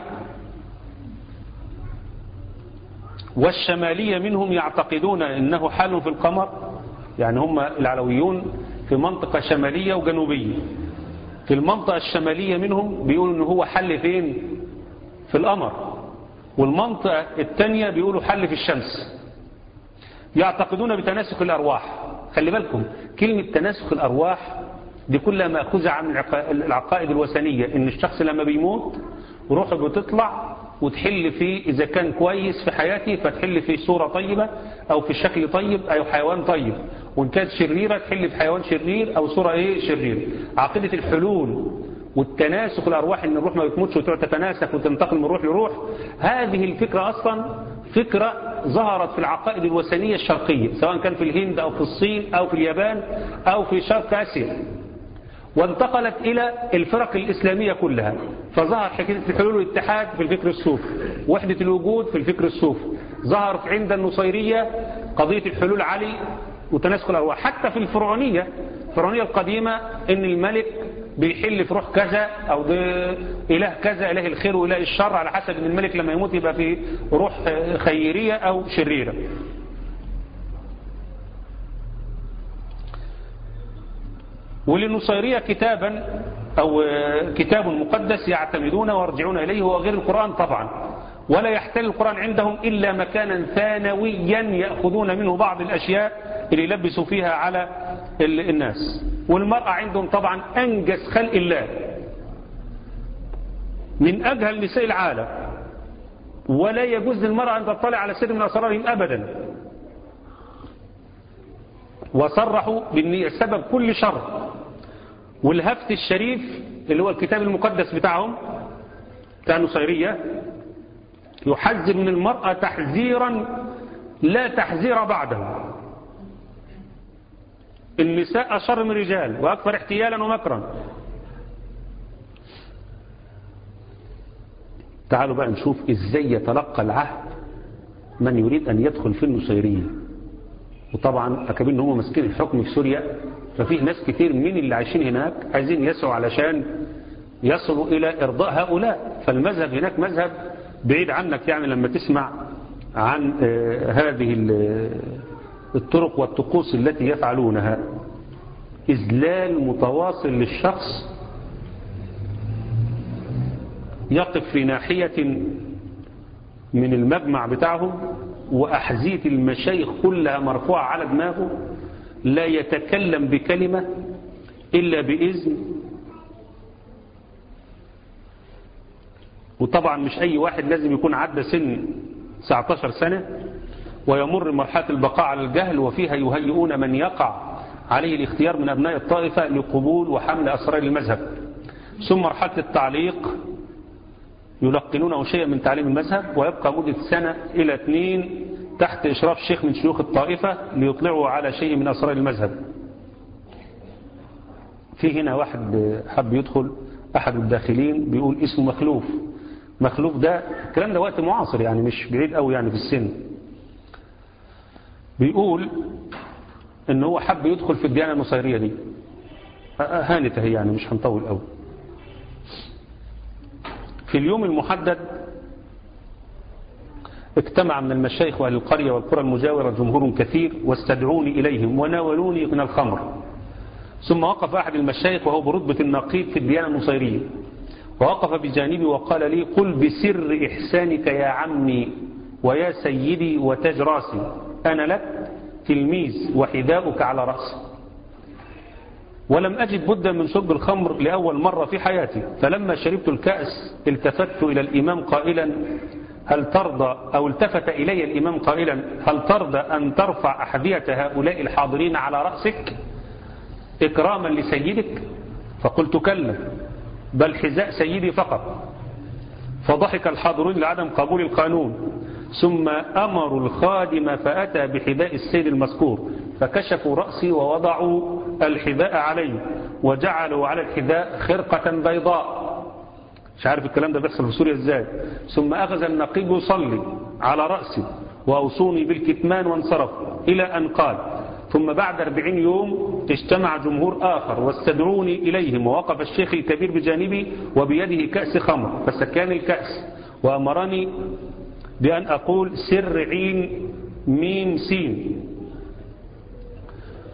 والشمالية منهم يعتقدون أنه حال في القمر يعني هم العلويون في في منطقة شمالية وجنوبية في المنطقة الشمالية منهم بيقولوا ان هو حل فين في القمر والمنطقة الثانية بيقولوا حل في الشمس يعتقدون بتناسخ الأرواح خلي بالكم كلمة تناسخ الأرواح دي كلها مأخوذة عن العقائد الوثنية ان الشخص لما بيموت روحه بتطلع وتحل فيه إذا كان كويس في حياته فتحل في صورة طيبة أو في شكل طيب أو حيوان طيب وإن كانت شريرة تحل في حيوان شرير أو صورة إيه شرير عقيدة الحلول والتناسخ الأرواح إن الروح ما بتموتش وتقعد تتناسخ وتنتقل من روح لروح هذه الفكرة أصلا فكرة ظهرت في العقائد الوثنية الشرقية سواء كان في الهند أو في الصين أو في اليابان أو في شرق آسيا وانتقلت إلى الفرق الإسلامية كلها فظهر حكاية الحلول والاتحاد في الفكر الصوفي وحدة الوجود في الفكر الصوفي ظهرت عند النصيرية قضية الحلول علي وتناسخ الأرواح حتى في الفرعونية الفرعونية القديمة إن الملك بيحل في روح كذا أو إله كذا إله الخير وإله الشر على حسب إن الملك لما يموت يبقى في روح خيرية أو شريرة وللنصيرية كتابا أو كتاب مقدس يعتمدون ويرجعون إليه هو غير القرآن طبعا ولا يحتل القرآن عندهم إلا مكانا ثانويا يأخذون منه بعض الأشياء اللي يلبسوا فيها على الناس والمرأة عندهم طبعا أنجز خلق الله من أجهل نساء العالم ولا يجوز للمرأة أن تطلع على سر من أسرارهم أبدا وصرحوا بأن سبب كل شر والهفت الشريف اللي هو الكتاب المقدس بتاعهم بتاع النصيرية يحذر من المرأة تحذيرا لا تحذير بعده النساء أشر من الرجال وأكثر احتيالا ومكرا تعالوا بقى نشوف ازاي يتلقى العهد من يريد أن يدخل في النصيرية وطبعا أكابين هم ماسكين الحكم في سوريا ففيه ناس كتير من اللي عايشين هناك عايزين يسعوا علشان يصلوا إلى إرضاء هؤلاء فالمذهب هناك مذهب بعيد عنك يعني لما تسمع عن هذه الطرق والطقوس التي يفعلونها إذلال متواصل للشخص يقف في ناحية من المجمع بتاعهم وأحذية المشايخ كلها مرفوعة على دماغه لا يتكلم بكلمة إلا بإذن وطبعا مش أي واحد لازم يكون عدى سن 19 سنة ويمر مرحلة البقاء على الجهل وفيها يهيئون من يقع عليه الاختيار من أبناء الطائفة لقبول وحمل أسرار المذهب ثم مرحلة التعليق يلقنونه شيئا من تعليم المذهب ويبقى مدة سنة إلى اثنين تحت إشراف شيخ من شيوخ الطائفة ليطلعوا على شيء من أسرار المذهب في هنا واحد حب يدخل أحد الداخلين بيقول اسمه مخلوف مخلوف ده الكلام ده وقت معاصر يعني مش بعيد قوي يعني في السن بيقول ان هو حب يدخل في الديانة النصيرية دي هانت هي يعني مش هنطول قوي في اليوم المحدد اجتمع من المشايخ وأهل القرية والقرى المجاورة جمهور كثير واستدعوني إليهم وناولوني من الخمر ثم وقف أحد المشايخ وهو برتبة النقيب في الديانة النصيرية ووقف بجانبي وقال لي قل بسر إحسانك يا عمي ويا سيدي وتاج راسي أنا لك تلميذ وحذاؤك على رأسي ولم أجد بدا من شرب الخمر لأول مرة في حياتي فلما شربت الكأس التفت إلى الإمام قائلا هل ترضى أو التفت إلي الإمام قائلا هل ترضى أن ترفع أحذية هؤلاء الحاضرين على رأسك إكراما لسيدك فقلت كلا بل حذاء سيدي فقط فضحك الحاضرون لعدم قبول القانون ثم أمروا الخادم فأتى بحذاء السيد المذكور فكشفوا رأسي ووضعوا الحذاء عليه وجعلوا على الحذاء خرقة بيضاء مش عارف الكلام ده بيحصل في سوريا ازاي ثم أخذ النقيب يصلي على رأسي وأوصوني بالكتمان وانصرف إلى أن قال ثم بعد أربعين يوم اجتمع جمهور آخر واستدعوني إليهم ووقف الشيخ الكبير بجانبي وبيده كأس خمر فسكان الكأس وأمرني بأن أقول سر عين ميم سين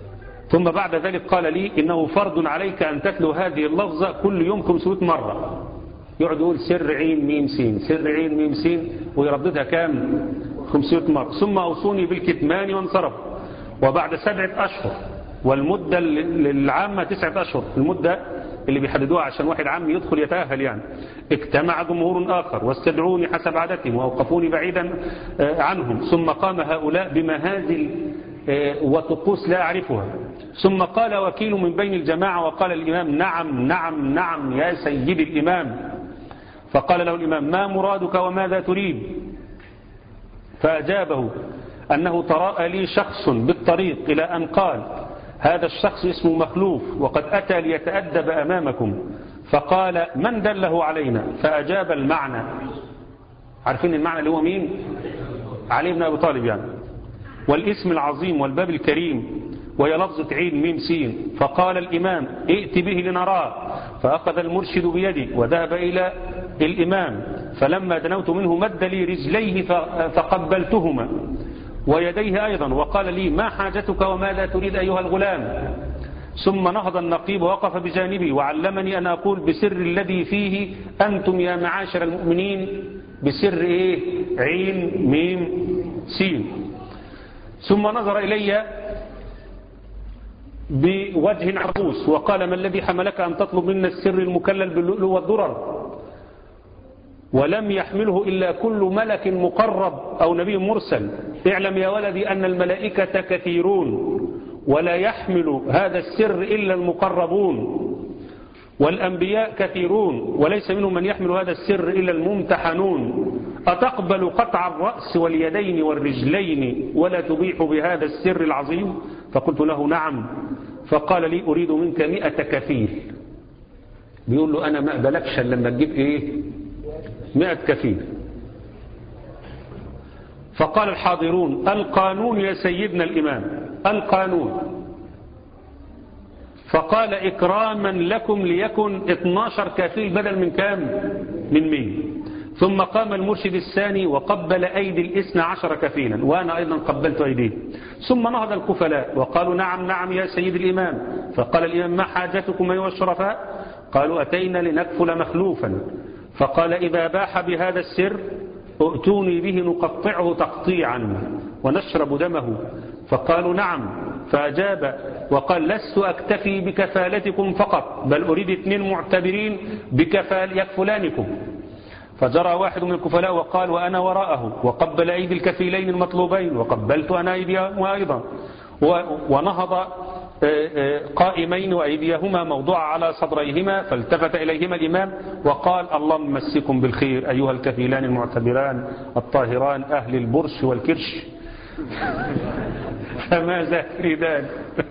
ثم بعد ذلك قال لي إنه فرض عليك أن تتلو هذه اللفظة كل يوم 500 مرة يقعد يقول سر عين ميم سين سر عين ميم سين ويرددها كام 500 مرة ثم أوصوني بالكتمان وانصرف وبعد سبعة أشهر والمدة للعامة تسعة أشهر المدة اللي بيحددوها عشان واحد عام يدخل يتأهل يعني اجتمع جمهور آخر واستدعوني حسب عادتهم وأوقفوني بعيدا عنهم ثم قام هؤلاء بمهازل وطقوس لا أعرفها ثم قال وكيل من بين الجماعة وقال الإمام نعم نعم نعم يا سيدي الإمام فقال له الإمام ما مرادك وماذا تريد فأجابه أنه تراءى لي شخص بالطريق إلى أن قال هذا الشخص اسمه مخلوف وقد أتى ليتأدب أمامكم فقال من دله علينا فأجاب المعنى عارفين المعنى اللي هو مين علي بن أبي طالب يعني والاسم العظيم والباب الكريم وهي لفظة عين ميم سين فقال الإمام ائت به لنراه فأخذ المرشد بيدي وذهب إلى الإمام فلما دنوت منه مد لي رجليه فقبلتهما ويديه أيضا وقال لي ما حاجتك وماذا تريد أيها الغلام ثم نهض النقيب ووقف بجانبي وعلمني أن أقول بسر الذي فيه أنتم يا معاشر المؤمنين بسر إيه عين ميم سين ثم نظر إلي بوجه عبوس وقال ما الذي حملك أن تطلب منا السر المكلل باللؤلؤ والضرر ولم يحمله إلا كل ملك مقرب أو نبي مرسل اعلم يا ولدي أن الملائكة كثيرون ولا يحمل هذا السر إلا المقربون والأنبياء كثيرون وليس منهم من يحمل هذا السر إلا الممتحنون أتقبل قطع الرأس واليدين والرجلين ولا تبيح بهذا السر العظيم فقلت له نعم فقال لي أريد منك مئة كفيل بيقول له أنا ما أقبلكش لما تجيب إيه مئة كفيل فقال الحاضرون القانون يا سيدنا الإمام القانون فقال إكراما لكم ليكن 12 كفيل بدل من كام من 100 ثم قام المرشد الثاني وقبل أيدي الاثنى عشر كفيلا وأنا أيضا قبلت أيديه ثم نهض الكفلاء وقالوا نعم نعم يا سيد الإمام فقال الإمام ما حاجتكم أيها الشرفاء قالوا أتينا لنكفل مخلوفا فقال إذا باح بهذا السر ائتوني به نقطعه تقطيعا ونشرب دمه فقالوا نعم فأجاب وقال لست أكتفي بكفالتكم فقط بل أريد اثنين معتبرين بكفال يكفلانكم فجرى واحد من الكفلاء وقال وأنا وراءه وقبل أيدي الكفيلين المطلوبين وقبلت أنا أيديهم أيضا ونهض قائمين وأيديهما موضوعة على صدريهما فالتفت إليهما الإمام وقال اللهم مسكم بالخير أيها الكفيلان المعتبران الطاهران أهل البرش والكرش فماذا تريدان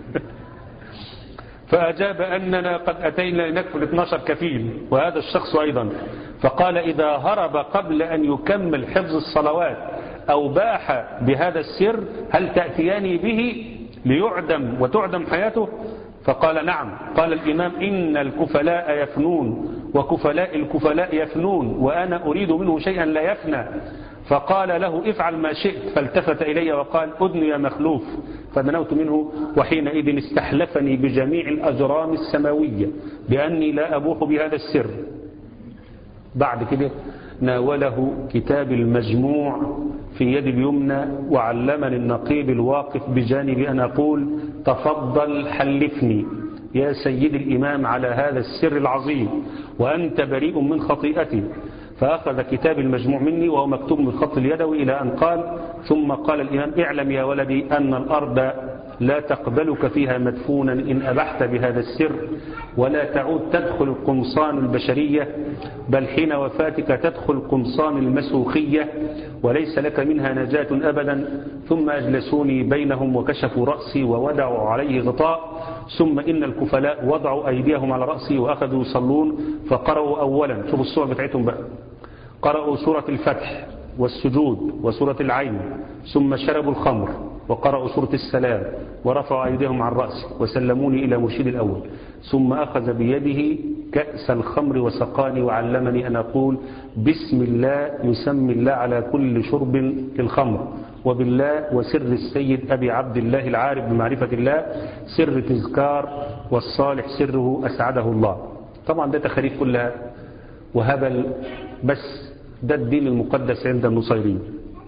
فأجاب أننا قد أتينا لنكفل 12 كفيل وهذا الشخص أيضا فقال إذا هرب قبل أن يكمل حفظ الصلوات أو باح بهذا السر هل تأتياني به ليعدم وتعدم حياته فقال نعم قال الإمام إن الكفلاء يفنون وكفلاء الكفلاء يفنون وأنا أريد منه شيئا لا يفنى فقال له افعل ما شئت فالتفت إلي وقال أذن يا مخلوف فدنوت منه وحينئذ استحلفني بجميع الأجرام السماوية بأني لا أبوح بهذا السر بعد كده ناوله كتاب المجموع في يد اليمنى وعلمني النقيب الواقف بجانبي أن أقول تفضل حلفني يا سيد الإمام على هذا السر العظيم وأنت بريء من خطيئتي فأخذ كتاب المجموع مني وهو مكتوب من خط اليدوي إلى أن قال ثم قال الإمام اعلم يا ولدي أن الأرض لا تقبلك فيها مدفونا إن أبحت بهذا السر ولا تعود تدخل قمصان البشرية بل حين وفاتك تدخل قمصان المسوخية وليس لك منها نجاة أبدا ثم أجلسوني بينهم وكشفوا رأسي وودعوا عليه غطاء ثم إن الكفلاء وضعوا أيديهم على رأسي وأخذوا يصلون فقرأوا أولا شوفوا الصور بتاعتهم بقى قرأوا سورة الفتح والسجود وسورة العين ثم شربوا الخمر وقرأوا سورة السلام ورفعوا أيديهم عن رأسي وسلموني إلى مرشد الأول ثم أخذ بيده كأس الخمر وسقاني وعلمني أن أقول بسم الله يسمي الله على كل شرب الخمر وبالله وسر السيد أبي عبد الله العارف بمعرفة الله سر تذكار والصالح سره أسعده الله طبعا ده تخاريف كلها وهبل بس ده الدين المقدس عند النصيرين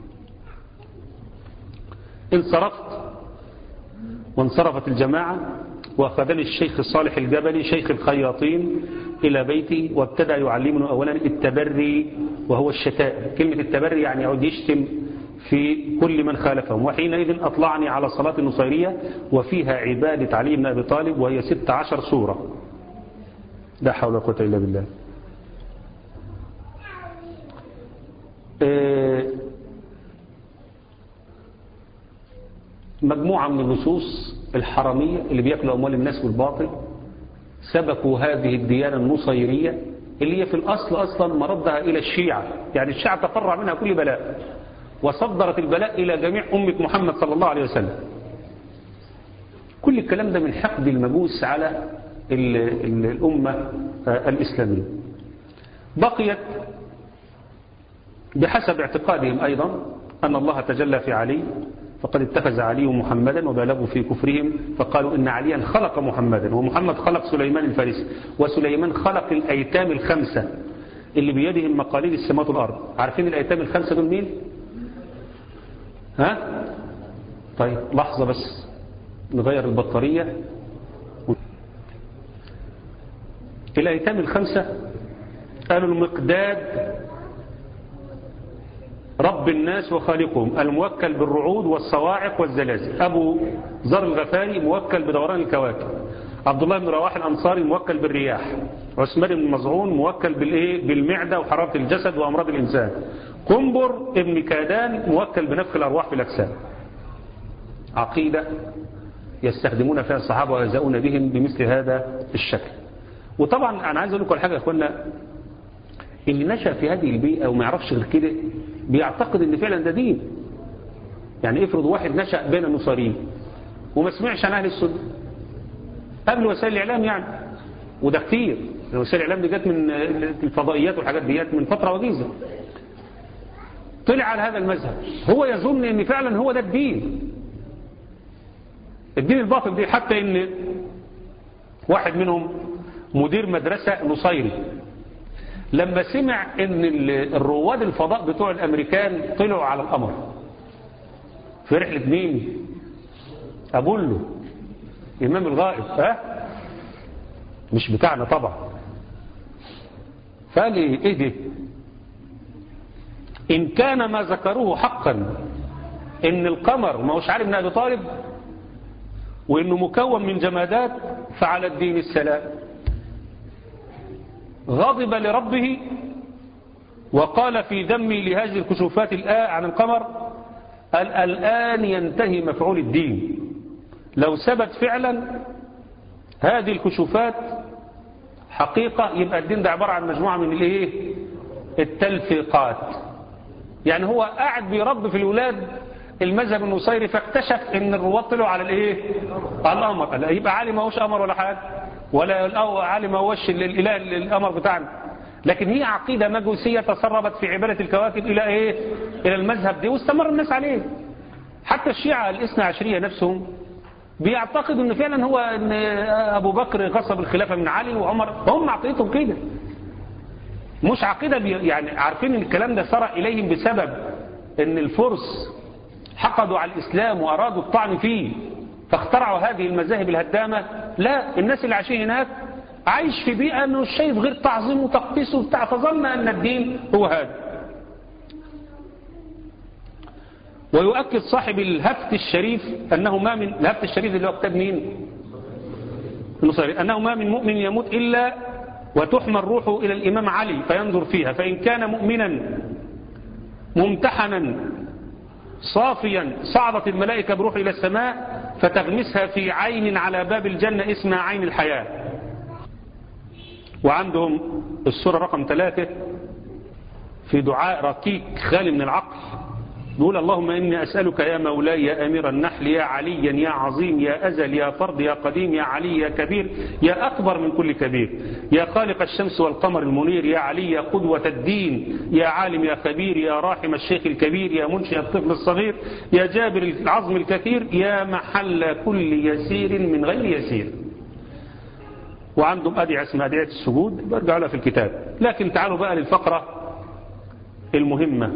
انصرفت وانصرفت الجماعة وأخذني الشيخ الصالح الجبلي شيخ الخياطين إلى بيتي وابتدأ يعلمنا أولا التبري وهو الشتاء كلمة التبري يعني يعود يشتم في كل من خالفهم وحينئذ أطلعني على صلاة النصيرية وفيها عبادة علي بن أبي طالب وهي ست عشر سورة لا حول ولا قوة إلا بالله مجموعة من اللصوص الحرامية اللي بيأكلوا أموال الناس بالباطل سبكوا هذه الديانة النصيرية اللي هي في الأصل أصلا مردها إلى الشيعة يعني الشيعة تفرع منها كل بلاء وصدرت البلاء إلى جميع أمة محمد صلى الله عليه وسلم كل الكلام ده من حقد المجوس على ال ال الأمة الإسلامية بقيت بحسب اعتقادهم أيضا أن الله تجلى في علي فقد اتخذ علي محمدا وبالغوا في كفرهم فقالوا إن عليا خلق محمدا ومحمد خلق سليمان الفارسي وسليمان خلق الأيتام الخمسة اللي بيدهم مقاليد السماوات والأرض عارفين الأيتام الخمسة دول مين؟ ها؟ طيب لحظة بس نغير البطارية الأيتام الخمسة قالوا المقداد رب الناس وخالقهم الموكل بالرعود والصواعق والزلازل أبو ذر الغفاري موكل بدوران الكواكب عبد الله بن رواح الأنصاري موكل بالرياح عثمان بن مزعون موكل بالإيه بالمعدة وحرارة الجسد وأمراض الإنسان قنبر ابن كادان موكل بنفخ الأرواح في الأجسام عقيدة يستخدمون فيها الصحابة ويزاؤون بهم بمثل هذا الشكل وطبعا أنا عايز أقول لكم حاجة يا أخوانا اللي نشأ في هذه البيئة وما يعرفش غير كده بيعتقد ان فعلا ده دين يعني افرض واحد نشأ بين النصاريين وما سمعش عن اهل السنة قبل وسائل الاعلام يعني وده كتير وسائل الاعلام دي جت من الفضائيات والحاجات ديت من فترة وجيزة طلع على هذا المذهب هو يظن ان فعلا هو ده الدين الدين الباطل دي حتى ان واحد منهم مدير مدرسة نصيري لما سمع ان الرواد الفضاء بتوع الامريكان طلعوا على القمر في رحلة مين ابولو امام الغائب ها مش بتاعنا طبعا فقال لي ايه ده ان كان ما ذكروه حقا ان القمر ما هوش عارف من ابي طالب وانه مكون من جمادات فعلى الدين السلام غضب لربه وقال في ذمي لهذه الكشوفات الآن عن القمر قال الآن ينتهي مفعول الدين لو ثبت فعلا هذه الكشوفات حقيقة يبقى الدين ده عبارة عن مجموعة من الايه التلفيقات يعني هو قاعد بيرب في الولاد المذهب النصيري فاكتشف ان الرواد طلعوا على الايه على القمر لا يبقى عالي ما هوش قمر ولا حاجه ولا عالي ما هوش الاله القمر بتاعنا لكن هي عقيده مجوسيه تسربت في عباده الكواكب الى ايه الى المذهب دي واستمر الناس عليه حتى الشيعة الاثنى عشرية نفسهم بيعتقدوا ان فعلا هو ان ابو بكر غصب الخلافة من علي وعمر هم عقيدتهم كده مش عقيدة يعني عارفين ان الكلام ده سرى اليهم بسبب ان الفرس حقدوا على الاسلام وارادوا الطعن فيه فاخترعوا هذه المذاهب الهدامة لا الناس اللي عايشين هناك عايش في بيئة انه شايف غير تعظيم وتقديس وبتاع فظن ان الدين هو هذا ويؤكد صاحب الهفت الشريف أنه ما من الهفت الشريف اللي هو كتاب مين النصيري أنه ما من مؤمن يموت إلا وتحمل روحه إلى الإمام علي فينظر فيها فإن كان مؤمنا ممتحنا صافيا صعدت الملائكة بروحه إلى السماء فتغمسها في عين على باب الجنة اسمها عين الحياة وعندهم السورة رقم ثلاثة في دعاء ركيك خالي من العقل بيقول اللهم إني أسألك يا مولاي يا أمير النحل يا عليا يا عظيم يا أزل يا فرد يا قديم يا علي يا كبير يا أكبر من كل كبير يا خالق الشمس والقمر المنير يا علي يا قدوة الدين يا عالم يا خبير يا راحم الشيخ الكبير يا منشئ الطفل الصغير يا جابر العظم الكثير يا محل كل يسير من غير يسير وعندهم أدعية اسمها أدعية السجود برجع لها في الكتاب لكن تعالوا بقى للفقرة المهمة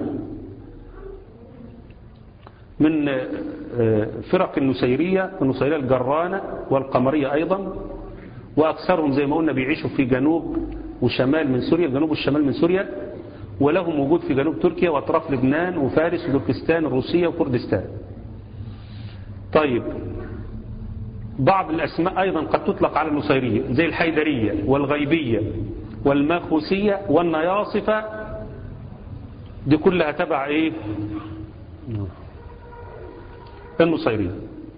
من فرق النسيرية النسيرية الجرانة والقمرية أيضا وأكثرهم زي ما قلنا بيعيشوا في جنوب وشمال من سوريا جنوب والشمال من سوريا ولهم وجود في جنوب تركيا وأطراف لبنان وفارس وتركستان الروسية وكردستان طيب بعض الأسماء أيضا قد تطلق على النصيرية زي الحيدرية والغيبية والماخوسية والنياصفة دي كلها تبع إيه النصيرية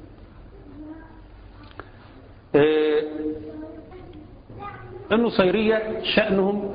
آه النصيرية شأنهم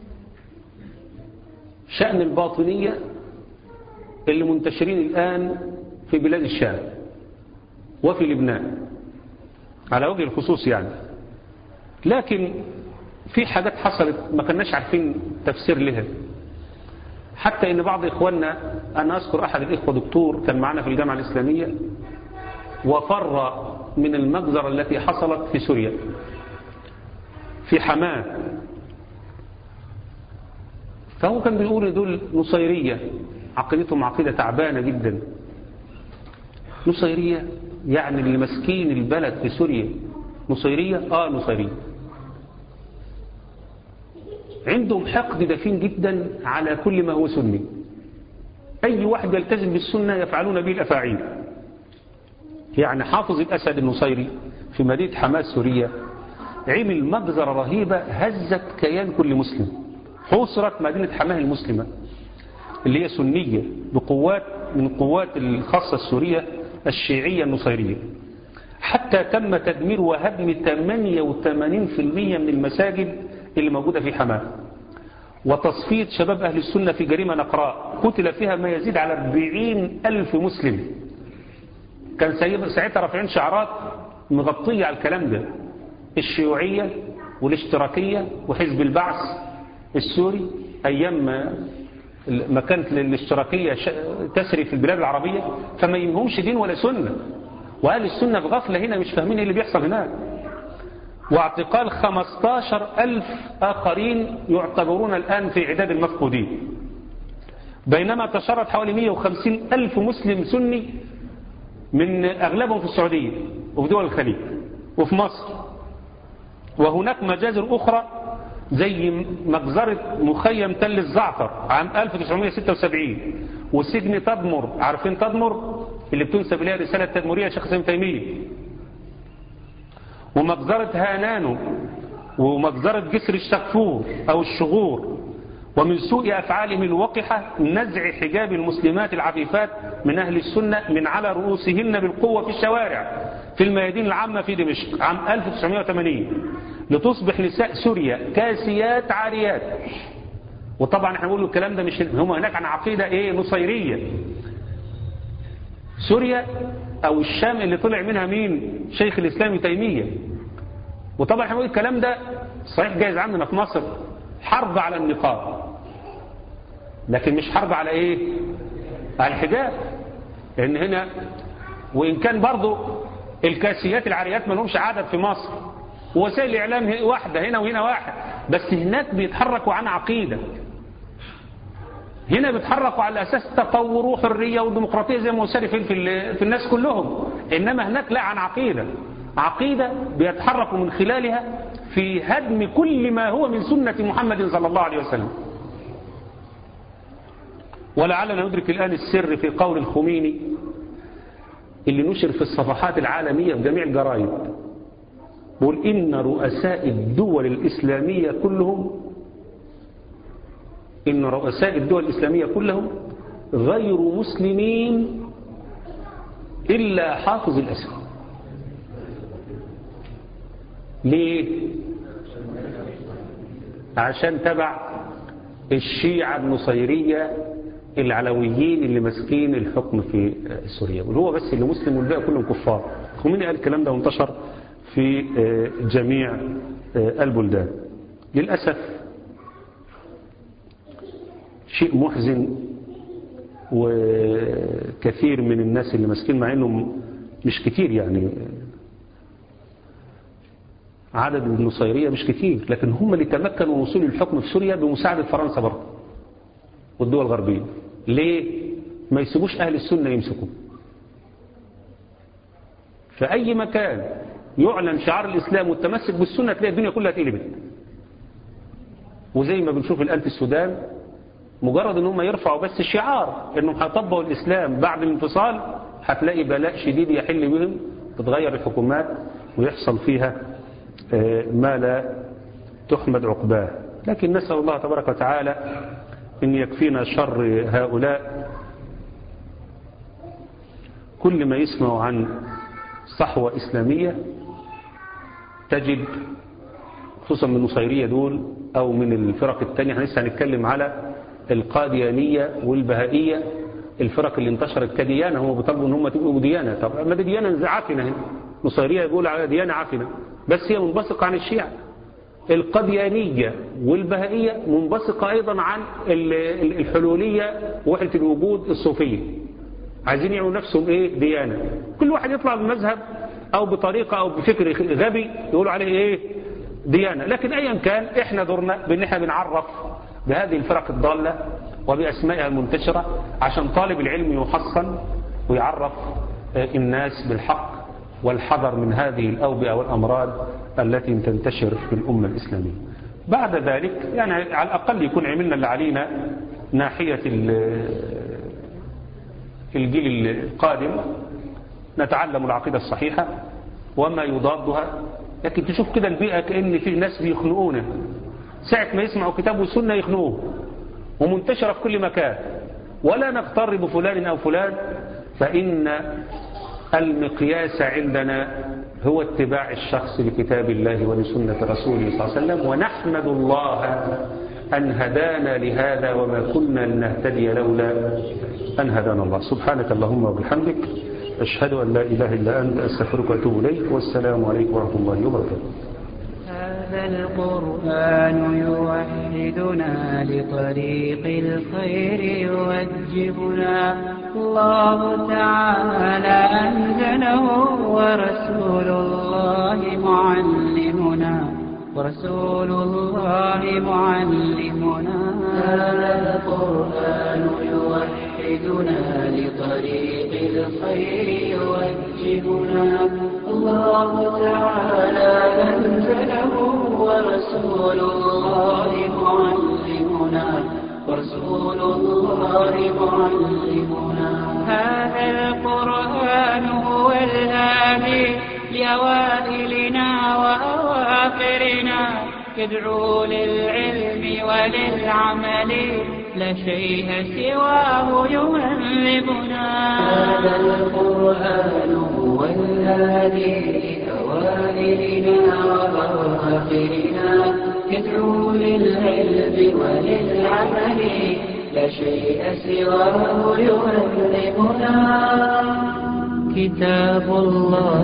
شأن الباطنية اللي منتشرين الآن في بلاد الشام وفي لبنان على وجه الخصوص يعني لكن في حاجات حصلت ما كناش عارفين تفسير لها حتى ان بعض اخواننا انا اذكر احد الاخوه دكتور كان معنا في الجامعه الاسلاميه وفر من المجزره التي حصلت في سوريا في حماه فهو كان بيقول دول نصيريه عقيدتهم عقيده تعبانه جدا نصيريه يعني اللي ماسكين البلد في سوريا نصيريه اه نصيريه عندهم حقد دفين جدا على كل ما هو سني أي واحد يلتزم بالسنة يفعلون به الأفاعيل يعني حافظ الأسد النصيري في مدينة حماس سوريا عمل مجزرة رهيبة هزت كيان كل مسلم حوصرت مدينة حماه المسلمة اللي هي سنية بقوات من قوات الخاصة السورية الشيعية النصيرية حتى تم تدمير وهدم 88% من المساجد اللي موجودة في حماه وتصفية شباب أهل السنة في جريمة نقراء قتل فيها ما يزيد على 40 ألف مسلم كان ساعتها رافعين شعارات مغطية على الكلام ده الشيوعية والاشتراكية وحزب البعث السوري أيام ما كانت الاشتراكية تسري في البلاد العربية فما يهمهمش دين ولا سنة وأهل السنة في غفلة هنا مش فاهمين ايه اللي بيحصل هناك واعتقال 15 ألف آخرين يعتبرون الآن في عداد المفقودين بينما تشرد حوالي 150 ألف مسلم سني من أغلبهم في السعودية وفي دول الخليج وفي مصر وهناك مجازر أخرى زي مجزرة مخيم تل الزعتر عام 1976 وسجن تدمر عارفين تدمر اللي بتنسب إليها رسالة تدمرية شيخ سيم تيمية ومجزرة هانانو ومجزرة جسر الشكفور أو الشغور ومن سوء أفعالهم الوقحة نزع حجاب المسلمات العفيفات من أهل السنة من على رؤوسهن بالقوة في الشوارع في الميادين العامة في دمشق عام 1980 لتصبح نساء سوريا كاسيات عاريات وطبعا احنا بنقول الكلام ده مش هم هناك عن عقيدة ايه نصيرية سوريا او الشام اللي طلع منها مين شيخ الاسلام تيمية وطبعا احنا بنقول الكلام ده صحيح جايز عندنا في مصر حرب على النقاب لكن مش حرب على ايه على الحجاب لان هنا وان كان برضو الكاسيات العاريات ما لهمش عدد في مصر ووسائل الاعلام واحدة هنا وهنا واحد بس هناك بيتحركوا عن عقيدة هنا بيتحركوا على اساس تطور وحريه وديمقراطيه زي ما مسرفين في في الناس كلهم انما هناك لا عن عقيده عقيده بيتحركوا من خلالها في هدم كل ما هو من سنه محمد صلى الله عليه وسلم ولعلنا ندرك الان السر في قول الخميني اللي نشر في الصفحات العالميه في جميع الجرائد بيقول ان رؤساء الدول الاسلاميه كلهم إن رؤساء الدول الإسلامية كلهم غير مسلمين إلا حافظ الأسد ليه؟ عشان تبع الشيعة النصيرية العلويين اللي ماسكين الحكم في سوريا وهو بس اللي مسلم والباقي كلهم كفار خميني قال الكلام ده وانتشر في جميع البلدان للأسف شيء محزن وكثير من الناس اللي ماسكين مع انهم مش كتير يعني عدد النصيرية مش كتير لكن هم اللي تمكنوا من وصول الحكم في سوريا بمساعدة فرنسا برضه والدول الغربية ليه ما يسيبوش أهل السنة يمسكوا في أي مكان يعلن شعار الإسلام والتمسك بالسنة تلاقي الدنيا كلها اتقلبت وزي ما بنشوف الآن في السودان مجرد ان هم يرفعوا بس شعار انهم هيطبقوا الإسلام بعد الانفصال هتلاقي بلاء شديد يحل بهم تتغير الحكومات ويحصل فيها ما لا تحمد عقباه لكن نسأل الله تبارك وتعالى أن يكفينا شر هؤلاء كل ما يسمع عن صحوة إسلامية تجد خصوصا من النصيرية دول أو من الفرق التانية احنا لسه هنتكلم على القاديانية والبهائية الفرق اللي انتشرت كديانة هم بيطلبوا ان هم تبقوا ديانة طب ما دي ديانة عافنة هنا نصيرية يقول على ديانة عافنة بس هي منبثقة عن الشيعة القديانية والبهائية منبثقة أيضا عن الحلولية وحدة الوجود الصوفية عايزين يعملوا نفسهم إيه ديانة كل واحد يطلع بمذهب أو بطريقة أو بفكر غبي يقولوا عليه إيه ديانة لكن أيا كان إحنا دورنا بأن إحنا بنعرف بهذه الفرق الضالة وبأسمائها المنتشرة عشان طالب العلم يحصن ويعرف الناس بالحق والحذر من هذه الأوبئة والأمراض التي تنتشر في الأمة الإسلامية بعد ذلك يعني على الأقل يكون عملنا اللي علينا ناحية الجيل القادم نتعلم العقيدة الصحيحة وما يضادها لكن تشوف كده البيئة كأن في ناس بيخنقونا ساعة ما يسمعوا كتاب وسنة يخنقوه ومنتشرة في كل مكان ولا نغتر بفلان أو فلان فإن المقياس عندنا هو اتباع الشخص لكتاب الله ولسنة رسوله صلى الله عليه وسلم ونحمد الله أن هدانا لهذا وما كنا لنهتدي لولا أن هدانا الله سبحانك اللهم وبحمدك أشهد أن لا إله إلا أنت أستغفرك وأتوب إليك والسلام عليكم ورحمة الله وبركاته هذا القرآن يوحدنا لطريق الخير يوجهنا الله تعالى أنزله ورسول الله معلمنا ورسول الله معلمنا هذا القرآن يوحدنا لطريق الخير يوجهنا الله تعالى أنزله ورسول الله معلمنا ورسول الله معلمنا هذا القرآن هو الهادي لأوائلنا وأواخرنا يدعو للعلم وللعمل لا شيء سواه يهذبنا هذا القرآن هو الهادي لأوائلنا وأواخرنا يدعو للعلم وللعمل لا شيء سواه يهذبنا كتاب الله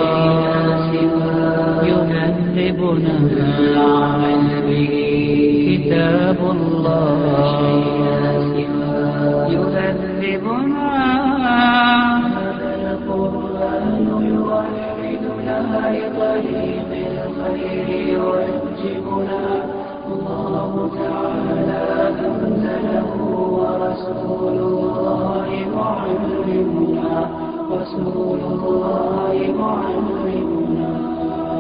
يهذبنا العمل به كتاب الله يهذبنا القرآن يوحدنا لطريق الخير يوجهنا الله تعالى أنزله ورسول الله معلمنا رسول الله معلمنا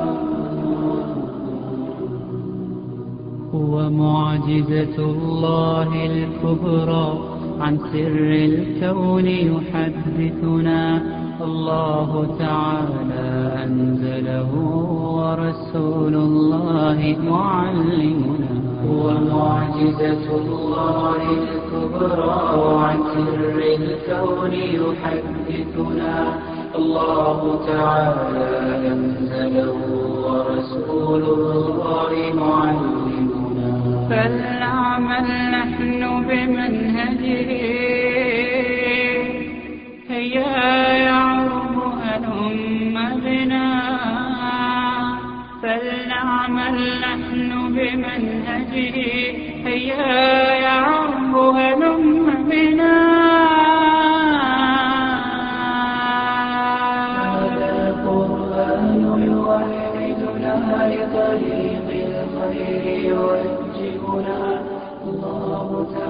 هو معجزة الله الكبرى عن سر الكون يحدثنا الله تعالى أنزله ورسول الله معلمنا هو معجزة الله الكبرى عن سر الكون يحدثنا الله تعالى أنزله ورسول الله معلمنا فلنعمل نحن بمنهجه هيا يا عرب هلم بنا فلنعمل نحن بمنهجه هيا يا عرب هلم بنا هذا القرآن يوحدنا لطريق الخير يوجهنا الله تعالى